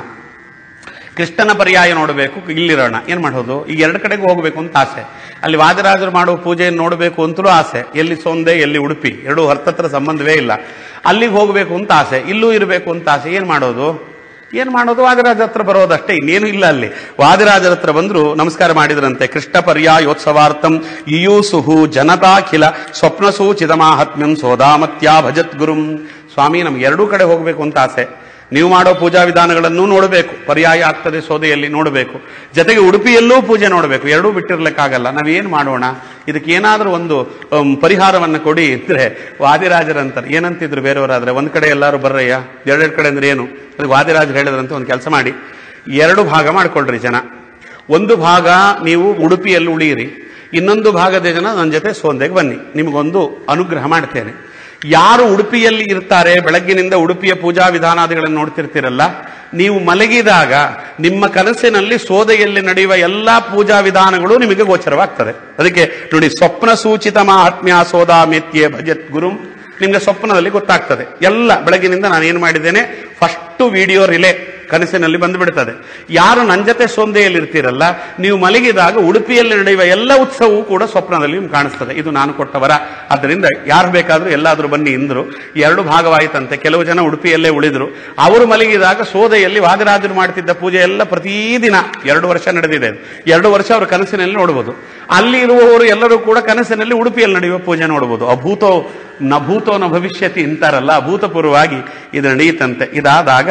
ಕೃಷ್ಣನ ಪರ್ಯಾಯ ನೋಡಬೇಕು ಇಲ್ಲಿರೋಣ ಏನ್ ಮಾಡೋದು ಈಗ ಎರಡು ಕಡೆಗೂ ಹೋಗಬೇಕು ಅಂತ ಆಸೆ ಅಲ್ಲಿ ವಾದಿರಾಜರು ಮಾಡುವ ಪೂಜೆಯನ್ನು ನೋಡಬೇಕು ಅಂತಲೂ ಆಸೆ ಎಲ್ಲಿ ಸೊಂದೆ ಎಲ್ಲಿ ಉಡುಪಿ ಎರಡು ಹರ್ತತ್ರ ಸಂಬಂಧವೇ ಇಲ್ಲ ಅಲ್ಲಿಗೆ ಹೋಗಬೇಕು ಅಂತ ಆಸೆ ಇಲ್ಲೂ ಇರಬೇಕು ಅಂತ ಆಸೆ ಏನ್ ಮಾಡೋದು ಏನ್ ಮಾಡೋದು ವಾದಿರಾಜ ಹತ್ರ ಬರೋದಷ್ಟೇ ಇನ್ನೇನು ಇಲ್ಲ ಅಲ್ಲಿ ವಾದಿರಾಜರ ಹತ್ರ ಬಂದ್ರು ನಮಸ್ಕಾರ ಮಾಡಿದ್ರಂತೆ ಕೃಷ್ಣ ಪರ್ಯಾಯೋತ್ಸವಾರ್ಥಂ ಇಯೂಸುಹು ಜನತಾಖಿಲ ಸ್ವಪ್ನಸೂ ಚಿದಮಾಹಾತ್ಮ್ಯಂ ಸೋದಾಮತ್ಯಾ ಭಜತ್ ಗುರುಂ ಸ್ವಾಮಿ ನಮ್ಗೆ ಎರಡೂ ಕಡೆ ಹೋಗಬೇಕು ಅಂತ ಆಸೆ ನೀವು ಮಾಡೋ ಪೂಜಾ ವಿಧಾನಗಳನ್ನು ನೋಡಬೇಕು ಪರ್ಯಾಯ ಆಗ್ತದೆ ಸೋದೆಯಲ್ಲಿ ನೋಡಬೇಕು ಜೊತೆಗೆ ಉಡುಪಿಯಲ್ಲೂ ಪೂಜೆ ನೋಡಬೇಕು ಎರಡೂ ಬಿಟ್ಟಿರ್ಲಿಕ್ಕಾಗಲ್ಲ ನಾವೇನ್ ಮಾಡೋಣ ಇದಕ್ಕೆ ಏನಾದ್ರೂ ಒಂದು ಅಮ್, ಪರಿಹಾರವನ್ನ ಕೊಡಿ ಅಂದ್ರೆ ವಾದಿರಾಜರಂತಾರೆ ಏನಂತಿದ್ರು ಬೇರೆಯವರಾದ್ರೆ ಒಂದ್ ಕಡೆ ಎಲ್ಲರೂ ಬರ್ರಯ್ಯ ಎರಡೆರಡು ಕಡೆ ಅಂದ್ರೆ ಏನು ಅದಕ್ಕೆ ವಾದಿರಾಜರು ಹೇಳಿದ್ರಂತೆ ಒಂದು ಕೆಲಸ ಮಾಡಿ ಎರಡು ಭಾಗ ಮಾಡ್ಕೊಳ್ರಿ ಜನ ಒಂದು ಭಾಗ ನೀವು ಉಡುಪಿಯಲ್ಲಿ ಉಳಿಯಿರಿ ಇನ್ನೊಂದು ಭಾಗದ ಜನ ನನ್ನ ಜೊತೆ ಸೋಂದೆಗೆ ಬನ್ನಿ ನಿಮಗೊಂದು ಅನುಗ್ರಹ ಮಾಡ್ತೇನೆ ಯಾರು ಉಡುಪಿಯಲ್ಲಿ ಇರ್ತಾರೆ ಬೆಳಗ್ಗಿನಿಂದ ಉಡುಪಿಯ ಪೂಜಾ ವಿಧಾನಾದಿಗಳನ್ನು ನೋಡ್ತಿರ್ತೀರಲ್ಲ ನೀವು ಮಲಗಿದಾಗ ನಿಮ್ಮ ಕನಸಿನಲ್ಲಿ ಸೋದೆಯಲ್ಲಿ ನಡೆಯುವ ಎಲ್ಲಾ ಪೂಜಾ ವಿಧಾನಗಳು ನಿಮಗೆ ಗೋಚರವಾಗ್ತದೆ ಅದಕ್ಕೆ ನೋಡಿ ಸ್ವಪ್ನ ಸೂಚಿತ ಮಾಹಾತ್ಮ್ಯ ಸೋದಾ ಮೆತ್ಯೆ ಭಜತ್ ಗುರುಂ ನಿಮ್ಗೆ ಸ್ವಪ್ನದಲ್ಲಿ ಗೊತ್ತಾಗ್ತದೆ ಎಲ್ಲ ಬೆಳಗಿನಿಂದ ನಾನು ಏನು ಮಾಡಿದ್ದೇನೆ ಫಸ್ಟ್ ವಿಡಿಯೋ ರಿಲೇ ಕನಸಿನಲ್ಲಿ ಬಂದುಬಿಡುತ್ತದೆ ಯಾರು ನನ್ನ ಜೊತೆ ಸೊಂದೆಯಲ್ಲಿ ಇರ್ತೀರಲ್ಲ ನೀವು ಮಲಗಿದಾಗ ಉಡುಪಿಯಲ್ಲಿ ನಡೆಯುವ ಎಲ್ಲ ಉತ್ಸವವೂ ಕೂಡ ಸ್ವಪ್ನದಲ್ಲಿ ನಿಮ್ಗೆ ಕಾಣಿಸ್ತದೆ ಇದು ನಾನು ಕೊಟ್ಟವರ ಆದ್ದರಿಂದ ಯಾರು ಬೇಕಾದರೂ ಎಲ್ಲಾದರೂ ಬನ್ನಿ ಇಂದ್ರು ಎರಡು ಭಾಗವಾಯಿತಂತೆ ಕೆಲವು ಜನ ಉಡುಪಿಯಲ್ಲೇ ಉಳಿದ್ರು ಅವರು ಮಲಗಿದಾಗ ಸೋದೆಯಲ್ಲಿ ವಾದಿರಾಜರು ಮಾಡ್ತಿದ್ದ ಪೂಜೆ ಎಲ್ಲ ಪ್ರತಿದಿನ ಎರಡು ವರ್ಷ ನಡೆದಿದೆ ಅದು. ಎರಡು ವರ್ಷ ಅವರು ಕನಸಿನಲ್ಲಿ ನೋಡಬಹುದು ಅಲ್ಲಿ ಇರುವವರು ಎಲ್ಲರೂ ಕೂಡ ಕನಸಿನಲ್ಲಿ ಉಡುಪಿಯಲ್ಲಿ ನಡೆಯುವ ಪೂಜೆ ನೋಡಬಹುದು ಅಭೂತೋ ನ ಭೂತೋ ನ ಭವಿಷ್ಯತಿ ಅಂತಾರಲ್ಲ ಅಭೂತಪೂರ್ವವಾಗಿ ಇದು ನಡೆಯುತ್ತಂತೆ ಇದಾದಾಗ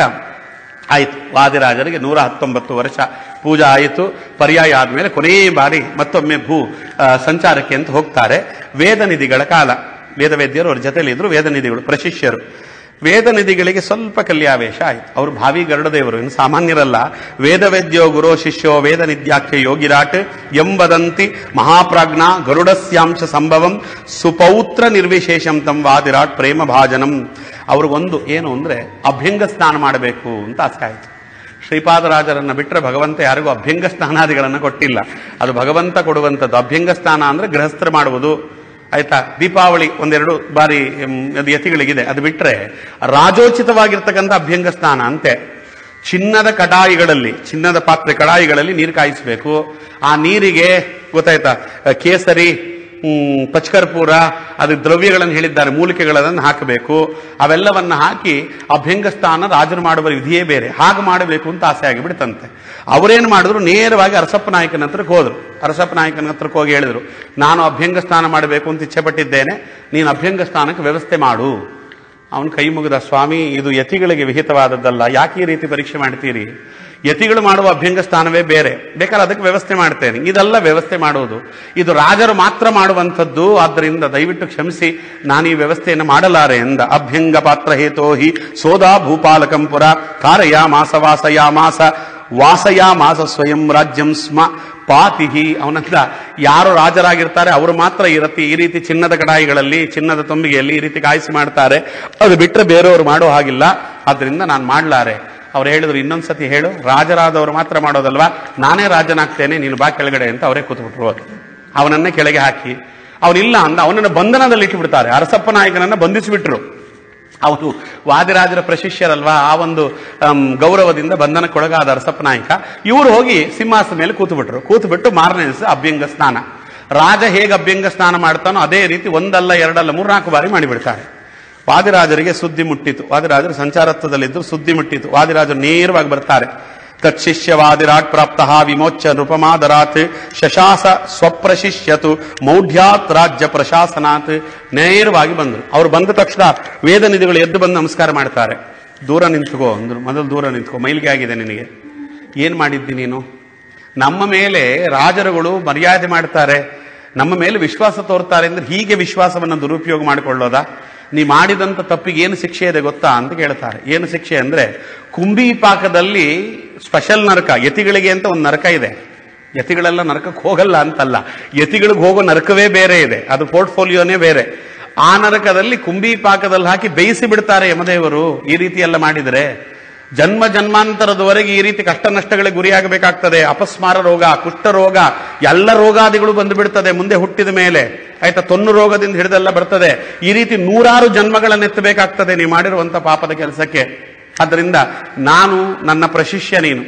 ಆಯಿತು ವಾದಿರಾಜರಿಗೆ ನೂರ ಹತ್ತೊಂಬತ್ತು ವರ್ಷ ಪೂಜಾ ಆಯಿತು ಪರ್ಯಾಯ ಆದಮೇಲೆ ಕೊನೇ ಬಾರಿ ಮತ್ತೊಮ್ಮೆ ಭೂ ಆ, ಸಂಚಾರಕ್ಕೆ ಅಂತ ಹೋಗ್ತಾರೆ ವೇದನಿಧಿಗಳ ಕಾಲ ವೇದವೇದ್ಯರು ಅವ್ರ ಜೊತೆಲಿ ಇದ್ರು ವೇದನಿಧಿಗಳು ಪ್ರಶಿಷ್ಯರು ವೇದನಿಧಿಗಳಿಗೆ ಸ್ವಲ್ಪ ಕಲ್ಯಾವೇಶ ಆಯಿತು ಅವರು ಭಾವಿ ಗರುಡದೇವರು ಇನ್ನು ಸಾಮಾನ್ಯರಲ್ಲ ವೇದವೇದ್ಯೋ ಗುರೋ ಶಿಷ್ಯೋ ವೇದನಿದ್ಯಾಖ್ಯ ಯೋಗಿರಾಟ್ ಎಂಬದಂತಿ ಮಹಾಪ್ರಾಜ್ಞ ಗರುಡಸ್ಯಾಂಶ ಸಂಭವಂ ಸುಪೌತ್ರ ನಿರ್ವಿಶೇಷಂ ತಂ ವಾದಿರಾಟ್ ಪ್ರೇಮ ಭಾಜನಂ ಅವ್ರಿಗೊಂದು ಏನು ಅಂದ್ರೆ ಅಭ್ಯಂಗ ಸ್ನಾನ ಮಾಡಬೇಕು ಅಂತ ಆಸೆ ಆಯಿತು ಶ್ರೀಪಾದರಾಜರನ್ನ ಬಿಟ್ಟರೆ ಭಗವಂತ ಯಾರಿಗೂ ಅಭ್ಯಂಗ ಸ್ನಾನಾದಿಗಳನ್ನು ಕೊಟ್ಟಿಲ್ಲ ಅದು ಭಗವಂತ ಕೊಡುವಂಥದ್ದು ಅಭ್ಯಂಗ ಸ್ನಾನ ಅಂದ್ರೆ ಗೃಹಸ್ಥರು ಮಾಡುವುದು ಆಯ್ತಾ ದೀಪಾವಳಿ ಒಂದೆರಡು ಬಾರಿ ಮ್, ಅದು ಯತಿಗಳಿಗಿದೆ ಅದು ಬಿಟ್ರೆ ರಾಜೋಚಿತವಾಗಿರ್ತಕ್ಕಂಥ ಅಭ್ಯಂಗ ಸ್ನಾನ ಅಂತೆ ಚಿನ್ನದ ಕಡಾಯಿಗಳಲ್ಲಿ ಚಿನ್ನದ ಪಾತ್ರೆ ಕಡಾಯಿಗಳಲ್ಲಿ ನೀರು ಕಾಯಿಸಬೇಕು ಆ ನೀರಿಗೆ ಗೊತ್ತಾಯ್ತಾ ಕೇಸರಿ ಹ್ಮ್, ಪಚ್ಕರ್ಪೂರ ಅದು ದ್ರವ್ಯಗಳನ್ನು ಹೇಳಿದ್ದಾರೆ ಮೂಲಿಕೆಗಳನ್ನು ಹಾಕಬೇಕು ಅವೆಲ್ಲವನ್ನ ಹಾಕಿ ಅಭ್ಯಂಗ ಸ್ಥಾನ ರಾಜರು ಮಾಡುವ ವಿಧಿಯೇ ಬೇರೆ ಹಾಗೆ ಮಾಡಬೇಕು ಅಂತ ಆಸೆ ಆಗಿಬಿಡ್ತಂತೆ ಅವರೇನು ಮಾಡಿದ್ರು ನೇರವಾಗಿ ಅರಸಪ್ಪ ನಾಯಕನ ಹತ್ರಕ್ಕೆ ಹೋದ್ರು ಅರಸಪ್ಪ ನಾಯಕನ ಹತ್ರಕ್ಕೆ ಹೋಗಿ ಹೇಳಿದ್ರು ನಾನು ಅಭ್ಯಂಗ ಸ್ನಾನ ಮಾಡಬೇಕು ಅಂತ ಇಚ್ಛೆ ಪಟ್ಟಿದ್ದೇನೆ ನೀನು ಅಭ್ಯಂಗ ಸ್ನಾನಕ್ಕೆ ವ್ಯವಸ್ಥೆ ಮಾಡು ಅವನು ಕೈ ಮುಗಿದ ಸ್ವಾಮಿ ಇದು ಯತಿಗಳಿಗೆ ವಿಹಿತವಾದದ್ದಲ್ಲ ಯಾಕೆ ಈ ರೀತಿ ಪರೀಕ್ಷೆ ಮಾಡ್ತೀರಿ ಯತಿಗಳು ಮಾಡುವ ಅಭ್ಯಂಗ ಸ್ಥಾನವೇ ಬೇರೆ ಬೇಕಾದ್ರೆ ಅದಕ್ಕೆ ವ್ಯವಸ್ಥೆ ಮಾಡ್ತೇನೆ ಇದೆಲ್ಲ ವ್ಯವಸ್ಥೆ ಮಾಡುವುದು ಇದು ರಾಜರು ಮಾತ್ರ ಮಾಡುವಂಥದ್ದು ಆದ್ದರಿಂದ ದಯವಿಟ್ಟು ಕ್ಷಮಿಸಿ ನಾನು ಈ ವ್ಯವಸ್ಥೆಯನ್ನು ಮಾಡಲಾರೆ ಎಂದ ಅಭ್ಯಂಗ ಪಾತ್ರ ಹೇತೋ ಹಿ ಸೋದಾ ಭೂಪಾಲಕಂಪುರ ಕಾರಯ ಮಾಸ ವಾಸಯ ಮಾಸ ವಾಸಯ ಮಾಸ ಸ್ವಯಂ ರಾಜ್ಯಂ ಸ್ಮ ಪಾತಿಹಿ ಅವನಂತ ಯಾರು ರಾಜರಾಗಿರ್ತಾರೆ ಅವರು ಮಾತ್ರ ಈ ರೀತಿ ಈ ರೀತಿ ಚಿನ್ನದ ಕಡಾಯಿಗಳಲ್ಲಿ ಚಿನ್ನದ ತುಂಬಿಗೆಯಲ್ಲಿ ಈ ರೀತಿ ಕಾಯಿಸಿ ಮಾಡ್ತಾರೆ ಅದು ಬಿಟ್ಟರೆ ಬೇರೆಯವರು ಮಾಡೋ ಹಾಗಿಲ್ಲ ಆದ್ರಿಂದ ನಾನು ಮಾಡ್ಲಾರೆ ಅವ್ರು ಹೇಳಿದ್ರು ಇನ್ನೊಂದ್ಸತಿ ಹೇಳು ರಾಜರಾದವರು ಮಾತ್ರ ಮಾಡೋದಲ್ವಾ ನಾನೇ ರಾಜನಾಗ್ತೇನೆ ನೀನು ಬಾ ಕೆಳಗಡೆ ಅಂತ ಅವರೇ ಕೂತ್ಬಿಟ್ರು ಅವರು ಅವನನ್ನೇ ಕೆಳಗೆ ಹಾಕಿ ಅವನಿಲ್ಲ ಅಂದ ಅವನನ್ನು ಬಂಧನದಲ್ಲಿ ಇಟ್ಟುಬಿಡ್ತಾರೆ ಅರಸಪ್ಪ ನಾಯಕನನ್ನ ಬಂಧಿಸಿಬಿಟ್ರು ಅವನು ವಾದಿರಾಜರ ಪ್ರಶಿಷ್ಯರಲ್ವಾ ಆ ಒಂದು ಆಮ್, ಗೌರವದಿಂದ ಬಂಧನಕ್ಕೊಳಗಾದ ಅರಸಪ್ಪ ನಾಯಕ ಇವರು ಹೋಗಿ ಸಿಂಹಾಸನ ಮೇಲೆ ಕೂತುಬಿಟ್ರು ಕೂತುಬಿಟ್ಟು ಮಾರನೇ ದಿವಸ ಅಭ್ಯಂಗ ಸ್ನಾನ ರಾಜ ಹೇಗೆ ಅಭ್ಯಂಗ ಸ್ನಾನ ಮಾಡ್ತಾನೋ ಅದೇ ರೀತಿ ಒಂದಲ್ಲ ಎರಡಲ್ಲ ಮೂರ್ನಾಲ್ಕು ಬಾರಿ ಮಾಡಿಬಿಡ್ತಾರೆ ವಾದಿರಾಜರಿಗೆ ಸುದ್ದಿ ಮುಟ್ಟಿತು ವಾದಿರಾಜರು ಸಂಚಾರತ್ವದಲ್ಲಿದ್ದು ಸುದ್ದಿ ಮುಟ್ಟಿತು ವಾದಿರಾಜರು ನೇರವಾಗಿ ಬರ್ತಾರೆ ತತ್ಶಿಷ್ಯ ವಾದಿರಾಟ್ ಪ್ರಾಪ್ತ ವಿಮೋಚ್ಯ ನೃಪಮಾದರಾತ್ ಶಶಾಸ ಸ್ವಪ್ರಶಿಷ್ಯತು ಮೌಢ್ಯಾತ್ ರಾಜ್ಯ ಪ್ರಶಾಸನಾತ್ ನೇರವಾಗಿ ಬಂದರು ಅವರು ಬಂದ ತಕ್ಷಣ ವೇದ ನಿಧಿಗಳು ಎದ್ದು ಬಂದು ನಮಸ್ಕಾರ ಮಾಡ್ತಾರೆ ದೂರ ನಿಂತ್ಕೋ ಅಂದ್ರು ಮೊದಲು ದೂರ ನಿಂತ್ಕೋ ಮೈಲಿಗೆ ಆಗಿದೆ ನಿನಗೆ ಏನ್ ಮಾಡಿದ್ದಿ ನೀನು ನಮ್ಮ ಮೇಲೆ ರಾಜರುಗಳು ಮರ್ಯಾದೆ ಮಾಡ್ತಾರೆ ನಮ್ಮ ಮೇಲೆ ವಿಶ್ವಾಸ ತೋರ್ತಾರೆ ಅಂದ್ರೆ ಹೀಗೆ ವಿಶ್ವಾಸವನ್ನು ದುರುಪಯೋಗ ಮಾಡಿಕೊಳ್ಳೋದಾ ನೀ ಮಾಡಿದಂತ ತಪ್ಪಿಗೆ ಏನು ಶಿಕ್ಷೆ ಇದೆ ಗೊತ್ತಾ ಅಂತ ಕೇಳ್ತಾರೆ ಏನು ಶಿಕ್ಷೆ ಅಂದ್ರೆ ಕುಂಬಿ ಪಾಕದಲ್ಲಿ ಸ್ಪೆಷಲ್ ನರಕ ಯತಿಗಳಿಗೆ ಅಂತ ಒಂದು ನರಕ ಇದೆ ಯತಿಗಳೆಲ್ಲ ನರಕಕ್ಕೆ ಹೋಗಲ್ಲ ಅಂತಲ್ಲ ಯತಿಗಳಿಗೆ ಹೋಗೋ ನರಕವೇ ಬೇರೆ ಇದೆ ಅದು ಪೋರ್ಟ್ಫೋಲಿಯೋನೇ ಬೇರೆ ಆ ನರಕದಲ್ಲಿ ಕುಂಬಿ ಪಾಕದಲ್ಲಿ ಹಾಕಿ ಬೇಯಿಸಿ ಬಿಡ್ತಾರೆ ಯಮದೇವರು ಈ ರೀತಿ ಎಲ್ಲ ಮಾಡಿದರೆ ಜನ್ಮ ಜನ್ಮಾಂತರದವರೆಗೆ ಈ ರೀತಿ ಕಷ್ಟ ನಷ್ಟಗಳಿಗೆ ಗುರಿಯಾಗಬೇಕಾಗ್ತದೆ ಅಪಸ್ಮಾರ ರೋಗ ಕುಷ್ಠ ರೋಗ ಎಲ್ಲ ರೋಗಾದಿಗಳು ಬಂದು ಬಿಡ್ತದೆ ಮುಂದೆ ಹುಟ್ಟಿದ ಮೇಲೆ ಆಯ್ತಾ ತೊನ್ನು ರೋಗದಿಂದ ಹಿಡಿದೆಲ್ಲ ಬರ್ತದೆ ಈ ರೀತಿ ನೂರಾರು ಜನ್ಮಗಳನ್ನು ಎತ್ತಬೇಕಾಗ್ತದೆ ನೀವು ಮಾಡಿರುವಂತ ಪಾಪದ ಕೆಲಸಕ್ಕೆ ಆದ್ದರಿಂದ ನಾನು ನನ್ನ ಪ್ರಶಿಷ್ಯ ನೀನು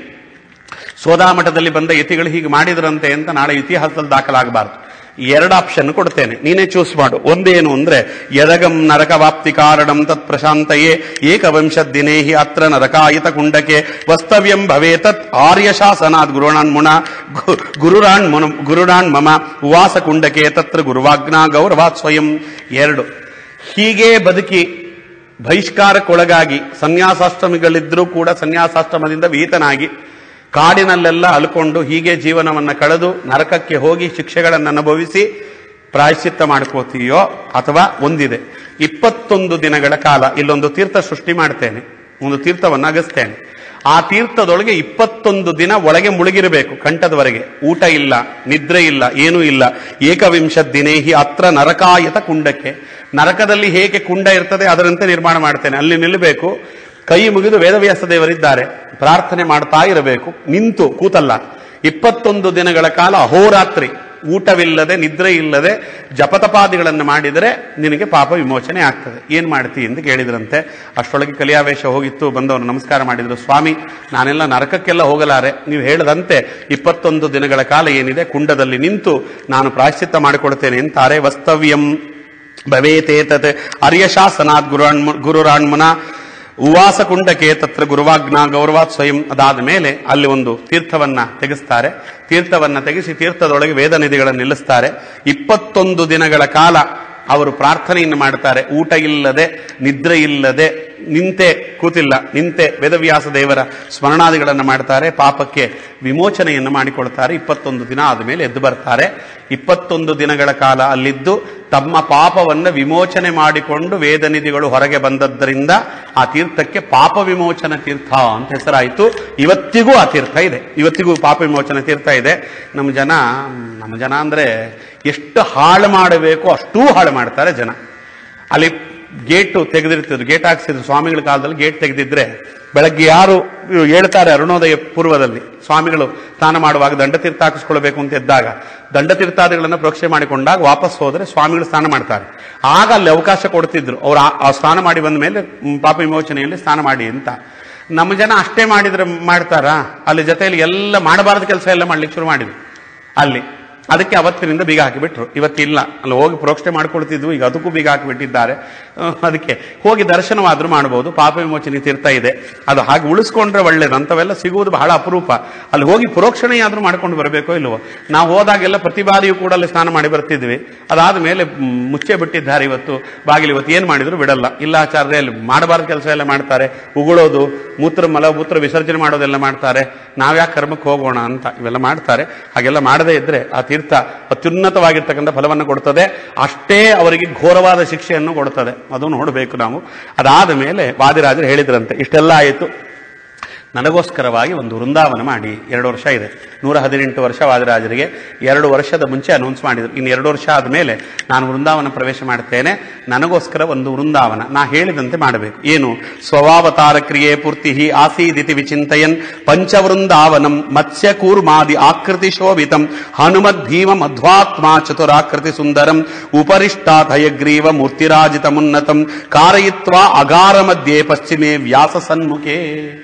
ಸೋದಾಮಠದಲ್ಲಿ ಬಂದ ಯತಿಗಳು ಹೀಗೆ ಮಾಡಿದ್ರಂತೆ ಅಂತ ನಾಳೆ ಇತಿಹಾಸದಲ್ಲಿ ದಾಖಲಾಗಬಾರದು ಎರಡು ಆಪ್ಷನ್ ಕೊಡ್ತೇನೆ ನೀನೇ ಚೂಸ್ ಮಾಡು ಒಂದೇನು ಅಂದ್ರೆ ಯದಗಂ ನರಕವಾಪ್ತಿ ಕಾರಣಂ ತತ್ ಪ್ರಶಾಂತಯೇ ಏಕವಂಶ ದಿನೇ ಹಿ ಅತ್ರ ನರಕಾಯಿತ ಕುಂಡಕೆ ವಸ್ತವ್ಯಂ ಭವೇ ತತ್ ಆರ್ಯ ಶಾಸನಾತ್ ಗುರುಣಾನ್ ಮುಣ ಗು- ಗುರುರಾಣ್ ಮುನ ಗುರುರಾಣ್ ಮಮ ಉವಾಸ ಕುಂಡಕೆ ತತ್ರ ಗುರುವಾಜ್ಞಾ ಗೌರವಾತ್ ಸ್ವಯಂ ಎರಡು ಹೀಗೆ ಬದುಕಿ ಬಹಿಷ್ಕಾರಕ್ಕೊಳಗಾಗಿ ಸನ್ಯಾಸಾಶ್ರಮಿಗಳಿದ್ರೂ ಕೂಡ ಸನ್ಯಾಸಾಶ್ರಮದಿಂದ ವಿಹಿತನಾಗಿ ಕಾಡಿನಲ್ಲೆಲ್ಲ ಅಲ್ಕೊಂಡು ಹೀಗೆ ಜೀವನವನ್ನ ಕಳೆದು ನರಕಕ್ಕೆ ಹೋಗಿ ಶಿಕ್ಷೆಗಳನ್ನು ಅನುಭವಿಸಿ ಪ್ರಾಯಶ್ಚಿತ್ತ ಮಾಡ್ಕೋತೀಯೋ ಅಥವಾ ಒಂದಿದೆ ಇಪ್ಪತ್ತೊಂದು ದಿನಗಳ ಕಾಲ ಇಲ್ಲೊಂದು ತೀರ್ಥ ಸೃಷ್ಟಿ ಮಾಡ್ತೇನೆ ಒಂದು ತೀರ್ಥವನ್ನು ಅಗಸ್ತೇನೆ ಆ ತೀರ್ಥದೊಳಗೆ ಇಪ್ಪತ್ತೊಂದು ದಿನ ಒಳಗೆ ಮುಳುಗಿರಬೇಕು ಕಂಠದವರೆಗೆ ಊಟ ಇಲ್ಲ ನಿದ್ರೆ ಇಲ್ಲ ಏನೂ ಇಲ್ಲ ಏಕವಿಂಶ ದಿನೇಹಿ ಅತ್ರ ನರಕಾಯತ ಕುಂಡಕ್ಕೆ ನರಕದಲ್ಲಿ ಹೇಗೆ ಕುಂಡ ಇರ್ತದೆ ಅದರಂತೆ ನಿರ್ಮಾಣ ಮಾಡ್ತೇನೆ ಅಲ್ಲಿ ನಿಲ್ಲಬೇಕು ಕೈ ಮುಗಿದು ವೇದವ್ಯಾಸ ದೇವರಿದ್ದಾರೆ ಪ್ರಾರ್ಥನೆ ಮಾಡ್ತಾ ಇರಬೇಕು ನಿಂತು ಕೂತಲ್ಲ ಇಪ್ಪತ್ತೊಂದು ದಿನಗಳ ಕಾಲ ಅಹೋರಾತ್ರಿ ಊಟವಿಲ್ಲದೆ ನಿದ್ರೆ ಇಲ್ಲದೆ ಜಪತಪಾದಿಗಳನ್ನು ಮಾಡಿದರೆ ನಿನಗೆ ಪಾಪ ವಿಮೋಚನೆ ಆಗ್ತದೆ ಏನ್ ಮಾಡ್ತಿ ಎಂದು ಕೇಳಿದ್ರಂತೆ ಅಷ್ಟೊಳಗೆ ಕಲಿಯಾವೇಶ ಹೋಗಿತ್ತು ಬಂದವರು ನಮಸ್ಕಾರ ಮಾಡಿದ್ರು ಸ್ವಾಮಿ ನಾನೆಲ್ಲ ನರಕಕ್ಕೆಲ್ಲ ಹೋಗಲಾರೆ ನೀವು ಹೇಳದಂತೆ ಇಪ್ಪತ್ತೊಂದು ದಿನಗಳ ಕಾಲ ಏನಿದೆ ಕುಂಡದಲ್ಲಿ ನಿಂತು ನಾನು ಪ್ರಾಶ್ಚಿತ್ತ ಮಾಡಿಕೊಡ್ತೇನೆ ಅಂತಾರೆ ವಸ್ತವ್ಯಂ ಭವೇತೇತತ್ ಅರ್ಯಶಾಸನಾತ್ ಗುರುರಾಣ್ಮ ಗುರುರಾಣ್ಮನ ಉವಾಸ ಕುಂಡಕ್ಕೆ ತತ್ರ ಗುರುವಾಜ್ಞಾ ಗೌರವಾತ್ ಸ್ವಯಂ ಅದಾದ ಮೇಲೆ ಅಲ್ಲಿ ಒಂದು ತೀರ್ಥವನ್ನ ತೆಗೆಸ್ತಾರೆ ತೀರ್ಥವನ್ನ ತೆಗೆಸಿ ತೀರ್ಥದೊಳಗೆ ವೇದ ನಿಧಿಗಳನ್ನು ನಿಲ್ಲಿಸ್ತಾರೆ ಇಪ್ಪತ್ತೊಂದು ದಿನಗಳ ಕಾಲ ಅವರು ಪ್ರಾರ್ಥನೆಯನ್ನು ಮಾಡ್ತಾರೆ ಊಟ ಇಲ್ಲದೆ ನಿದ್ರೆ ಇಲ್ಲದೆ ನಿಂತೆ ಕೂತಿಲ್ಲ ನಿಂತೆ ವೇದವ್ಯಾಸ ದೇವರ ಸ್ಮರಣಾದಿಗಳನ್ನು ಮಾಡ್ತಾರೆ ಪಾಪಕ್ಕೆ ವಿಮೋಚನೆಯನ್ನು ಮಾಡಿಕೊಳ್ತಾರೆ ಇಪ್ಪತ್ತೊಂದು ದಿನ ಆದ ಮೇಲೆ ಎದ್ದು ಬರ್ತಾರೆ ಇಪ್ಪತ್ತೊಂದು ದಿನಗಳ ಕಾಲ ಅಲ್ಲಿದ್ದು ತಮ್ಮ ಪಾಪವನ್ನು ವಿಮೋಚನೆ ಮಾಡಿಕೊಂಡು ವೇದನಿಧಿಗಳು ಹೊರಗೆ ಬಂದದ್ದರಿಂದ ಆ ತೀರ್ಥಕ್ಕೆ ಪಾಪ ವಿಮೋಚನ ತೀರ್ಥ ಅಂತ ಹೆಸರಾಯಿತು ಇವತ್ತಿಗೂ ಆ ತೀರ್ಥ ಇದೆ ಇವತ್ತಿಗೂ ಪಾಪ ವಿಮೋಚನ ತೀರ್ಥ ಇದೆ ನಮ್ಮ ಜನ ನಮ್ಮ ಜನ ಅಂದ್ರೆ ಎಷ್ಟು ಹಾಳು ಮಾಡಬೇಕು ಅಷ್ಟೂ ಹಾಳು ಮಾಡ್ತಾರೆ ಜನ ಅಲ್ಲಿ ಗೇಟು ತೆಗೆದಿರ್ತಿದ್ರು ಗೇಟ್ ಹಾಕ್ಸಿದ್ರು ಸ್ವಾಮಿಗಳ ಕಾಲದಲ್ಲಿ ಗೇಟ್ ತೆಗೆದಿದ್ರೆ ಬೆಳಗ್ಗೆ ಯಾರು ಹೇಳ್ತಾರೆ ಅರುಣೋದಯ ಪೂರ್ವದಲ್ಲಿ ಸ್ವಾಮಿಗಳು ಸ್ನಾನ ಮಾಡುವಾಗ ದಂಡತೀರ್ಥ ಹಾಕಿಸ್ಕೊಳ್ಬೇಕು ಅಂತ ಎದ್ದಾಗ ದಂಡತೀರ್ಥಾದಿಗಳನ್ನು ಪ್ರೋಕ್ಷೆ ಮಾಡಿಕೊಂಡಾಗ ವಾಪಸ್ ಹೋದ್ರೆ ಸ್ವಾಮಿಗಳು ಸ್ನಾನ ಮಾಡ್ತಾರೆ ಆಗ ಅಲ್ಲಿ ಅವಕಾಶ ಕೊಡ್ತಿದ್ರು ಅವ್ರು ಆ- ಆ ಸ್ನಾನ ಮಾಡಿ ಬಂದ ಮೇಲೆ ಮ್, ಪಾಪ ವಿಮೋಚನೆಯಲ್ಲಿ ಸ್ನಾನ ಮಾಡಿ ಅಂತ ನಮ್ಮ ಜನ ಅಷ್ಟೇ ಮಾಡಿದ್ರೆ ಮಾಡ್ತಾರಾ ಅಲ್ಲಿ ಜೊತೆಯಲ್ಲಿ ಎಲ್ಲ ಮಾಡಬಾರದ ಕೆಲಸ ಎಲ್ಲ ಮಾಡ್ಲಿಕ್ಕೆ ಶುರು ಮಾಡಿದ್ರು ಅಲ್ಲಿ ಅದಕ್ಕೆ ಅವತ್ತಿನಿಂದ ಬೀಗ ಹಾಕಿಬಿಟ್ರು ಇವತ್ತಿಲ್ಲ ಅಲ್ಲಿ ಹೋಗಿ ಪ್ರೋಕ್ಷಣೆ ಮಾಡ್ಕೊಳ್ತಿದ್ವು ಈಗ ಅದಕ್ಕೂ ಬೀಗ ಹಾಕಿಬಿಟ್ಟಿದ್ದಾರೆ ಅಹ್, ಅದಕ್ಕೆ ಹೋಗಿ ದರ್ಶನವಾದ್ರೂ ಮಾಡಬಹುದು ಪಾಪ ವಿಮೋಚನೆ ತೀರ್ಥ ಇದೆ ಅದು ಹಾಗೆ ಉಳಿಸ್ಕೊಂಡ್ರೆ ಒಳ್ಳೇದು ಅಂತವೆಲ್ಲ ಸಿಗುವುದು ಬಹಳ ಅಪರೂಪ ಅಲ್ಲಿ ಹೋಗಿ ಪ್ರೋಕ್ಷಣೆಯಾದ್ರೂ ಮಾಡ್ಕೊಂಡು ಬರಬೇಕೋ ಇಲ್ವೋ ನಾವು ಹೋದಾಗೆಲ್ಲ ಪ್ರತಿ ಬಾರಿಯೂ ಕೂಡ ಅಲ್ಲಿ ಸ್ನಾನ ಮಾಡಿ ಬರ್ತಿದ್ವಿ ಅದಾದ ಮೇಲೆ ಮ್, ಮುಚ್ಚೆ ಬಿಟ್ಟಿದ್ದಾರೆ ಇವತ್ತು ಬಾಗಿಲು ಇವತ್ತು ಏನ್ ಮಾಡಿದ್ರು ಬಿಡಲ್ಲ ಇಲ್ಲ ಆಚಾರ್ಯ ಅಲ್ಲಿ ಮಾಡಬಾರ್ದ ಕೆಲಸ ಎಲ್ಲ ಮಾಡ್ತಾರೆ ಉಗುಳೋದು ಮೂತ್ರ ಮಲ ಮೂತ್ರ ವಿಸರ್ಜನೆ ಮಾಡೋದೆಲ್ಲ ಮಾಡ್ತಾರೆ ನಾವ್ಯಾಕೆ ಕರ್ಮಕ್ಕೆ ಹೋಗೋಣ ಅಂತ ಇವೆಲ್ಲ ಮಾಡ್ತಾರೆ ಹಾಗೆಲ್ಲ ಮಾಡದೇ ಇದ್ರೆ ಆ ತೀರ್ಥ ಅತ್ಯುನ್ನತವಾಗಿರ್ತಕ್ಕಂಥ ಫಲವನ್ನು ಕೊಡ್ತದೆ ಅಷ್ಟೇ ಅವರಿಗೆ ಘೋರವಾದ ಶಿಕ್ಷೆಯನ್ನು ಕೊಡ್ತದೆ ಅದು ನೋಡಬೇಕು ನಾವು ಅದಾದ ಮೇಲೆ ವಾದಿರಾಜರು ಹೇಳಿದ್ರಂತೆ ಇಷ್ಟೆಲ್ಲ ಆಯಿತು ನನಗೋಸ್ಕರವಾಗಿ ಒಂದು ವೃಂದಾವನ ಮಾಡಿ ಎರಡು ವರ್ಷ ಇದೆ ನೂರ ಹದಿನೆಂಟು ವರ್ಷ ವಾದಿರಾಜರಿಗೆ ಎರಡು ವರ್ಷದ ಮುಂಚೆ ಅನೌನ್ಸ್ ಮಾಡಿದ್ರು ಇನ್ನು ಎರಡು ವರ್ಷ ಆದಮೇಲೆ ನಾನು ವೃಂದಾವನ ಪ್ರವೇಶ ಮಾಡ್ತೇನೆ ನನಗೋಸ್ಕರ ಒಂದು ವೃಂದಾವನ ನಾ ಹೇಳಿದಂತೆ ಮಾಡಬೇಕು ಏನು ಸ್ವಭಾವತಾರ ಕ್ರಿಯೆ ಪೂರ್ತಿ ಆಸೀದಿತಿ ವಿಚಿಂತಯನ್ ಪಂಚವೃಂದಾವನಂ ಮತ್ಸ್ಯ ಕೂರ್ಮಾದಿ ಆಕೃತಿ ಶೋಭಿತಂ ಹನುಮದ್ ಭೀಮ ಮಧ್ವಾತ್ಮ ಚತುರಾಕೃತಿ ಸುಂದರಂ ಉಪರಿಷ್ಟಾತ್ ಹಯಗ್ರೀವ ಮೂರ್ತಿರಾಜಿತಮುನ್ನತಂ ಕಾರಯಿತ್ವಾ ಅಗಾರ ಮಧ್ಯೆ ಪಶ್ಚಿಮೆ ವ್ಯಾಸ ಸನ್ಮುಖೇ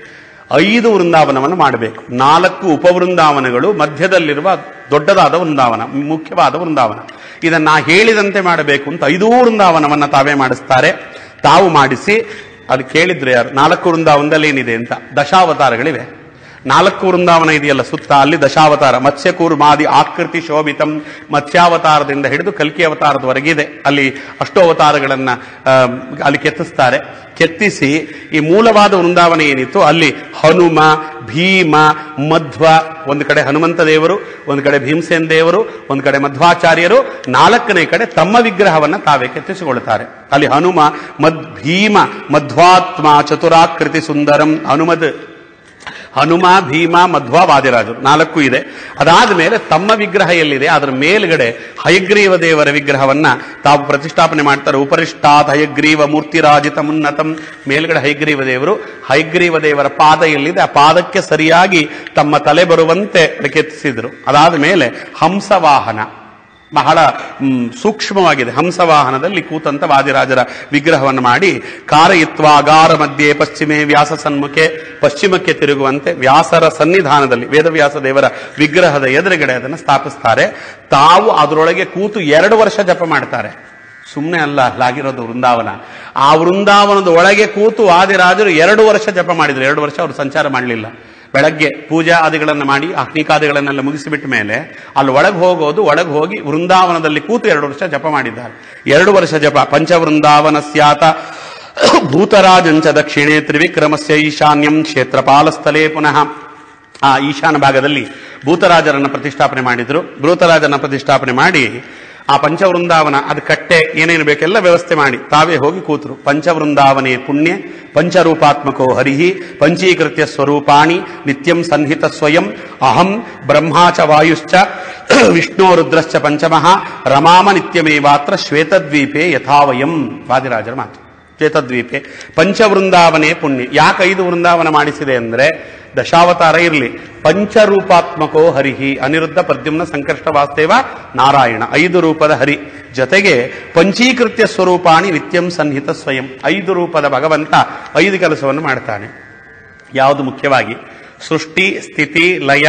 ಐದು ವೃಂದಾವನವನ್ನು ಮಾಡಬೇಕು ನಾಲ್ಕು ಉಪವೃಂದಾವನಗಳು ಮಧ್ಯದಲ್ಲಿರುವ ದೊಡ್ಡದಾದ ವೃಂದಾವನ ಮುಖ್ಯವಾದ ವೃಂದಾವನ ಇದನ್ನ ಹೇಳಿದಂತೆ ಮಾಡಬೇಕು ಅಂತ ಐದೂ ವೃಂದಾವನವನ್ನ ತಾವೇ ಮಾಡಿಸ್ತಾರೆ ತಾವು ಮಾಡಿಸಿ ಅದು ಕೇಳಿದ್ರು ಯಾರು ನಾಲ್ಕು ವೃಂದಾವನದಲ್ಲಿ ಏನಿದೆ ಅಂತ ದಶಾವತಾರಗಳಿವೆ ನಾಲ್ಕು ವೃಂದಾವನ ಇದೆಯಲ್ಲ ಸುತ್ತ ಅಲ್ಲಿ ದಶಾವತಾರ ಮತ್ಸ್ಯಕೂರ್ಮಾದಿ ಆಕೃತಿ ಶೋಭಿತಂ ಮತ್ಸ್ಯಾವತಾರದಿಂದ ಹಿಡಿದು ಕಲ್ಕಿ ಅವತಾರದವರೆಗಿದೆ ಅಲ್ಲಿ ಅಷ್ಟು ಅವತಾರಗಳನ್ನ ಆ, ಅಲ್ಲಿ ಕೆತ್ತಿಸ್ತಾರೆ ಕೆತ್ತಿಸಿ ಈ ಮೂಲವಾದ ವೃಂದಾವನ ಏನಿತ್ತು ಅಲ್ಲಿ ಹನುಮ ಭೀಮ ಮಧ್ವ ಒಂದು ಕಡೆ ಹನುಮಂತ ದೇವರು ಒಂದು ಕಡೆ ಭೀಮಸೇನ್ ದೇವರು ಒಂದು ಕಡೆ ಮಧ್ವಾಚಾರ್ಯರು ನಾಲ್ಕನೇ ಕಡೆ ತಮ್ಮ ವಿಗ್ರಹವನ್ನ ತಾವೇ ಕೆತ್ತಿಸಿಕೊಳ್ತಾರೆ ಅಲ್ಲಿ ಹನುಮ ಮದ್ ಭೀಮ ಮಧ್ವಾತ್ಮ ಚತುರಾಕೃತಿ ಸುಂದರಂ ಹನುಮದ್ ಹನುಮ ಭೀಮ ಮಧ್ವ ವಾದಿರಾಜರು ನಾಲ್ಕು ಇದೆ ಅದಾದ ಮೇಲೆ ತಮ್ಮ ವಿಗ್ರಹ ಎಲ್ಲಿದೆ ಅದರ ಮೇಲ್ಗಡೆ ಹಯಗ್ರೀವ ದೇವರ ವಿಗ್ರಹವನ್ನ ತಾವು ಪ್ರತಿಷ್ಠಾಪನೆ ಮಾಡ್ತಾರೆ ಉಪರಿಷ್ಟಾತ್ ಹಯಗ್ರೀವ ಮೂರ್ತಿರಾಜಿತ ಮುನ್ನತಂ ಮೇಲ್ಗಡೆ ಹಯಗ್ರೀವ ದೇವರು ಹಯಗ್ರೀವ ದೇವರ ಪಾದ ಎಲ್ಲಿದೆ ಆ ಪಾದಕ್ಕೆ ಸರಿಯಾಗಿ ತಮ್ಮ ತಲೆ ಬರುವಂತೆ ಕೆತ್ತಿಸಿದ್ರು ಅದಾದ ಮೇಲೆ ಹಂಸವಾಹನ ಬಹಳ ಮ್, ಸೂಕ್ಷ್ಮವಾಗಿದೆ ಹಂಸವಾಹನದಲ್ಲಿ ಕೂತಂತ ವಾದಿರಾಜರ ವಿಗ್ರಹವನ್ನು ಮಾಡಿ ಕಾರಯಿತ್ವ ಅಗಾರ ಮಧ್ಯೆ ಪಶ್ಚಿಮೆ ವ್ಯಾಸ ಸನ್ಮುಖೆ ಪಶ್ಚಿಮಕ್ಕೆ ತಿರುಗುವಂತೆ ವ್ಯಾಸರ ಸನ್ನಿಧಾನದಲ್ಲಿ ವೇದವ್ಯಾಸ ದೇವರ ವಿಗ್ರಹದ ಎದುರುಗಡೆ ಅದನ್ನು ಸ್ಥಾಪಿಸ್ತಾರೆ ತಾವು ಅದರೊಳಗೆ ಕೂತು ಎರಡು ವರ್ಷ ಜಪ ಮಾಡ್ತಾರೆ ಸುಮ್ಮನೆ ಅಲ್ಲ ಅಲ್ಲಾಗಿರೋದು ವೃಂದಾವನ ಆ ವೃಂದಾವನದ ಒಳಗೆ ಕೂತು ವಾದಿರಾಜರು ಎರಡು ವರ್ಷ ಜಪ ಮಾಡಿದ್ರು ಎರಡು ವರ್ಷ ಅವರು ಸಂಚಾರ ಮಾಡಲಿಲ್ಲ ಬೆಳಗ್ಗೆ ಪೂಜಾ ಆದಿಗಳನ್ನು ಮಾಡಿ ಅಗ್ನಿಕಾದಿಗಳನ್ನೆಲ್ಲ ಮುಗಿಸಿಬಿಟ್ಟ ಮೇಲೆ ಅಲ್ಲಿ ಒಳಗೆ ಹೋಗೋದು ಒಳಗೆ ಹೋಗಿ ವೃಂದಾವನದಲ್ಲಿ ಕೂತು ಎರಡು ವರ್ಷ ಜಪ ಮಾಡಿದ್ದಾರೆ ಎರಡು ವರ್ಷ ಜಪ ಪಂಚವೃಂದಾವನ ಸ್ಯಾತ ಭೂತರಾಜಂಚ ದಕ್ಷಿಣೆ ತ್ರಿವಿಕ್ರಮಸ್ಯ ಈಶಾನ್ಯಂ ಕ್ಷೇತ್ರಪಾಲಸ್ಥಲೇ ಪುನಃ ಆ ಈಶಾನ ಭಾಗದಲ್ಲಿ ಭೂತರಾಜರನ್ನ ಪ್ರತಿಷ್ಠಾಪನೆ ಮಾಡಿದ್ರು ಭೂತರಾಜರನ್ನ ಪ್ರತಿಷ್ಠಾಪನೆ ಮಾಡಿ ಆ ಪಂಚವೃಂದಾವನ ಅದು ಕಟ್ಟೆ ಏನೇನು ಬೇಕೆಲ್ಲ ವ್ಯವಸ್ಥೆ ಮಾಡಿ ತಾವೇ ಹೋಗಿ ಕೂತರು ಪಂಚವೃಂದಾವನೇ ಪುಣ್ಯ ಪಂಚರೂಪಾತ್ಮಕೋ ಹರಿಹಿ ಪಂಚೀಕೃತ್ಯ ಸ್ವರೂಪಾಣಿ ನಿತ್ಯಂ ಸನ್ಹಿತ ಸ್ವಯಂ ಅಹಂ ಬ್ರಹ್ಮಾಚ ವಾಯುಶ್ಚ ವಿಷ್ಣು ರುದ್ರಶ್ಚ ಪಂಚಮಃ ರಮಾಮ ನಿತ್ಯಮೇವಾತ್ರ ಶ್ವೇತದ್ವೀಪೆ ಯಥಾವಯಂ ವಾದಿರಾಜರ ಮಾತು ಶ್ವೇತದ್ವೀಪೆ ಪಂಚವೃಂದಾವನೇ ಪುಣ್ಯ ಯಾಕೆ ಐದು ವೃಂದಾವನ ಮಾಡಿಸಿದೆ ಅಂದ್ರೆ ದಶಾವತಾರ ಇರಲಿ ಪಂಚರೂಪಾತ್ಮಕೋ ಹರಿಹಿ ಅನಿರುದ್ಧ ಪದ್ಯುಮ್ನ ಸಂಕಷ್ಟ ವಾಸ್ತೇವ ನಾರಾಯಣ ಐದು ರೂಪದ ಹರಿ ಜೊತೆಗೆ ಪಂಚೀಕೃತ್ಯ ಸ್ವರೂಪಾಣಿ ನಿತ್ಯಂ ಸನ್ನಿಹಿತ ಸ್ವಯಂ ಐದು ರೂಪದ ಭಗವಂತ ಐದು ಕೆಲಸವನ್ನು ಮಾಡ್ತಾನೆ ಯಾವುದು ಮುಖ್ಯವಾಗಿ ಸೃಷ್ಟಿ ಸ್ಥಿತಿ ಲಯ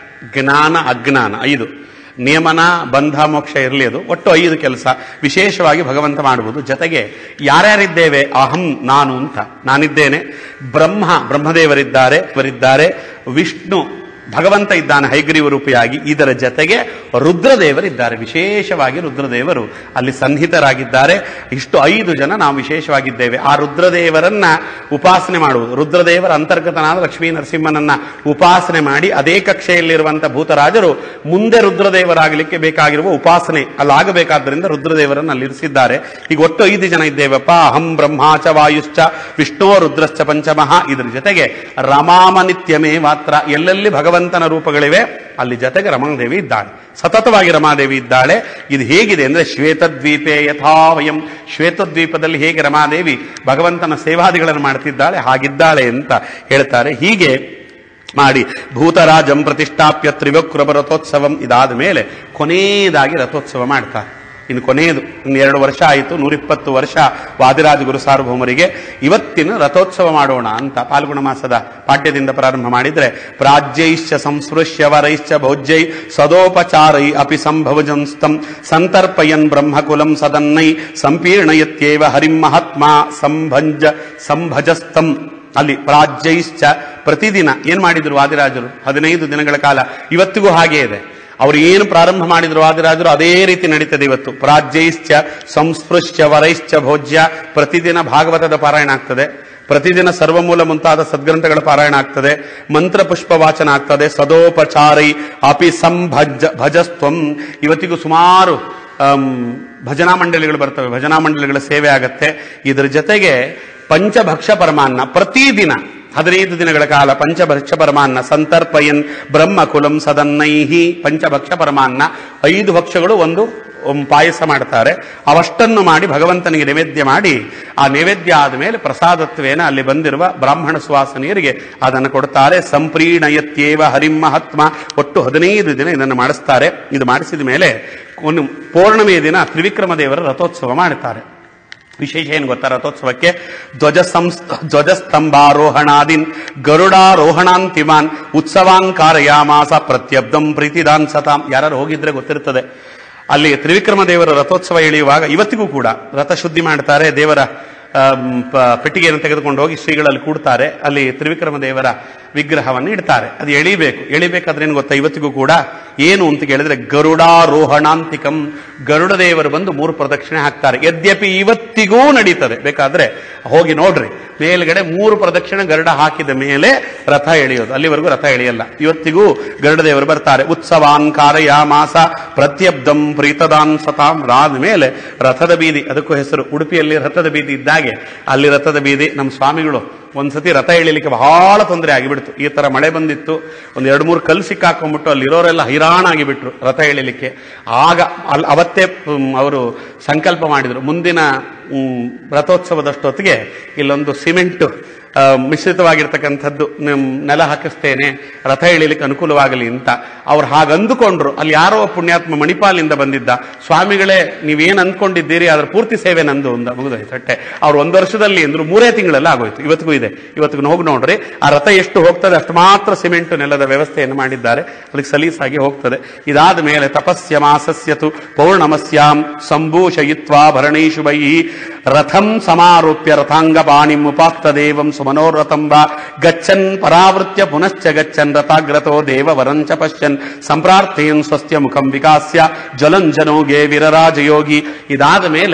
ಜ್ಞಾನ ಅಜ್ಞಾನ ಐದು ನಿಯಮನ ಬಂಧ ಮೋಕ್ಷ ಇರಲಿ ಅದು ಒಟ್ಟು ಐದು ಕೆಲಸ ವಿಶೇಷವಾಗಿ ಭಗವಂತ ಮಾಡುವುದು ಜೊತೆಗೆ ಯಾರ್ಯಾರಿದ್ದೇವೆ ಅಹಂ ನಾನು ಅಂತ ನಾನಿದ್ದೇನೆ ಬ್ರಹ್ಮ ಬ್ರಹ್ಮದೇವರಿದ್ದಾರೆ ಇವರಿದ್ದಾರೆ ವಿಷ್ಣು ಭಗವಂತ ಇದ್ದಾನೆ ಹೈಗ್ರೀವ ರೂಪಿಯಾಗಿ ಇದರ ಜೊತೆಗೆ ರುದ್ರದೇವರಿದ್ದಾರೆ ವಿಶೇಷವಾಗಿ ರುದ್ರದೇವರು ಅಲ್ಲಿ ಸನ್ನಿಹಿತರಾಗಿದ್ದಾರೆ ಇಷ್ಟು ಐದು ಜನ ನಾವು ವಿಶೇಷವಾಗಿದ್ದೇವೆ ಆ ರುದ್ರದೇವರನ್ನ ಉಪಾಸನೆ ಮಾಡುವುದು ರುದ್ರದೇವರ ಅಂತರ್ಗತನಾದ ಲಕ್ಷ್ಮೀ ನರಸಿಂಹನನ್ನ ಉಪಾಸನೆ ಮಾಡಿ ಅದೇ ಕಕ್ಷೆಯಲ್ಲಿರುವಂತಹ ಭೂತರಾಜರು ಮುಂದೆ ರುದ್ರದೇವರಾಗಲಿಕ್ಕೆ ಬೇಕಾಗಿರುವ ಉಪಾಸನೆ ಅಲ್ಲಾಗಬೇಕಾದ್ದರಿಂದ ರುದ್ರದೇವರನ್ನು ಅಲ್ಲಿ ಇರಿಸಿದ್ದಾರೆ ಈಗ ಒಟ್ಟು ಐದು ಜನ ಇದ್ದೇವಪ್ಪ ಅಹಂ ಬ್ರಹ್ಮಾಚ ವಾಯುಶ್ಚ ವಿಷ್ಣು ರುದ್ರಶ್ಚ ಪಂಚಮಃ ಇದರ ಜೊತೆಗೆ ರಮಾಮನಿತ್ಯಮೇ ಮಾತ್ರ ಎಲ್ಲೆಲ್ಲಿ ಭಗವಂತನ ರೂಪಗಳಿವೆ ಅಲ್ಲಿ ಜೊತೆಗೆ ರಮಾದೇವಿ ಇದ್ದಾಳೆ ಸತತವಾಗಿ ರಮಾದೇವಿ ಇದ್ದಾಳೆ ಇದು ಹೇಗಿದೆ ಅಂದ್ರೆ ಶ್ವೇತದ್ವೀಪೆ ಯಥಾವಯಂ ಶ್ವೇತದ್ವೀಪದಲ್ಲಿ ಹೇಗೆ ರಮಾದೇವಿ ಭಗವಂತನ ಸೇವಾದಿಗಳನ್ನು ಮಾಡ್ತಿದ್ದಾಳೆ ಹಾಗಿದ್ದಾಳೆ ಅಂತ ಹೇಳ್ತಾರೆ ಹೀಗೆ ಮಾಡಿ ಭೂತರಾಜಂ ಪ್ರತಿಷ್ಠಾಪ್ಯ ತ್ರಿವಕ್ರಮ ರಥೋತ್ಸವಂ ಇದಾದ ಮೇಲೆ ಕೊನೆಯದಾಗಿ ರಥೋತ್ಸವ ಮಾಡ್ತಾರೆ ಇನ್ನು ಕೊನೆಯದು ಇನ್ನು ಎರಡು ವರ್ಷ ಆಯಿತು ನೂರಿಪ್ಪತ್ತು ವರ್ಷ ವಾದಿರಾಜ ಗುರು ಸಾರ್ವಭೌಮರಿಗೆ ಇವತ್ತಿನ ರಥೋತ್ಸವ ಮಾಡೋಣ ಅಂತ ಪಾಲ್ಗುಣ ಮಾಸದ ಪಾಠ್ಯದಿಂದ ಪ್ರಾರಂಭ ಮಾಡಿದ್ರೆ ಪ್ರಾಜ್ಯೈಶ್ಚ ಸಂಸ್ಪೃಶ್ಯ ವರೈಶ್ಚ ಭೋಜ್ಯೈ ಸದೋಪಚಾರೈ ಅಪಿ ಸಂಭವಜಂಸ್ತಂ ಸಂತರ್ಪಯನ್ ಬ್ರಹ್ಮಕುಲಂ ಸದನ್ನೈ ಸಂಪೀರ್ಣಯತ್ಯೇವ ಹರಿಂ ಮಹಾತ್ಮ ಸಂಭಂಜ ಸಂಭಜಸ್ತಂ ಅಲ್ಲಿ ಪ್ರಾಜ್ಯೈಶ್ಚ ಪ್ರತಿದಿನ ಏನ್ ಮಾಡಿದ್ರು ವಾದಿರಾಜರು ಹದಿನೈದು ದಿನಗಳ ಕಾಲ ಇವತ್ತಿಗೂ ಹಾಗೆ ಇದೆ ಅವರು ಏನು ಪ್ರಾರಂಭ ಮಾಡಿದ್ರು ವಾದಿರಾಜರು ಅದೇ ರೀತಿ ನಡೀತದೆ ಇವತ್ತು ಪ್ರಾಜ್ಯೈಶ್ಚ ಸಂಸ್ಪೃಶ್ಚ ವರೈಶ್ಚ ಭೋಜ್ಯ ಪ್ರತಿದಿನ ಭಾಗವತದ ಪಾರಾಯಣ ಆಗ್ತದೆ ಪ್ರತಿದಿನ ಸರ್ವಮೂಲ ಮುಂತಾದ ಸದ್ಗ್ರಂಥಗಳ ಪಾರಾಯಣ ಆಗ್ತದೆ ಮಂತ್ರ ಪುಷ್ಪ ವಾಚನ ಆಗ್ತದೆ ಸದೋಪಚಾರೈ ಅಪಿ ಸಂಭಜ ಭಜಸ್ತ್ವಂ ಇವತ್ತಿಗೂ ಸುಮಾರು ಆಮ್, ಭಜನಾ ಮಂಡಳಿಗಳು ಬರ್ತವೆ ಭಜನಾ ಮಂಡಳಿಗಳ ಸೇವೆ ಆಗತ್ತೆ ಇದರ ಜೊತೆಗೆ ಪಂಚಭಕ್ಷ ಪರಮಾನ್ನ ಪ್ರತಿದಿನ ಹದಿನೈದು ದಿನಗಳ ಕಾಲ ಪಂಚಭಕ್ಷ ಪರಮಾನ್ನ ಸಂತರ್ಪಯನ್ ಬ್ರಹ್ಮಕುಲಂ ಸದನ್ನೈಹಿ ಪಂಚಭಕ್ಷ ಪರಮಾನ್ನ ಐದು ಭಕ್ಷಗಳು ಒಂದು ಒಂದು ಪಾಯಸ ಮಾಡ್ತಾರೆ ಅವಷ್ಟನ್ನು ಮಾಡಿ ಭಗವಂತನಿಗೆ ನೈವೇದ್ಯ ಮಾಡಿ ಆ ನೈವೇದ್ಯ ಆದ ಮೇಲೆ ಪ್ರಸಾದತ್ವೇನ ಅಲ್ಲಿ ಬಂದಿರುವ ಬ್ರಾಹ್ಮಣ ಸುವಾಸನೆಯರಿಗೆ ಅದನ್ನು ಕೊಡ್ತಾರೆ ಸಂಪ್ರೀಣಯತ್ಯೇವ ಹರಿಂ ಮಹಾತ್ಮ ಒಟ್ಟು ಹದಿನೈದು ದಿನ ಇದನ್ನು ಮಾಡಿಸ್ತಾರೆ ಇದು ಮಾಡಿಸಿದ ಮೇಲೆ ಒಂದು ಪೌರ್ಣಮಿಯ ದಿನ ತ್ರಿವಿಕ್ರಮ ದೇವರ ರಥೋತ್ಸವ ಮಾಡ್ತಾರೆ ವಿಶೇಷ ಏನು ಗೊತ್ತಾ ರಥೋತ್ಸವಕ್ಕೆ ಧ್ವಜ ಸಂಸ್ ಧ್ವಜಸ್ತಂಭಾರೋಹಣಾದಿನ್ ಗರುಡಾರೋಹಣಾಂತಿಮಾನ್ ಉತ್ಸವಾನ್ ಕಾರಯಾಮಾಸ ಪ್ರತ್ಯಬ್ಧಂ ಪ್ರೀತಿದಾನ್ ಸತಾಂ ಯಾರು ಹೋಗಿದ್ರೆ ಗೊತ್ತಿರ್ತದೆ ಅಲ್ಲಿ ತ್ರಿವಿಕ್ರಮ ದೇವರ ರಥೋತ್ಸವ ಎಳೆಯುವಾಗ ಇವತ್ತಿಗೂ ಕೂಡ ರಥ ಶುದ್ಧಿ ಮಾಡ್ತಾರೆ ದೇವರ ಆಮ್, ಪ- ಪೆಟ್ಟಿಗೆಯನ್ನು ತೆಗೆದುಕೊಂಡು ಹೋಗಿ ಶ್ರೀಗಳಲ್ಲಿ ಕೂಡ್ತಾರೆ ಅಲ್ಲಿ ತ್ರಿವಿಕ್ರಮ ದೇವರ ವಿಗ್ರಹವನ್ನು ಇಡ್ತಾರೆ ಅದು ಎಳಿಬೇಕು ಎಳಿಬೇಕಾದ್ರೆ ಏನು ಗೊತ್ತಾ ಇವತ್ತಿಗೂ ಕೂಡ ಏನು ಅಂತ ಕೇಳಿದ್ರೆ ಗರುಡಾರೋಹಣಾಂತಿಕಂ ಗರುಡ ದೇವರು ಬಂದು ಮೂರು ಪ್ರದಕ್ಷಿಣೆ ಹಾಕ್ತಾರೆ ಯದ್ಯಪಿ ಇವತ್ತಿಗೂ ನಡೀತದೆ ಬೇಕಾದ್ರೆ ಹೋಗಿ ನೋಡ್ರಿ ಮೇಲ್ಗಡೆ ಮೂರು ಪ್ರದಕ್ಷಿಣೆ ಗರುಡ ಹಾಕಿದ ಮೇಲೆ ರಥ ಎಳೆಯೋದು ಅಲ್ಲಿವರೆಗೂ ರಥ ಎಳೆಯಲ್ಲ ಇವತ್ತಿಗೂ ಗರುಡ ದೇವರು ಬರ್ತಾರೆ ಉತ್ಸವಾನ್ ಕಾರಯಾಮಾಸ ಪ್ರತ್ಯಬ್ಧಂ ಪ್ರೀತದಾನ್ ಸತಾಂ ರಾದ ಮೇಲೆ ರಥದ ಬೀದಿ ಅದಕ್ಕೂ ಹೆಸರು ಉಡುಪಿಯಲ್ಲಿ ರಥದ ಬೀದಿ ಇದ್ದಾಗೆ ಅಲ್ಲಿ ರಥದ ಬೀದಿ ನಮ್ಮ ಸ್ವಾಮಿಗಳು ಒಂದ್ಸತಿ ರಥ ಎಳಿಲಿಕ್ಕೆ ಬಹಳ ತೊಂದರೆ ಆಗಿಬಿಡ್ತು ಈ ತರ ಮಳೆ ಬಂದಿತ್ತು ಒಂದ್ ಎರಡು ಮೂರು ಕಲ್ಲು ಸಿಕ್ಕಾಕೊಂಡ್ಬಿಟ್ಟು ಅಲ್ಲಿರೋರೆಲ್ಲ ಹೈರಾಣ ಆಗಿಬಿಟ್ರು ರಥ ಎಳಿಲಿಕ್ಕೆ ಆಗ ಅಲ್ಲಿ ಅವತ್ತೇ ಮ್, ಅವರು ಸಂಕಲ್ಪ ಮಾಡಿದ್ರು ಮುಂದಿನ ಮ್, ರಥೋತ್ಸವದಷ್ಟೊತ್ತಿಗೆ ಇಲ್ಲೊಂದು ಸಿಮೆಂಟ್ ಆ, ಮಿಶ್ರಿತವಾಗಿರ್ತಕ್ಕಂಥದ್ದು ನಿಮ್ ನೆಲ ಹಾಕಿಸ್ತೇನೆ ರಥ ಎಳಿಲಿಕ್ಕೆ ಅನುಕೂಲವಾಗಲಿ ಅಂತ ಅವ್ರು ಹಾಗೆ ಅಂದುಕೊಂಡ್ರು ಅಲ್ಲಿ ಯಾರೋ ಒಬ್ಬ ಪುಣ್ಯಾತ್ಮ ಮಣಿಪಾಲಿಂದ ಬಂದಿದ್ದ ಸ್ವಾಮಿಗಳೇ ನೀವೇನ್ ಅಂದ್ಕೊಂಡಿದ್ದೀರಿ ಅದ್ರ ಪೂರ್ತಿ ಸೇವೆ ನಂದು ಅಂದ ಮುಗಿದೋಯ್ತು ಅಟ್ಟೆ ಅವ್ರು ಒಂದು ವರ್ಷದಲ್ಲಿ ಅಂದ್ರು ಮೂರೇ ತಿಂಗಳೆಲ್ಲ ಆಗೋಯ್ತು ಇವತ್ತಿಗೂ ಇದೆ ಇವತ್ತಿಗೂ ಹೋಗಿ ನೋಡ್ರಿ ಆ ರಥ ಎಷ್ಟು ಹೋಗ್ತದೆ ಅಷ್ಟು ಮಾತ್ರ ಸಿಮೆಂಟ್ ನೆಲದ ವ್ಯವಸ್ಥೆಯನ್ನು ಮಾಡಿದ್ದಾರೆ ಅಲ್ಲಿಗೆ ಸಲೀಸಾಗಿ ಹೋಗ್ತದೆ ಇದಾದ ಮೇಲೆ ತಪಸ್ಯ ಮಾಸಸ್ಯತು ಪೌರ್ಣಮಸ್ಯಾಂ ಸಂಭೂಷಯಿತ್ವಾ ಭರಣೇಶು ಬೈ ರಥಂ ಸಮಾರೋಪ್ಯ ರಥಾಂಗ ಪಾಣಿಂ ಉಪಾಸ್ತ ದೇವಂ ಸುಮನೋರಥಂ ವಾ ಗಚ್ಚನ್ ಪರಾವೃತ್ಯ ಪುನಶ್ಚ ಗಚ್ಚನ್ ರಥಾಗ್ರತೋ ದೇವವರಂಚ ಪಶ್ಯನ್ ಸಂಪ್ರಾರ್ಥಯನ್ ಸ್ವಸ್ತ್ಯ ಮುಖಂ ವಿಕಾಸ್ಯ ಜ್ವಲಂಜನೋಗೆ ವಿರರಾಜಯೋಗಿ ಇದಾದ ಮೇಲೆ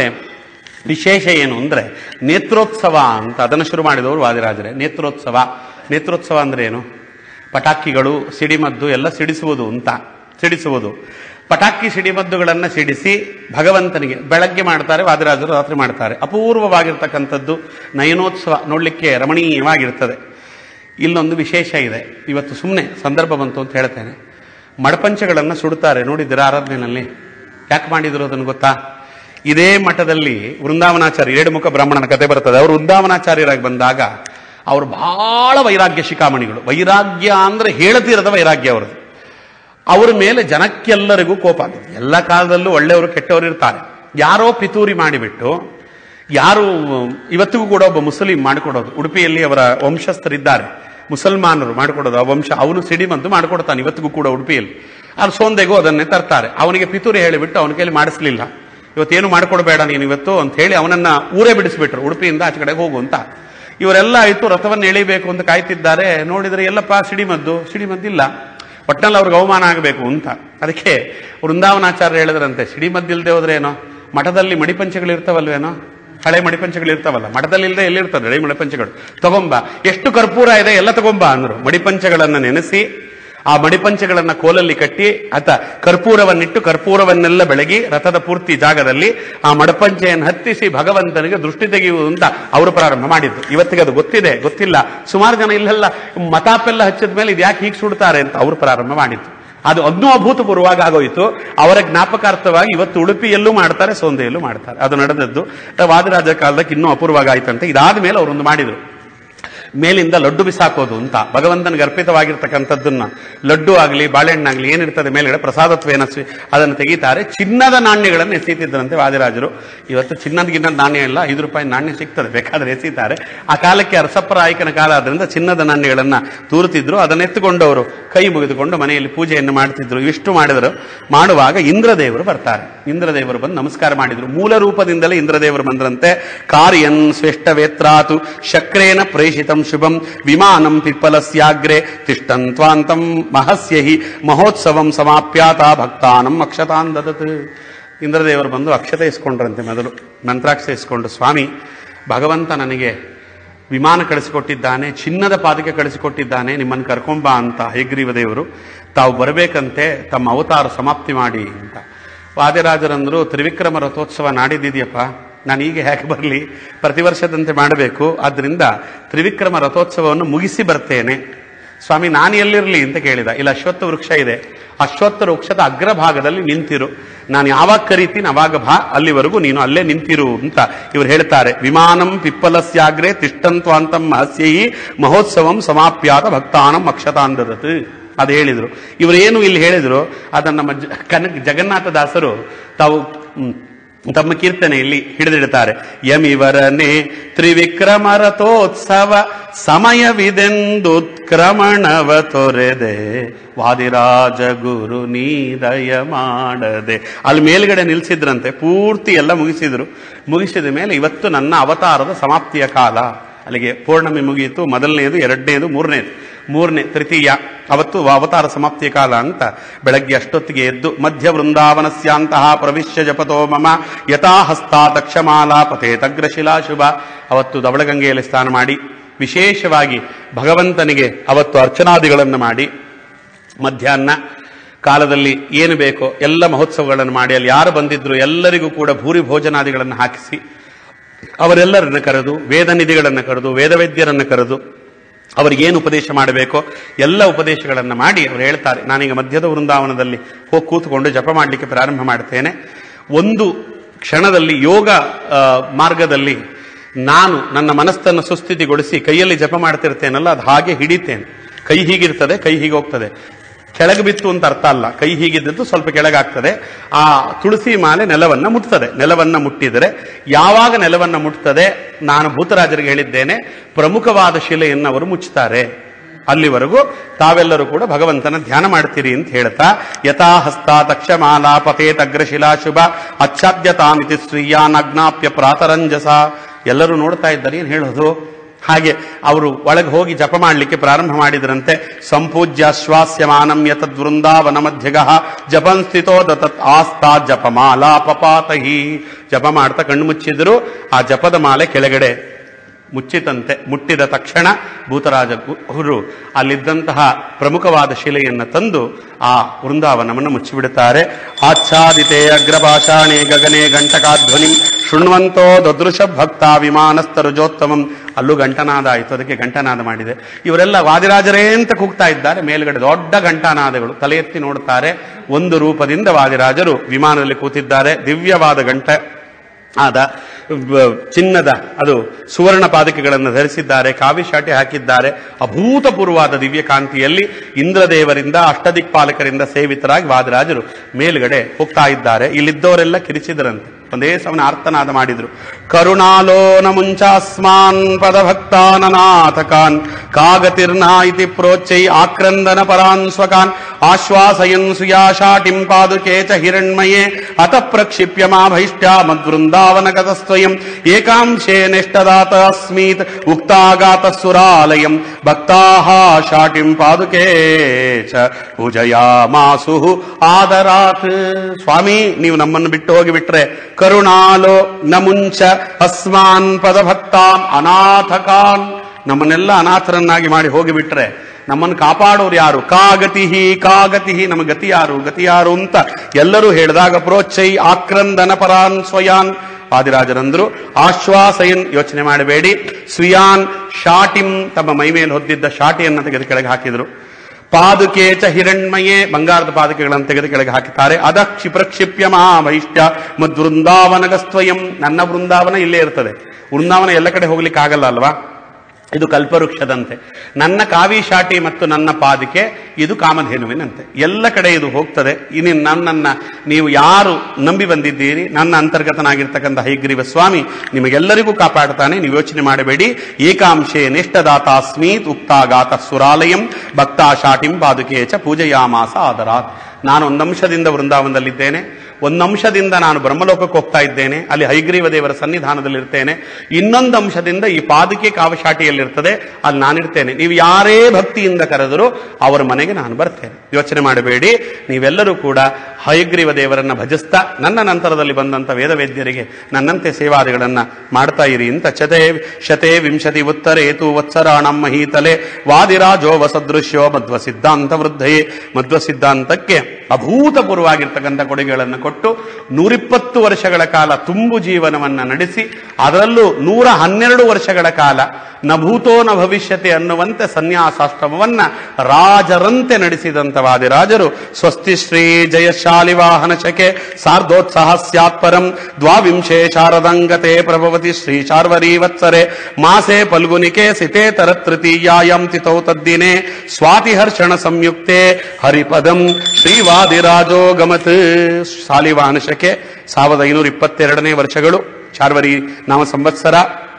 ವಿಶೇಷ ಏನು ಅಂದ್ರೆ ನೇತ್ರೋತ್ಸವ ಅಂತ ಅದನ್ನು ಶುರು ಮಾಡಿದವರು ವಾದಿರಾಜರೇ ನೇತ್ರೋತ್ಸವ ನೇತ್ರೋತ್ಸವ ಅಂದ್ರೆ ಏನು ಪಟಾಕಿಗಳು ಸಿಡಿಮದ್ದು ಎಲ್ಲ ಸಿಡಿಸುವುದು ಅಂತ ಸಿಡಿಸುವುದು ಪಟಾಕಿ ಸಿಡಿಮದ್ದುಗಳನ್ನು ಸಿಡಿಸಿ ಭಗವಂತನಿಗೆ ಬೆಳಗ್ಗೆ ಮಾಡ್ತಾರೆ ವಾದಿರಾಜರು ರಾತ್ರಿ ಮಾಡ್ತಾರೆ ಅಪೂರ್ವವಾಗಿರ್ತಕ್ಕಂಥದ್ದು ನಯನೋತ್ಸವ ನೋಡ್ಲಿಕ್ಕೆ ರಮಣೀಯವಾಗಿರ್ತದೆ ಇಲ್ಲೊಂದು ವಿಶೇಷ ಇದೆ ಇವತ್ತು ಸುಮ್ಮನೆ ಸಂದರ್ಭ ಬಂತು ಅಂತ ಹೇಳ್ತೇನೆ ಮಡಪಂಚಗಳನ್ನು ಸುಡ್ತಾರೆ ನೋಡಿದ್ದೀರಾ ಆರಾಧನೆಯಲ್ಲಿ ಯಾಕೆ ಮಾಡಿದ್ರು ಅದನ್ನು ಗೊತ್ತಾ ಇದೇ ಮಠದಲ್ಲಿ ವೃಂದಾವನಾಚಾರ್ಯ ಏಳು ಮುಖ ಬ್ರಾಹ್ಮಣನ ಕತೆ ಬರ್ತದೆ ಅವರು ವೃಂದಾವನಾಚಾರ್ಯರಾಗಿ ಬಂದಾಗ ಅವರು ಬಹಳ ವೈರಾಗ್ಯ ಶಿಖಾಮಣಿಗಳು ವೈರಾಗ್ಯ ಅಂದ್ರೆ ಹೇಳತೀರದ ವೈರಾಗ್ಯ ಅವರದು ಅವರ ಮೇಲೆ ಜನಕ್ಕೆಲ್ಲರಿಗೂ ಕೋಪ ಆಗಿದೆ ಎಲ್ಲ ಕಾಲದಲ್ಲೂ ಒಳ್ಳೆಯವರು ಕೆಟ್ಟವರು ಇರ್ತಾರೆ ಯಾರೋ ಪಿತೂರಿ ಮಾಡಿಬಿಟ್ಟು ಯಾರು ಇವತ್ತಿಗೂ ಕೂಡ ಒಬ್ಬ ಮುಸ್ಲಿಂ ಮಾಡಿಕೊಡೋದು ಉಡುಪಿಯಲ್ಲಿ ಅವರ ವಂಶಸ್ಥರಿದ್ದಾರೆ ಮುಸಲ್ಮಾನರು ಮಾಡಿಕೊಡೋದು ಆ ವಂಶ ಅವನು ಸಿಡಿಮದ್ದು ಮಾಡಿಕೊಡ್ತಾನೆ ಇವತ್ತಿಗೂ ಕೂಡ ಉಡುಪಿಯಲ್ಲಿ ಅದು ಸೋಂದೆಗೂ ಅದನ್ನೇ ತರ್ತಾರೆ ಅವನಿಗೆ ಪಿತೂರಿ ಹೇಳಿಬಿಟ್ಟು ಅವನ ಕೈಲಿ ಮಾಡಿಸ್ಲಿಲ್ಲ ಇವತ್ತೇನು ಮಾಡಿಕೊಡ್ಬೇಡ ನೀನು ಇವತ್ತು ಅಂತ ಹೇಳಿ ಅವನನ್ನ ಊರೇ ಬಿಡಿಸ್ಬಿಟ್ರು ಉಡುಪಿಯಿಂದ ಆಚೆ ಕಡೆಗೆ ಹೋಗು ಅಂತ ಇವರೆಲ್ಲ ಆಯ್ತು ರಥವನ್ನು ಎಳಿಬೇಕು ಅಂತ ಕಾಯ್ತಿದ್ದಾರೆ ನೋಡಿದ್ರೆ ಎಲ್ಲಪ್ಪ ಸಿಡಿಮದ್ದು ಸಿಡಿಮದ್ದಿಲ್ಲ ಒಟ್ನಲ್ಲಿ ಅವ್ರಿಗೆ ಅವಮಾನ ಆಗಬೇಕು ಅಂತ ಅದಕ್ಕೆ ವೃಂದಾವನಾಚಾರ್ಯ ಹೇಳಿದ್ರಂತೆ ಸಿಡಿಮದ್ದಿಲ್ದೆ ಹೋದ್ರೇನೋ ಮಠದಲ್ಲಿ ಮಡಿಪಂಚಗಳಿರ್ತಾವಲ್ವೇನೋ ಹಳೆ ಮಡಿಪಂಚಗಳಿರ್ತಾವಲ್ಲ ಮಠದಲ್ಲಿ ಇಲ್ಲದೆ ಎಲ್ಲಿರ್ತದೆ ಹಳೆ ಮಡಿಪಂಚಗಳು ತಗೊಂಬ ಎಷ್ಟು ಕರ್ಪೂರ ಇದೆ ಎಲ್ಲ ತಗೊಂಬ ಅಂದ್ರು ಮಡಿಪಂಚಗಳನ್ನ ನೆನೆಸಿ ಆ ಮಡಿಪಂಚಗಳನ್ನ ಕೋಲಲ್ಲಿ ಕಟ್ಟಿ ಆತ ಕರ್ಪೂರವನ್ನಿಟ್ಟು ಕರ್ಪೂರವನ್ನೆಲ್ಲ ಬೆಳಗಿ ರಥದ ಪೂರ್ತಿ ಜಾಗದಲ್ಲಿ ಆ ಮಡಪಂಚೆಯನ್ನು ಹತ್ತಿಸಿ ಭಗವಂತನಿಗೆ ದೃಷ್ಟಿ ತೆಗೆಯುವುದು ಅಂತ ಅವರು ಪ್ರಾರಂಭ ಮಾಡಿದ್ದು ಇವತ್ತಿಗೆ ಅದು ಗೊತ್ತಿದೆ ಗೊತ್ತಿಲ್ಲ ಸುಮಾರು ಜನ ಇಲ್ಲೆಲ್ಲ ಮತಾಪೆಲ್ಲ ಹಚ್ಚಿದ ಮೇಲೆ ಇದು ಯಾಕೆ ಹೀಗೆ ಸುಡ್ತಾರೆ ಅಂತ ಅವರು ಪ್ರಾರಂಭ ಮಾಡಿದ್ದು ಅದು ಅಗ್ನೋ ಅಭೂತಪೂರ್ವವಾಗಿ ಆಗೋಯ್ತು ಅವರ ಜ್ಞಾಪಕಾರ್ಥವಾಗಿ ಇವತ್ತು ಉಡುಪಿಯಲ್ಲೂ ಮಾಡ್ತಾರೆ ಸೋಂದೆಯಲ್ಲೂ ಮಾಡ್ತಾರೆ ಅದು ನಡೆದದ್ದು ವಾದಿರಾಜ ಕಾಲದಕ್ಕೆ ಇನ್ನೂ ಅಪೂರ್ವವಾಗಿ ಆಯ್ತಂತೆ ಇದಾದ ಮೇಲೆ ಅವರೊಂದು ಮಾಡಿದ್ರು ಮೇಲಿಂದ ಲಡ್ಡು ಬಿಸಾಕೋದು ಅಂತ ಭಗವಂತನಿಗೆ ಅರ್ಪಿತವಾಗಿರ್ತಕ್ಕಂಥದ್ದನ್ನ ಲಡ್ಡು ಆಗಲಿ ಬಾಳೆಹಣ್ಣಾಗಲಿ ಏನಿರ್ತದೆ ಮೇಲ್ಗಡೆ ಪ್ರಸಾದತ್ವೇನ ಸ್ವೀ ಅದನ್ನು ತೆಗಿತಾರೆ ಚಿನ್ನದ ನಾಣ್ಯಗಳನ್ನು ಎಸೀತಿದ್ರಂತೆ ವಾದಿರಾಜರು ಇವತ್ತು ಚಿನ್ನದ ಗಿನ್ನದ ನಾಣ್ಯ ಇಲ್ಲ ಐದು ರೂಪಾಯಿ ನಾಣ್ಯ ಸಿಗ್ತದೆ ಬೇಕಾದ್ರೆ ಎಸೀತಾರೆ ಆ ಕಾಲಕ್ಕೆ ಅರಸಪ್ಪರಾಯಕನ ಕಾಲ ಆದ್ರಿಂದ ಚಿನ್ನದ ನಾಣ್ಯಗಳನ್ನ ತೂರುತ್ತಿದ್ರು ಅದನ್ನೆತ್ತುಕೊಂಡವರು ಕೈ ಮುಗಿದುಕೊಂಡು ಮನೆಯಲ್ಲಿ ಪೂಜೆಯನ್ನು ಮಾಡ್ತಿದ್ರು ಇಷ್ಟು ಮಾಡಿದರು ಮಾಡುವಾಗ ಇಂದ್ರದೇವರು ಬರ್ತಾರೆ ಇಂದ್ರದೇವರು ಬಂದು ನಮಸ್ಕಾರ ಮಾಡಿದ್ರು ಮೂಲ ರೂಪದಿಂದಲೇ ಇಂದ್ರದೇವರು ಬಂದ್ರಂತೆ ಕಾರ್ಯನ್ ಶ್ರೇಷ್ಠವೇತ್ರಾತು ಶಕ್ರೇನ ಪ್ರೇಷಿತಂ ಶುಭಂ ವಿಮಾನಂ ಪಿಪ್ಪಲಸ್ಯಾಗ್ರೆ ತಿಷ್ಟಂತ್ವಾಂತಂ ಮಹಸ್ಯ ಹಿ ಮಹೋತ್ಸವಂ ಸಮಾಪ್ಯಾತ ಭಕ್ತಾನಂ ಅಕ್ಷತಾನ್ ದದತ್ ಇಂದ್ರದೇವರು ಬಂದು ಅಕ್ಷತೆ ಇಸ್ಕೊಂಡ್ರಂತೆ ಮೊದಲು ಮಂತ್ರಾಕ್ಷತೆ ಇಸ್ಕೊಂಡು ಸ್ವಾಮಿ ಭಗವಂತ ನನಗೆ ವಿಮಾನ ಕಳಿಸಿಕೊಟ್ಟಿದ್ದಾನೆ ಚಿನ್ನದ ಪಾದಕ್ಕೆ ಕಳಿಸಿಕೊಟ್ಟಿದ್ದಾನೆ ನಿಮ್ಮನ್ನು ಕರ್ಕೊಂಬ ಅಂತ ಹೇಗ್ರೀವ ದೇವರು ತಾವು ಬರಬೇಕಂತೆ ತಮ್ಮ ಅವತಾರ ಸಮಾಪ್ತಿ ಮಾಡಿ ಅಂತ ವಾದಿರಾಜರಂದ್ರು ತ್ರಿವಿಕ್ರಮ ರಥೋತ್ಸವ ನಾಡಿದ್ದಿದೆಯಪ್ಪ ನಾನು ಈಗ ಹೇಗೆ ಬರಲಿ ಪ್ರತಿ ವರ್ಷದಂತೆ ಮಾಡಬೇಕು ಆದ್ದರಿಂದ ತ್ರಿವಿಕ್ರಮ ರಥೋತ್ಸವವನ್ನು ಮುಗಿಸಿ ಬರ್ತೇನೆ ಸ್ವಾಮಿ ನಾನು ಎಲ್ಲಿರಲಿ ಅಂತ ಕೇಳಿದ ಇಲ್ಲಿ ಅಶ್ವತ್ಥ ವೃಕ್ಷ ಇದೆ ಅಶ್ವತ್ಥ ವೃಕ್ಷದ ಅಗ್ರಭಾಗದಲ್ಲಿ ನಿಂತಿರು ನಾನು ಯಾವಾಗ ಕರಿತೀನಿ ಅವಾಗ ಭಾ ಅಲ್ಲಿವರೆಗೂ ನೀನು ಅಲ್ಲೇ ನಿಂತಿರು ಅಂತ ಇವರು ಹೇಳ್ತಾರೆ ವಿಮಾನಂ ಪಿಪ್ಪಲಸ್ಯಾಗ್ರೆ ತಿಷ್ಟಂತ್ವಾಂತಂ ಮಹಸ್ಯೈ ಮಹೋತ್ಸವಂ ಸಮಾಪ್ಯಾತ ಭಕ್ತಾನಂ ಅಕ್ಷತಾಂದದತ್ ಅದು ಹೇಳಿದ್ರು ಇವರೇನು ಇಲ್ಲಿ ಹೇಳಿದ್ರು ಅದನ್ನ ನಮ್ಮ ಜ- ಕನಕ ಜಗನ್ನಾಥದಾಸರು ತಾವು ಹ್ಮ್, ತಮ್ಮ ಕೀರ್ತನೆಯಲ್ಲಿ ಹಿಡಿದಿಡ್ತಾರೆ ಯಮಿವರನೆ ತ್ರಿವಿಕ್ರಮ ರಥೋತ್ಸವ ಸಮಯವಿದೆಂದುತ್ಕ್ರಮಣವ ತೊರೆದೆ ವಾದಿರಾಜ ಗುರು ನೀದಯ ಮಾಡದೆ ಅಲ್ಲಿ ಮೇಲ್ಗಡೆ ನಿಲ್ಸಿದ್ರಂತೆ ಪೂರ್ತಿ ಎಲ್ಲ ಮುಗಿಸಿದ್ರು ಮುಗಿಸಿದ ಮೇಲೆ ಇವತ್ತು ನನ್ನ ಅವತಾರದ ಸಮಾಪ್ತಿಯ ಕಾಲ ಅಲ್ಲಿಗೆ ಪೌರ್ಣಮಿ ಮುಗಿಯಿತು ಮೊದಲನೇದು ಎರಡನೇದು ಮೂರನೇದು ಮೂರನೇ ತೃತೀಯ ಅವತ್ತು ಅವತಾರ ಸಮಾಪ್ತಿಯ ಕಾಲ ಅಂತ ಬೆಳಗ್ಗೆ ಅಷ್ಟೊತ್ತಿಗೆ ಎದ್ದು ಮಧ್ಯ ವೃಂದಾವನಸ್ಯಾಂತಹ ಪ್ರವಿಶ್ಯ ಜಪತೋ ಮಮ ಯಥಾ ಹಸ್ತಾತ್ ಅಕ್ಷಮಾಲಾ ಪಥೇತಗ್ರ ಶಿಲಾಶುಭ ಅವತ್ತು ಧವಳಗಂಗೆಯಲ್ಲಿ ಸ್ನಾನ ಮಾಡಿ ವಿಶೇಷವಾಗಿ ಭಗವಂತನಿಗೆ ಅವತ್ತು ಅರ್ಚನಾದಿಗಳನ್ನು ಮಾಡಿ ಮಧ್ಯಾಹ್ನ ಕಾಲದಲ್ಲಿ ಏನು ಬೇಕೋ ಎಲ್ಲ ಮಹೋತ್ಸವಗಳನ್ನು ಮಾಡಿ ಅಲ್ಲಿ ಯಾರು ಬಂದಿದ್ರು ಎಲ್ಲರಿಗೂ ಕೂಡ ಭೂರಿ ಭೋಜನಾದಿಗಳನ್ನು ಹಾಕಿಸಿ ಅವರೆಲ್ಲರನ್ನು ಕರೆದು ವೇದನಿಧಿಗಳನ್ನು ಕರೆದು ವೇದವೈದ್ಯರನ್ನು ಕರೆದು ಅವರಿಗೇನು ಉಪದೇಶ ಮಾಡಬೇಕೋ ಎಲ್ಲ ಉಪದೇಶಗಳನ್ನು ಮಾಡಿ ಅವರು ಹೇಳ್ತಾರೆ ನಾನೀಗ ಮಧ್ಯದ ವೃಂದಾವನದಲ್ಲಿ ಹೋಗಿ ಕೂತ್ಕೊಂಡು ಜಪ ಮಾಡಲಿಕ್ಕೆ ಪ್ರಾರಂಭ ಮಾಡ್ತೇನೆ ಒಂದು ಕ್ಷಣದಲ್ಲಿ ಯೋಗ ಆ, ಮಾರ್ಗದಲ್ಲಿ ನಾನು ನನ್ನ ಮನಸ್ಸನ್ನು ಸುಸ್ಥಿತಿಗೊಳಿಸಿ ಕೈಯಲ್ಲಿ ಜಪ ಮಾಡ್ತಿರ್ತೇನಲ್ಲ ಅದು ಹಾಗೆ ಹಿಡಿತೇನೆ ಕೈ ಹೀಗಿರ್ತದೆ ಕೈ ಹೀಗೆ ಹೋಗ್ತದೆ ಕೆಳಗೆ ಬಿತ್ತು ಅಂತ ಅರ್ಥ ಅಲ್ಲ ಕೈ ಹೀಗಿದ್ದದ್ದು ಸ್ವಲ್ಪ ಕೆಳಗಾಗ್ತದೆ ಆ ತುಳಸಿ ಮಾಲೆ ನೆಲವನ್ನ ಮುಟ್ತದೆ ನೆಲವನ್ನ ಮುಟ್ಟಿದರೆ ಯಾವಾಗ ನೆಲವನ್ನ ಮುಟ್ತದೆ ನಾನು ಭೂತರಾಜರಿಗೆ ಹೇಳಿದ್ದೇನೆ ಪ್ರಮುಖವಾದ ಶಿಲೆಯನ್ನು ಅವರು ಮುಚ್ಚುತ್ತಾರೆ ಅಲ್ಲಿವರೆಗೂ ತಾವೆಲ್ಲರೂ ಕೂಡ ಭಗವಂತನ ಧ್ಯಾನ ಮಾಡ್ತೀರಿ ಅಂತ ಹೇಳ್ತಾ ಯಥಾ ಹಸ್ತ ತಕ್ಷಮಾಲಾ ಪತೇತ್ ಅಗ್ರಶಿಲಾ ಶುಭ ಅಚ್ಛಾದ್ಯತಾಮಿತಿ ಶ್ರೀಯಾನಜ್ಞಾಪ್ಯ ಪ್ರಾತರಂಜಸ ಎಲ್ಲರೂ ನೋಡ್ತಾ ಇದ್ದಾರೆ ಏನ್ ಹೇಳೋದು ಹಾಗೆ ಅವರು ಒಳಗೆ ಹೋಗಿ ಜಪ ಮಾಡಲಿಕ್ಕೆ ಪ್ರಾರಂಭ ಮಾಡಿದ್ರಂತೆ ಸಂಪೂಜ್ಯ ಶ್ವಾಸ್ಯಮಾನಂ ಯತದ್ವೃಂದಾವನ ಮಧ್ಯಗ ಜಪನ್ ಸ್ಥಿತೋ ದತತ್ ಆಸ್ತಾ ಜಪಮಾಲಾ ಪಪಾತಹಿ ಜಪ ಮಾಡ್ತಾ ಕಣ್ಣು ಮುಚ್ಚಿದ್ರು ಆ ಜಪದ ಮಾಲೆ ಕೆಳಗಡೆ ಮುಚ್ಚಿತಂತೆ ಮುಟ್ಟಿದ ತಕ್ಷಣ ಭೂತರಾಜ ಗುರು ಅಲ್ಲಿದ್ದಂತಹ ಪ್ರಮುಖವಾದ ಶಿಲೆಯನ್ನು ತಂದು ಆ ವೃಂದಾವನವನ್ನು ಮುಚ್ಚಿಬಿಡುತ್ತಾರೆ ಆಚ್ಛಾದಿತೆ ಅಗ್ರಭಾಷಾಣೆ ಗಗನೆ ಗಂಟಕಾಧ್ವನಿ ಶೃಣ್ವಂತೋ ದದೃಶ ಭಕ್ತ ವಿಮಾನಸ್ತರುಜೋತ್ತಮಂ ಅಲ್ಲೂ ಗಂಟನಾದ ಆಯಿತು ಅದಕ್ಕೆ ಗಂಟನಾದ ಮಾಡಿದೆ ಇವರೆಲ್ಲ ವಾದಿರಾಜರೇ ಅಂತ ಕೂಗ್ತಾ ಇದ್ದಾರೆ ಮೇಲ್ಗಡೆ ದೊಡ್ಡ ಗಂಟನಾದಗಳು ತಲೆ ಎತ್ತಿ ನೋಡುತ್ತಾರೆ ಒಂದು ರೂಪದಿಂದ ವಾದಿರಾಜರು ವಿಮಾನದಲ್ಲಿ ಕೂತಿದ್ದಾರೆ ದಿವ್ಯವಾದ ಗಂಟ ಆದ ಬ- ಚಿನ್ನದ ಅದು ಸುವರ್ಣ ಪಾದಕೆಗಳನ್ನು ಧರಿಸಿದ್ದಾರೆ ಕಾವಿ ಶಾಟಿ ಹಾಕಿದ್ದಾರೆ ಅಭೂತಪೂರ್ವವಾದ ದಿವ್ಯ ಕಾಂತಿಯಲ್ಲಿ ಇಂದ್ರದೇವರಿಂದ ಅಷ್ಟದಿಕ್ಪಾಲಕರಿಂದ ಸೇವಿತರಾಗಿ ವಾದರಾಜರು ಮೇಲುಗಡೆ ಹೋಗ್ತಾ ಇದ್ದಾರೆ ಇಲ್ಲಿದ್ದವರೆಲ್ಲ ಕಿರಿಚಿದರಂತೆ ಒಂದೇ ಸಮನ ಆರ್ತನಾದ ಮಾಡಿದ್ರು ಕರುಣಾಲೋನ ಮುಂಚಾಸ್ಮಾನ್ ಪದಭಕ್ತಾನನಾಥಕಾನ್ ಕಾಗತಿರ್ನ ಇತಿ ಪ್ರೋಚ್ಚೈ ಆಕ್ರಂದನ ಪರಾನ್ ಸ್ವಕಾನ್ ಆಶ್ವಾಸಯನ್ ಸುಯಾಶಾಟಿಂ ಪಾದುಕೆ ಚ ಹಿರಣ್ಮಯೇ ಅತ ಪ್ರಕ್ಷಿಪ್ಯ ಮಾಭೈಷ್ಟ್ಯ ಮದ್ವೃಂದಾವನ ಗತಸ್ತ್ವಯಂ ಏಕಾಂಶೇ ನೆಷ್ಟದಾತ ಅಸ್ಮೀತ್ ಉಕ್ತಾಗಾತ ಸುರಾಲಯಂ ಭಕ್ತಾಹ ಶಾಟಿಂ ಪಾದುಕೆ ಚ ಪೂಜಯಾಮಾಸು ಆದರಾತ್ ಸ್ವಾಮಿ ನೀವು ನಮ್ಮನ್ನು ಬಿಟ್ಟು ಹೋಗಿಬಿಟ್ರೆ ಕರುಣಾಲೋ ನಮುಂಚ ಅಸ್ಮಾನ್ ಪದಭಕ್ತಾನ್ ಅನಾಥಕಾನ್ ನಮ್ಮನ್ನೆಲ್ಲ ಅನಾಥರನ್ನಾಗಿ ಮಾಡಿ ಹೋಗಿಬಿಟ್ರೆ ನಮ್ಮನ್ನು ಕಾಪಾಡೋರು ಯಾರು ಕಾಗತಿಹಿ ಕಾಗತಿಹಿ ನಮ್ಮ ಗತಿ ಯಾರು ಗತಿ ಯಾರು ಅಂತ ಎಲ್ಲರೂ ಹೇಳಿದಾಗ ಪ್ರೋಚ್ಚೈ ಆಕ್ರಂದನ ಪರಾನ್ ಸ್ವಯಾನ್ ಆದಿರಾಜರಂದ್ರು ಆಶ್ವಾಸಯನ್ ಯೋಚನೆ ಮಾಡಬೇಡಿ ಸ್ವಯಾನ್ ಶಾಟಿಂ ತಮ್ಮ ಮೈ ಮೇಲೆ ಹೊದ್ದಿದ್ದ ಶಾಟಿಯನ್ನು ತೆಗೆದು ಕೆಳಗೆ ಹಾಕಿದ್ರು ಪಾದುಕೆ ಚ ಹಿರಣ್ಮಯೇ ಬಂಗಾರದ ಪಾದುಕೆಗಳನ್ನು ತೆಗೆದು ಕೆಳಗೆ ಹಾಕಿದ್ದಾರೆ ಅದ ಕ್ಷಿಪ್ರಕ್ಷಿಪ್ಯ ಮಹಾಭೈಷ್ಟ್ಯ ಮದ್ ವೃಂದಾವನಗಸ್ತ್ವಯಂ ನನ್ನ ವೃಂದಾವನ ಇಲ್ಲೇ ಇರ್ತದೆ ವೃಂದಾವನ ಎಲ್ಲ ಕಡೆ ಹೋಗ್ಲಿಕ್ಕೆ ಆಗಲ್ಲ ಅಲ್ವಾ ಇದು ಕಲ್ಪವೃಕ್ಷದಂತೆ ನನ್ನ ಕಾವಿ ಶಾಟಿ ಮತ್ತು ನನ್ನ ಪಾದಿಕೆ ಇದು ಕಾಮಧೇನುವಿನಂತೆ ಎಲ್ಲ ಕಡೆ ಇದು ಹೋಗ್ತದೆ ಇನ್ನು ನನ್ನನ್ನ ನೀವು ಯಾರು ನಂಬಿ ಬಂದಿದ್ದೀರಿ ನನ್ನ ಅಂತರ್ಗತನಾಗಿರ್ತಕ್ಕಂಥ ಹೈಗ್ರೀವ ಸ್ವಾಮಿ ನಿಮಗೆಲ್ಲರಿಗೂ ಕಾಪಾಡ್ತಾನೆ ನೀವು ಯೋಚನೆ ಮಾಡಬೇಡಿ ಏಕಾಂಶೇ ನಿಷ್ಠದಾತಾಸ್ಮೀತ್ ಉಕ್ತಾಗಾತ ಸುರಾಲಯಂ ಭಕ್ತಾ ಶಾಟಿಂ ಪಾದುಕೆ ಚ ಪೂಜೆಯಾಮಾಸ ಆದರಾತ್ ನಾನು ಒಂದಂಶದಿಂದ ವೃಂದಾವನದಲ್ಲಿದ್ದೇನೆ ಒಂದಂಶದಿಂದ ನಾನು ಬ್ರಹ್ಮಲೋಕಕ್ಕೆ ಹೋಗ್ತಾ ಇದ್ದೇನೆ ಅಲ್ಲಿ ಹೈಗ್ರೀವ ದೇವರ ಸನ್ನಿಧಾನದಲ್ಲಿರ್ತೇನೆ ಇನ್ನೊಂದು ಅಂಶದಿಂದ ಈ ಪಾದಕೆ ಕಾವಶಾಟಿಯಲ್ಲಿರ್ತದೆ ಅಲ್ಲಿ ನಾನಿರ್ತೇನೆ ನೀವು ಯಾರೇ ಭಕ್ತಿಯಿಂದ ಕರೆದರೂ ಅವರ ಮನೆಗೆ ನಾನು ಬರ್ತೇನೆ ಯೋಚನೆ ಮಾಡಬೇಡಿ ನೀವೆಲ್ಲರೂ ಕೂಡ ಹಯಗ್ರೀವ ದೇವರನ್ನ ಭಜಿಸ್ತಾ ನನ್ನ ನಂತರದಲ್ಲಿ ಬಂದಂತ ವೇದವೇದ್ಯರಿಗೆ ನನ್ನಂತೆ ಸೇವಾದಿಗಳನ್ನ ಮಾಡ್ತಾ ಇರಿ ಅಂತ ಚತೆ ಶತೆ ವಿಂಶತಿ ಉತ್ತರೇತು ವತ್ಸರಾಣಂ ಮಹೀತಲೆ ವಾದಿರಾಜೋ ವಸದೃಶ್ಯೋ ಮಧ್ವ ಸಿದ್ಧಾಂತ ವೃದ್ಧಯೇ ಮಧ್ವ ಸಿದ್ಧಾಂತಕ್ಕೆ ಅಭೂತಪೂರ್ವವಾಗಿರ್ತಕ್ಕಂಥ ಕೊಡುಗೆಗಳನ್ನು ಕೊಟ್ಟು ನೂರಿಪ್ಪತ್ತು ವರ್ಷಗಳ ಕಾಲ ತುಂಬು ಜೀವನವನ್ನ ನಡೆಸಿ ಅದರಲ್ಲೂ ನೂರ ಹನ್ನೆರಡು ವರ್ಷಗಳ ಕಾಲ ನ ಭೂತೋ ನ ಭವಿಷ್ಯತೆ ಅನ್ನುವಂತೆ ಸನ್ಯಾಸಾಶ್ರಮವನ್ನ ರಾಜರಂತೆ ನಡೆಸಿದಂತ ವಾದಿರಾಜರು ಸ್ವಸ್ತಿ ಶ್ರೀ ಜಯಶಾಲಿ ವಾಹನ ಶಕೆ ಸಾರ್ಧೋತ್ಸಾಹ ಸ್ಯಾತ್ ಪರಂ ದ್ವಾವಿಂಶೇ ಶಾರದಂಗತೆ ಪ್ರಭವತಿ ಶ್ರೀ ಶಾರ್ವರಿ ವತ್ಸರೆ ಮಾಸೆ ಫಲ್ಗುನಿಕೆ ಸಿತೇತರ ತೃತೀಯಾಯಂ ತಿಥೌ ತದ್ದಿನೆ ಸ್ವಾತಿ ಹರ್ಷಣ ಸಂಯುಕ್ತೆ ಹರಿಪದಂ ಶ್ರೀವಾದಿರಾಜೋ ಗಮತ್ ಶಾಲಿವಾಹನ ಶಕೆ ಸಾವಿರದ ಐನೂರ ಇಪ್ಪತ್ತೆರಡನೇ ವರ್ಷಗಳು ಶಾರ್ವರಿ ನಾಮ ಸಂವತ್ಸರ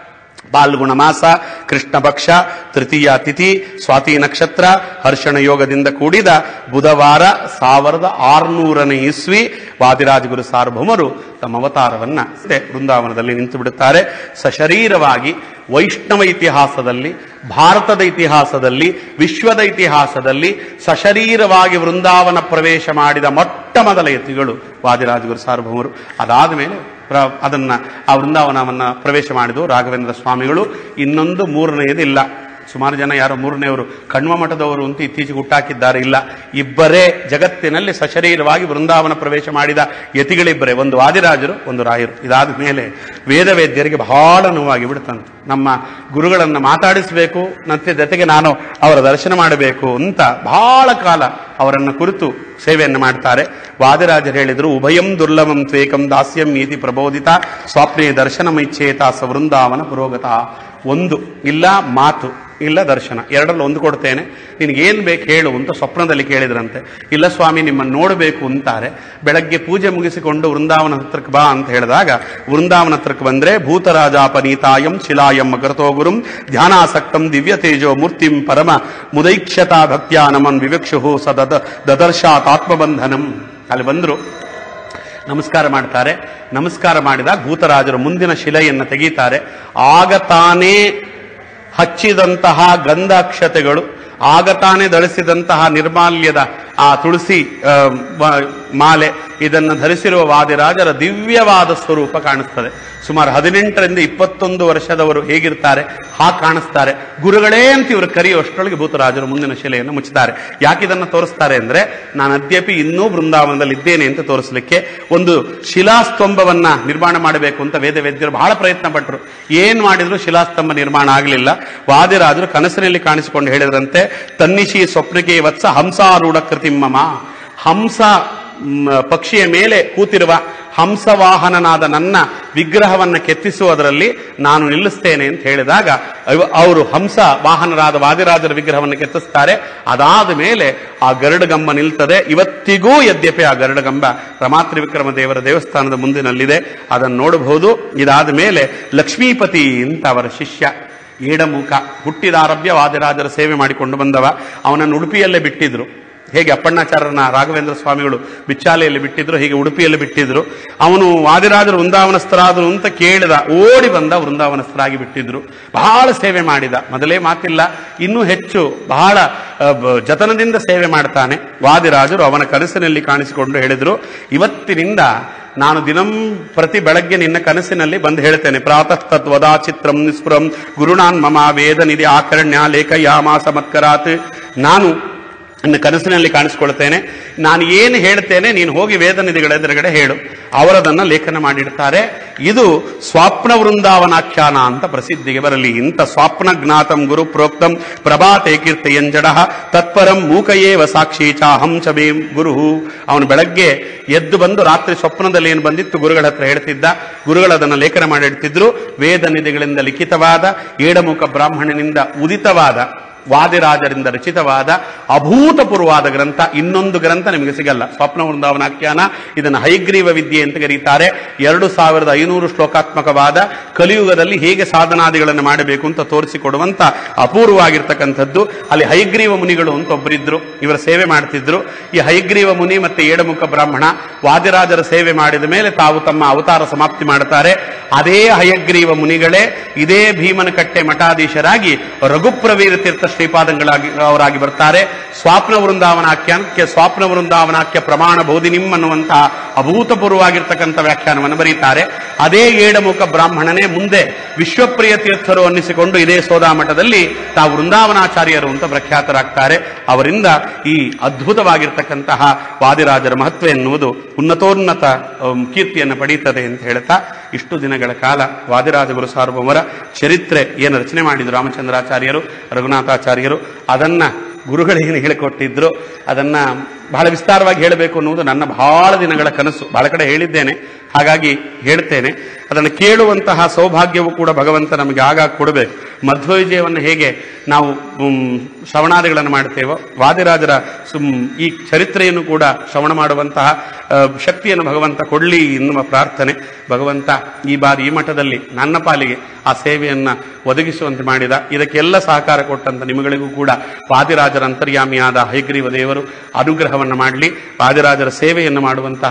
ಪಾಲ್ಗುಣ ಮಾಸ ಕೃಷ್ಣ ಪಕ್ಷ ತೃತೀಯ ತಿಥಿ ಸ್ವಾತಿ ನಕ್ಷತ್ರ ಹರ್ಷಣ ಯೋಗದಿಂದ ಕೂಡಿದ ಬುಧವಾರ ಸಾವಿರದ ಆರುನೂರನೇ ಇಸ್ವಿ ವಾದಿರಾಜಗುರು ಸಾರ್ವಭೌಮರು ತಮ್ಮ ಅವತಾರವನ್ನ ಅಷ್ಟೇ ವೃಂದಾವನದಲ್ಲಿ ನಿಂತು ಬಿಡುತ್ತಾರೆ ಸಶರೀರವಾಗಿ ವೈಷ್ಣವ ಇತಿಹಾಸದಲ್ಲಿ ಭಾರತದ ಇತಿಹಾಸದಲ್ಲಿ ವಿಶ್ವದ ಇತಿಹಾಸದಲ್ಲಿ ಸಶರೀರವಾಗಿ ವೃಂದಾವನ ಪ್ರವೇಶ ಮಾಡಿದ ಮೊಟ್ಟ ಮೊದಲ ಯತಿಗಳು ವಾದಿರಾಜಗುರು ಸಾರ್ವಭೌಮರು ಅದಾದ ಮೇಲೆ ಪ್ರ- ಅದನ್ನ ಆ ವೃಂದಾವನವನ್ನ ಪ್ರವೇಶ ಮಾಡಿದ್ದು ರಾಘವೇಂದ್ರ ಸ್ವಾಮಿಗಳು ಇನ್ನೊಂದು ಮೂರನೆಯದು ಇಲ್ಲ ಸುಮಾರು ಜನ ಯಾರೋ ಮೂರನೆಯವರು ಕಣ್ವ ಮಠದವರು ಅಂತ ಇತ್ತೀಚೆಗೆ ಹುಟ್ಟಾಕಿದ್ದಾರೆ ಇಲ್ಲ ಇಬ್ಬರೇ ಜಗತ್ತಿನಲ್ಲಿ ಸಶರೀರವಾಗಿ ವೃಂದಾವನ ಪ್ರವೇಶ ಮಾಡಿದ ಯತಿಗಳಿಬ್ಬರೇ ಒಂದು ವಾದಿರಾಜರು ಒಂದು ರಾಯರು ಇದಾದ ಮೇಲೆ ವೇದವೇದ್ಯರಿಗೆ ಬಹಳ ನೋವಾಗಿ ಬಿಡುತ್ತಂತೆ ನಮ್ಮ ಗುರುಗಳನ್ನು ಮಾತಾಡಿಸಬೇಕು ಮತ್ತೆ ಜೊತೆಗೆ ನಾನು ಅವರ ದರ್ಶನ ಮಾಡಬೇಕು ಅಂತ ಬಹಳ ಕಾಲ ಅವರನ್ನು ಕುರಿತು ಸೇವೆಯನ್ನು ಮಾಡ್ತಾರೆ ವಾದಿರಾಜರು ಹೇಳಿದರು ಉಭಯಂ ದುರ್ಲಭಂ ತ್ವೇಕಂ ದಾಸ್ಯಂ ನೀತಿ ಪ್ರಬೋಧಿತ ಸ್ವಾಪ್ನೇ ದರ್ಶನಮೈಚ್ಛೇತ ಸ ವೃಂದಾವನ ಪುರೋಗತ ಒಂದು ಇಲ್ಲ ಮಾತು ಇಲ್ಲ ದರ್ಶನ ಎರಡರಲ್ಲಿ ಒಂದು ಕೊಡ್ತೇನೆ ನಿನಗೇನು ಬೇಕು ಹೇಳು ಅಂತ ಸ್ವಪ್ನದಲ್ಲಿ ಕೇಳಿದ್ರಂತೆ ಇಲ್ಲ ಸ್ವಾಮಿ ನಿಮ್ಮನ್ನು ನೋಡಬೇಕು ಅಂತಾರೆ ಬೆಳಗ್ಗೆ ಪೂಜೆ ಮುಗಿಸಿಕೊಂಡು ವೃಂದಾವನ ಹತ್ರಕ್ಕೆ ಬಾ ಅಂತ ಹೇಳಿದಾಗ ವೃಂದಾವನ ಹತ್ರಕ್ಕೆ ಬಂದ್ರೆ ಭೂತರಾಜಾಪನೀತಾಯಂ ಶಿಲಾಯಂ ಅಗರ್ತೋ ಗುರುಂ ಧ್ಯಾನಾಸಕ್ತಂ ದಿವ್ಯ ತೇಜೋ ಮೂರ್ತಿಂ ಪರಮ ಮುದೈಕ್ಷತಾ ಭಕ್ತ್ಯಾ ನಮನ್ ವಿವಕ್ಷು ಸದದ ದದರ್ಶಾತ್ ಆತ್ಮಬಂಧನಂ ಅಲ್ಲಿ ಬಂದ್ರು ನಮಸ್ಕಾರ ಮಾಡ್ತಾರೆ ನಮಸ್ಕಾರ ಮಾಡಿದಾಗ ಭೂತರಾಜರು ಮುಂದಿನ ಶಿಲೆಯನ್ನು ತೆಗೀತಾರೆ ಆಗ ತಾನೇ ಹಚ್ಚಿದಂತಹ ಗಂಧಾಕ್ಷತೆಗಳು ಆಗ ತಾನೇ ದಳಿಸಿದಂತಹ ನಿರ್ಮಾಲ್ಯದ ಆ ತುಳಸಿ ಆ, ಮ- ಮಾಲೆ ಇದನ್ನು ಧರಿಸಿರುವ ವಾದಿರಾಜರ ದಿವ್ಯವಾದ ಸ್ವರೂಪ ಕಾಣಿಸ್ತದೆ ಸುಮಾರು ಹದಿನೆಂಟರಿಂದ ಇಪ್ಪತ್ತೊಂದು ವರ್ಷದವರು ಹೇಗಿರ್ತಾರೆ ಹಾ ಕಾಣಿಸ್ತಾರೆ ಗುರುಗಳೇ ಅಂತ ಇವರು ಕರೆಯುವಷ್ಟರೊಳಗೆ ಭೂತರಾಜರು ಮುಂದಿನ ಶಿಲೆಯನ್ನು ಮುಚ್ಚುತ್ತಾರೆ ಯಾಕೆ ಇದನ್ನು ತೋರಿಸ್ತಾರೆ ಅಂದ್ರೆ ನಾನು ಅದ್ಯಪಿ ಇನ್ನೂ ಬೃಂದಾವನದಲ್ಲಿ ಇದ್ದೇನೆ ಅಂತ ತೋರಿಸಲಿಕ್ಕೆ ಒಂದು ಶಿಲಾಸ್ತಂಭವನ್ನ ನಿರ್ಮಾಣ ಮಾಡಬೇಕು ಅಂತ ವೇದ ವೇದ್ಯರು ಬಹಳ ಪ್ರಯತ್ನ ಪಟ್ಟರು ಏನ್ ಮಾಡಿದ್ರು ಶಿಲಾಸ್ತಂಭ ನಿರ್ಮಾಣ ಆಗಲಿಲ್ಲ ವಾದಿರಾಜರು ಕನಸಿನಲ್ಲಿ ಕಾಣಿಸಿಕೊಂಡು ಹೇಳಿದ್ರಂತೆ ತನ್ನಿಶಿ ಸ್ವಪ್ನಕ್ಕೆ ವತ್ಸ ಹಂಸಾರೂಢ ಕೃತಿಮ್ಮಮ ಹಂಸ ಮ್, ಪಕ್ಷಿಯ ಮೇಲೆ ಕೂತಿರುವ ಹಂಸವಾಹನನಾದ ನನ್ನ ವಿಗ್ರಹವನ್ನು ಕೆತ್ತಿಸುವುದರಲ್ಲಿ ನಾನು ನಿಲ್ಲಿಸ್ತೇನೆ ಅಂತ ಹೇಳಿದಾಗ ಅವ- ಅವರು ಹಂಸ ವಾಹನರಾದ ವಾದಿರಾಜರ ವಿಗ್ರಹವನ್ನು ಕೆತ್ತಿಸ್ತಾರೆ ಅದಾದ ಮೇಲೆ ಆ ಗರುಡಗಂಬ ನಿಲ್ತದೆ ಇವತ್ತಿಗೂ ಯದ್ಯಪಿ ಆ ಗರುಡಗಂಬ ರಮಾತ್ರಿ ವಿಕ್ರಮ ದೇವರ ದೇವಸ್ಥಾನದ ಮುಂದಿನಲ್ಲಿದೆ ಅದನ್ನು ನೋಡಬಹುದು ಇದಾದ ಮೇಲೆ ಲಕ್ಷ್ಮೀಪತಿ ಅಂತ ಅವರ ಶಿಷ್ಯ ಏಡಮುಖ ಹುಟ್ಟಿದಾರಭ್ಯ ವಾದಿರಾಜರ ಸೇವೆ ಮಾಡಿಕೊಂಡು ಬಂದವ ಅವನನ್ನು ಉಡುಪಿಯಲ್ಲೇ ಬಿಟ್ಟಿದ್ರು ಹೇಗೆ ಅಪ್ಪಣ್ಣಾಚಾರ್ಯನ ರಾಘವೇಂದ್ರ ಸ್ವಾಮಿಗಳು ಬಿಚ್ಚಾಲೆಯಲ್ಲಿ ಬಿಟ್ಟಿದ್ರು ಹೀಗೆ ಉಡುಪಿಯಲ್ಲಿ ಬಿಟ್ಟಿದ್ರು ಅವನು ವಾದಿರಾಜರು ವೃಂದಾವನಸ್ಥರಾದರು ಅಂತ ಕೇಳಿದ ಓಡಿ ಬಂದ ವೃಂದಾವನಸ್ಥರಾಗಿ ಬಿಟ್ಟಿದ್ರು ಬಹಳ ಸೇವೆ ಮಾಡಿದ ಮೊದಲೇ ಮಾತಿಲ್ಲ ಇನ್ನೂ ಹೆಚ್ಚು ಬಹಳ ಆ, ಬ- ಜತನದಿಂದ ಸೇವೆ ಮಾಡ್ತಾನೆ ವಾದಿರಾಜರು ಅವನ ಕನಸಿನಲ್ಲಿ ಕಾಣಿಸಿಕೊಂಡು ಹೇಳಿದ್ರು ಇವತ್ತಿನಿಂದ ನಾನು ದಿನಂ ಪ್ರತಿ ಬೆಳಗ್ಗೆ ನಿನ್ನ ಕನಸಿನಲ್ಲಿ ಬಂದು ಹೇಳ್ತೇನೆ ಪ್ರಾತಃ ತತ್ವದಾ ಚಿತ್ರಂ ನಿಸ್ಪೃಹಂ ಗುರುಣಾನ್ ಮಮ ವೇದ ನಿಧಿ ಆಕರ್ಣ್ಯ ಲೇಖಯಾಮಾಸ ಮತ್ಕರಾತ್ ನಾನು ನನ್ನ ಕನಸಿನಲ್ಲಿ ಕಾಣಿಸ್ಕೊಳ್ತೇನೆ ನಾನು ಏನು ಹೇಳ್ತೇನೆ ನೀನು ಹೋಗಿ ವೇದ ನಿಧಿಗಳ ಎದುರುಗಡೆ ಹೇಳು ಅವರದನ್ನ ಲೇಖನ ಮಾಡಿಡ್ತಾರೆ ಇದು ಸ್ವಾಪ್ನ ವೃಂದಾವನಾಖ್ಯಾನ ಅಂತ ಪ್ರಸಿದ್ಧಿಗೆ ಬರಲಿ ಇಂಥ ಸ್ವಾಪ್ನ ಜ್ಞಾತಂ ಗುರು ಪ್ರೋಕ್ತಂ ಪ್ರಭಾತೆ ಕೀರ್ತಿಯಂಜಡ ತತ್ಪರಂ ಮೂಕಯೇವ ಸಾಕ್ಷಿ ಚಾಹಂ ಚ ಮೇ ಗುರು ಅವನು ಬೆಳಗ್ಗೆ ಎದ್ದು ಬಂದು ರಾತ್ರಿ ಸ್ವಪ್ನದಲ್ಲಿ ಏನು ಬಂದಿತ್ತು ಗುರುಗಳ ಹತ್ರ ಹೇಳ್ತಿದ್ದ ಗುರುಗಳು ಅದನ್ನು ಲೇಖನ ಮಾಡಿಡ್ತಿದ್ರು ವೇದ ನಿಧಿಗಳಿಂದ ಲಿಖಿತವಾದ ಏಡಮುಖ ಬ್ರಾಹ್ಮಣನಿಂದ ಉದಿತವಾದ ವಾದಿರಾಜರಿಂದ ರಚಿತವಾದ ಅಭೂತಪೂರ್ವವಾದ ಗ್ರಂಥ ಇನ್ನೊಂದು ಗ್ರಂಥ ನಿಮಗೆ ಸಿಗಲ್ಲ ಸ್ವಪ್ನ ವೃಂದಾವನಾಖ್ಯಾನ ಇದನ್ನು ಹೈಗ್ರೀವ ವಿದ್ಯೆ ಅಂತ ಕರೀತಾರೆ ಎರಡು ಸಾವಿರದ ಐನೂರು ಶ್ಲೋಕಾತ್ಮಕವಾದ ಕಲಿಯುಗದಲ್ಲಿ ಹೇಗೆ ಸಾಧನಾದಿಗಳನ್ನು ಮಾಡಬೇಕು ಅಂತ ತೋರಿಸಿಕೊಡುವಂತ ಅಪೂರ್ವವಾಗಿರ್ತಕ್ಕಂಥದ್ದು ಅಲ್ಲಿ ಹೈಗ್ರೀವ ಮುನಿಗಳು ಅಂತ ಒಬ್ಬರಿದ್ರು ಇವರ ಸೇವೆ ಮಾಡ್ತಿದ್ರು ಈ ಹೈಗ್ರೀವ ಮುನಿ ಮತ್ತೆ ಏಡಮುಖ ಬ್ರಾಹ್ಮಣ ವಾದಿರಾಜರ ಸೇವೆ ಮಾಡಿದ ಮೇಲೆ ತಾವು ತಮ್ಮ ಅವತಾರ ಸಮಾಪ್ತಿ ಮಾಡುತ್ತಾರೆ ಅದೇ ಹಯಗ್ರೀವ ಮುನಿಗಳೇ ಇದೇ ಭೀಮನ ಕಟ್ಟೆ ಮಠಾಧೀಶರಾಗಿ ರಘುಪ್ರವೀರ ತೀರ್ಥ ಶ್ರೀಪಾದಂಗಳಾಗಿ ಅವರಾಗಿ ಬರ್ತಾರೆ ಸ್ವಾಪ್ನ ವೃಂದಾವನಾಖ್ಯಾನಕ್ಕೆ ಸ್ವಾಪ್ನ ವೃಂದಾವನಾಖ್ಯ ಪ್ರಮಾಣ ಬೋಧಿನಿಂ ಅನ್ನುವಂತಹ ಅಭೂತಪೂರ್ವವಾಗಿರ್ತಕ್ಕಂಥ ವ್ಯಾಖ್ಯಾನವನ್ನು ಬರೀತಾರೆ ಅದೇ ಏಡಮುಖ ಬ್ರಾಹ್ಮಣನೇ ಮುಂದೆ ವಿಶ್ವಪ್ರಿಯ ತೀರ್ಥರು ಅನ್ನಿಸಿಕೊಂಡು ಇದೇ ಸೋದಾ ಮಠದಲ್ಲಿ ತಾವು ವೃಂದಾವನಾಚಾರ್ಯರು ಅಂತ ಪ್ರಖ್ಯಾತರಾಗ್ತಾರೆ ಅವರಿಂದ ಈ ಅದ್ಭುತವಾಗಿರ್ತಕ್ಕಂತಹ ವಾದಿರಾಜರ ಮಹತ್ವ ಎನ್ನುವುದು ಉನ್ನತೋನ್ನತ ಅಮ್, ಕೀರ್ತಿಯನ್ನು ಪಡೀತದೆ ಅಂತ ಹೇಳ್ತಾ ಇಷ್ಟು ದಿನಗಳ ಕಾಲ ವಾದಿರಾಜ ಗುರು ಸಾರ್ವಭೌಮರ ಚರಿತ್ರೆ ಏನು ರಚನೆ ಮಾಡಿದ್ರು ರಾಮಚಂದ್ರಾಚಾರ್ಯರು ರಘುನಾಥಾಚಾರ್ಯರು ಅದನ್ನ ಗುರುಗಳೇನು ಹೇಳಿಕೊಟ್ಟಿದ್ರು ಅದನ್ನ ಬಹಳ ವಿಸ್ತಾರವಾಗಿ ಹೇಳಬೇಕು ಅನ್ನುವುದು ನನ್ನ ಬಹಳ ದಿನಗಳ ಕನಸು ಬಹಳ ಕಡೆ ಹೇಳಿದ್ದೇನೆ ಹಾಗಾಗಿ ಹೇಳ್ತೇನೆ ಅದನ್ನು ಕೇಳುವಂತಹ ಸೌಭಾಗ್ಯವು ಕೂಡ ಭಗವಂತ ನಮಗೆ ಆಗಾಗ ಕೊಡಬೇಕು ಮಧ್ವವಿಜಯವನ್ನು ಹೇಗೆ ನಾವು ಮ್, ಶ್ರವಣಾದಿಗಳನ್ನು ಮಾಡ್ತೇವೋ ವಾದಿರಾಜರ ಸುಮ್ ಈ ಚರಿತ್ರೆಯನ್ನು ಕೂಡ ಶ್ರವಣ ಮಾಡುವಂತಹ ಆ, ಶಕ್ತಿಯನ್ನು ಭಗವಂತ ಕೊಡಲಿ ಎನ್ನುವ ಪ್ರಾರ್ಥನೆ ಭಗವಂತ ಈ ಬಾರಿ ಈ ಮಠದಲ್ಲಿ ನನ್ನ ಪಾಲಿಗೆ ಆ ಸೇವೆಯನ್ನ ಒದಗಿಸುವಂತೆ ಮಾಡಿದ ಇದಕ್ಕೆಲ್ಲ ಸಹಕಾರ ಕೊಟ್ಟಂತ ನಿಮಗಳಿಗೂ ಕೂಡ ವಾದಿರಾಜರ ಅಂತರ್ಯಾಮಿಯಾದ ಹೈಗ್ರೀವ ದೇವರು ಅನುಗ್ರಹವನ್ನು ಮಾಡಲಿ ವಾದಿರಾಜರ ಸೇವೆಯನ್ನು ಮಾಡುವಂತಹ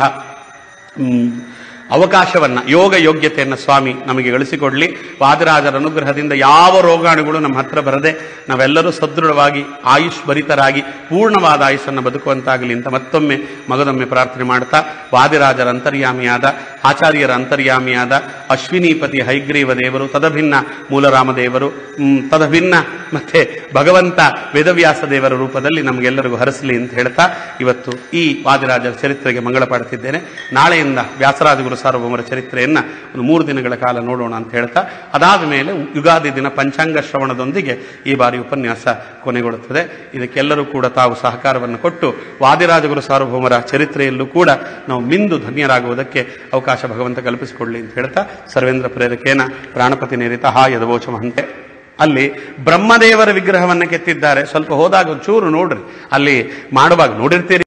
ಮ್, ಅವಕಾಶವನ್ನ ಯೋಗ ಯೋಗ್ಯತೆಯನ್ನು ಸ್ವಾಮಿ ನಮಗೆ ಗಳಿಸಿಕೊಡ್ಲಿ ವಾದಿರಾಜರ ಅನುಗ್ರಹದಿಂದ ಯಾವ ರೋಗಾಣುಗಳು ನಮ್ಮ ಹತ್ರ ಬರದೆ ನಾವೆಲ್ಲರೂ ಸದೃಢವಾಗಿ ಆಯುಷ್ ಭರಿತರಾಗಿ ಪೂರ್ಣವಾದ ಆಯುಷನ್ನು ಬದುಕುವಂತಾಗಲಿ ಅಂತ ಮತ್ತೊಮ್ಮೆ ಮಗದೊಮ್ಮೆ ಪ್ರಾರ್ಥನೆ ಮಾಡ್ತಾ ವಾದಿರಾಜರ ಅಂತರ್ಯಾಮಿಯಾದ ಆಚಾರ್ಯರ ಅಂತರ್ಯಾಮಿಯಾದ ಅಶ್ವಿನೀಪತಿ ಹೈಗ್ರೀವ ದೇವರು ತದಭಿನ್ನ ಮೂಲರಾಮ ದೇವರು ಮ್, ತದಭಿನ್ನ ಮತ್ತೆ ಭಗವಂತ ವೇದವ್ಯಾಸ ದೇವರ ರೂಪದಲ್ಲಿ ನಮಗೆಲ್ಲರಿಗೂ ಹರಸಲಿ ಅಂತ ಹೇಳ್ತಾ ಇವತ್ತು ಈ ವಾದಿರಾಜರ ಚರಿತ್ರೆಗೆ ಮಂಗಳ ಪಾಡುತ್ತಿದ್ದೇನೆ ನಾಳೆಯಿಂದ ವ್ಯಾಸರಾಜ ಗುರು ಸಾರ್ವಭೌಮರ ಚರಿತ್ರೆಯನ್ನ ಒಂದು ಮೂರು ದಿನಗಳ ಕಾಲ ನೋಡೋಣ ಅಂತ ಹೇಳ್ತಾ ಅದಾದ ಮೇಲೆ ಯುಗಾದಿ ದಿನ ಪಂಚಾಂಗ ಶ್ರವಣದೊಂದಿಗೆ ಈ ಬಾರಿ ಉಪನ್ಯಾಸ ಕೊನೆಗೊಳ್ಳುತ್ತದೆ ಇದಕ್ಕೆಲ್ಲರೂ ಕೂಡ ತಾವು ಸಹಕಾರವನ್ನು ಕೊಟ್ಟು ವಾದಿರಾಜ ಗುರು ಸಾರ್ವಭೌಮರ ಚರಿತ್ರೆಯಲ್ಲೂ ಕೂಡ ನಾವು ಮಿಂದು ಧನ್ಯರಾಗುವುದಕ್ಕೆ ಅವಕಾಶ ಭಗವಂತ ಕಲ್ಪಿಸಿಕೊಳ್ಳಿ ಅಂತ ಹೇಳ್ತಾ ಸರ್ವೇಂದ್ರ ಪ್ರೇರಕೇನ ಪ್ರಾಣಪತಿ ನೇರಿತ ಹಾ ಯದವೋಚ ಮಹಂತೆ ಅಲ್ಲಿ ಬ್ರಹ್ಮದೇವರ ವಿಗ್ರಹವನ್ನು ಕೆತ್ತಿದ್ದಾರೆ ಸ್ವಲ್ಪ ಹೋದಾಗ ಒಂಚೂರು ನೋಡ್ರಿ ಅಲ್ಲಿ ಮಾಡುವಾಗ ನೋಡಿರ್ತೀರಿ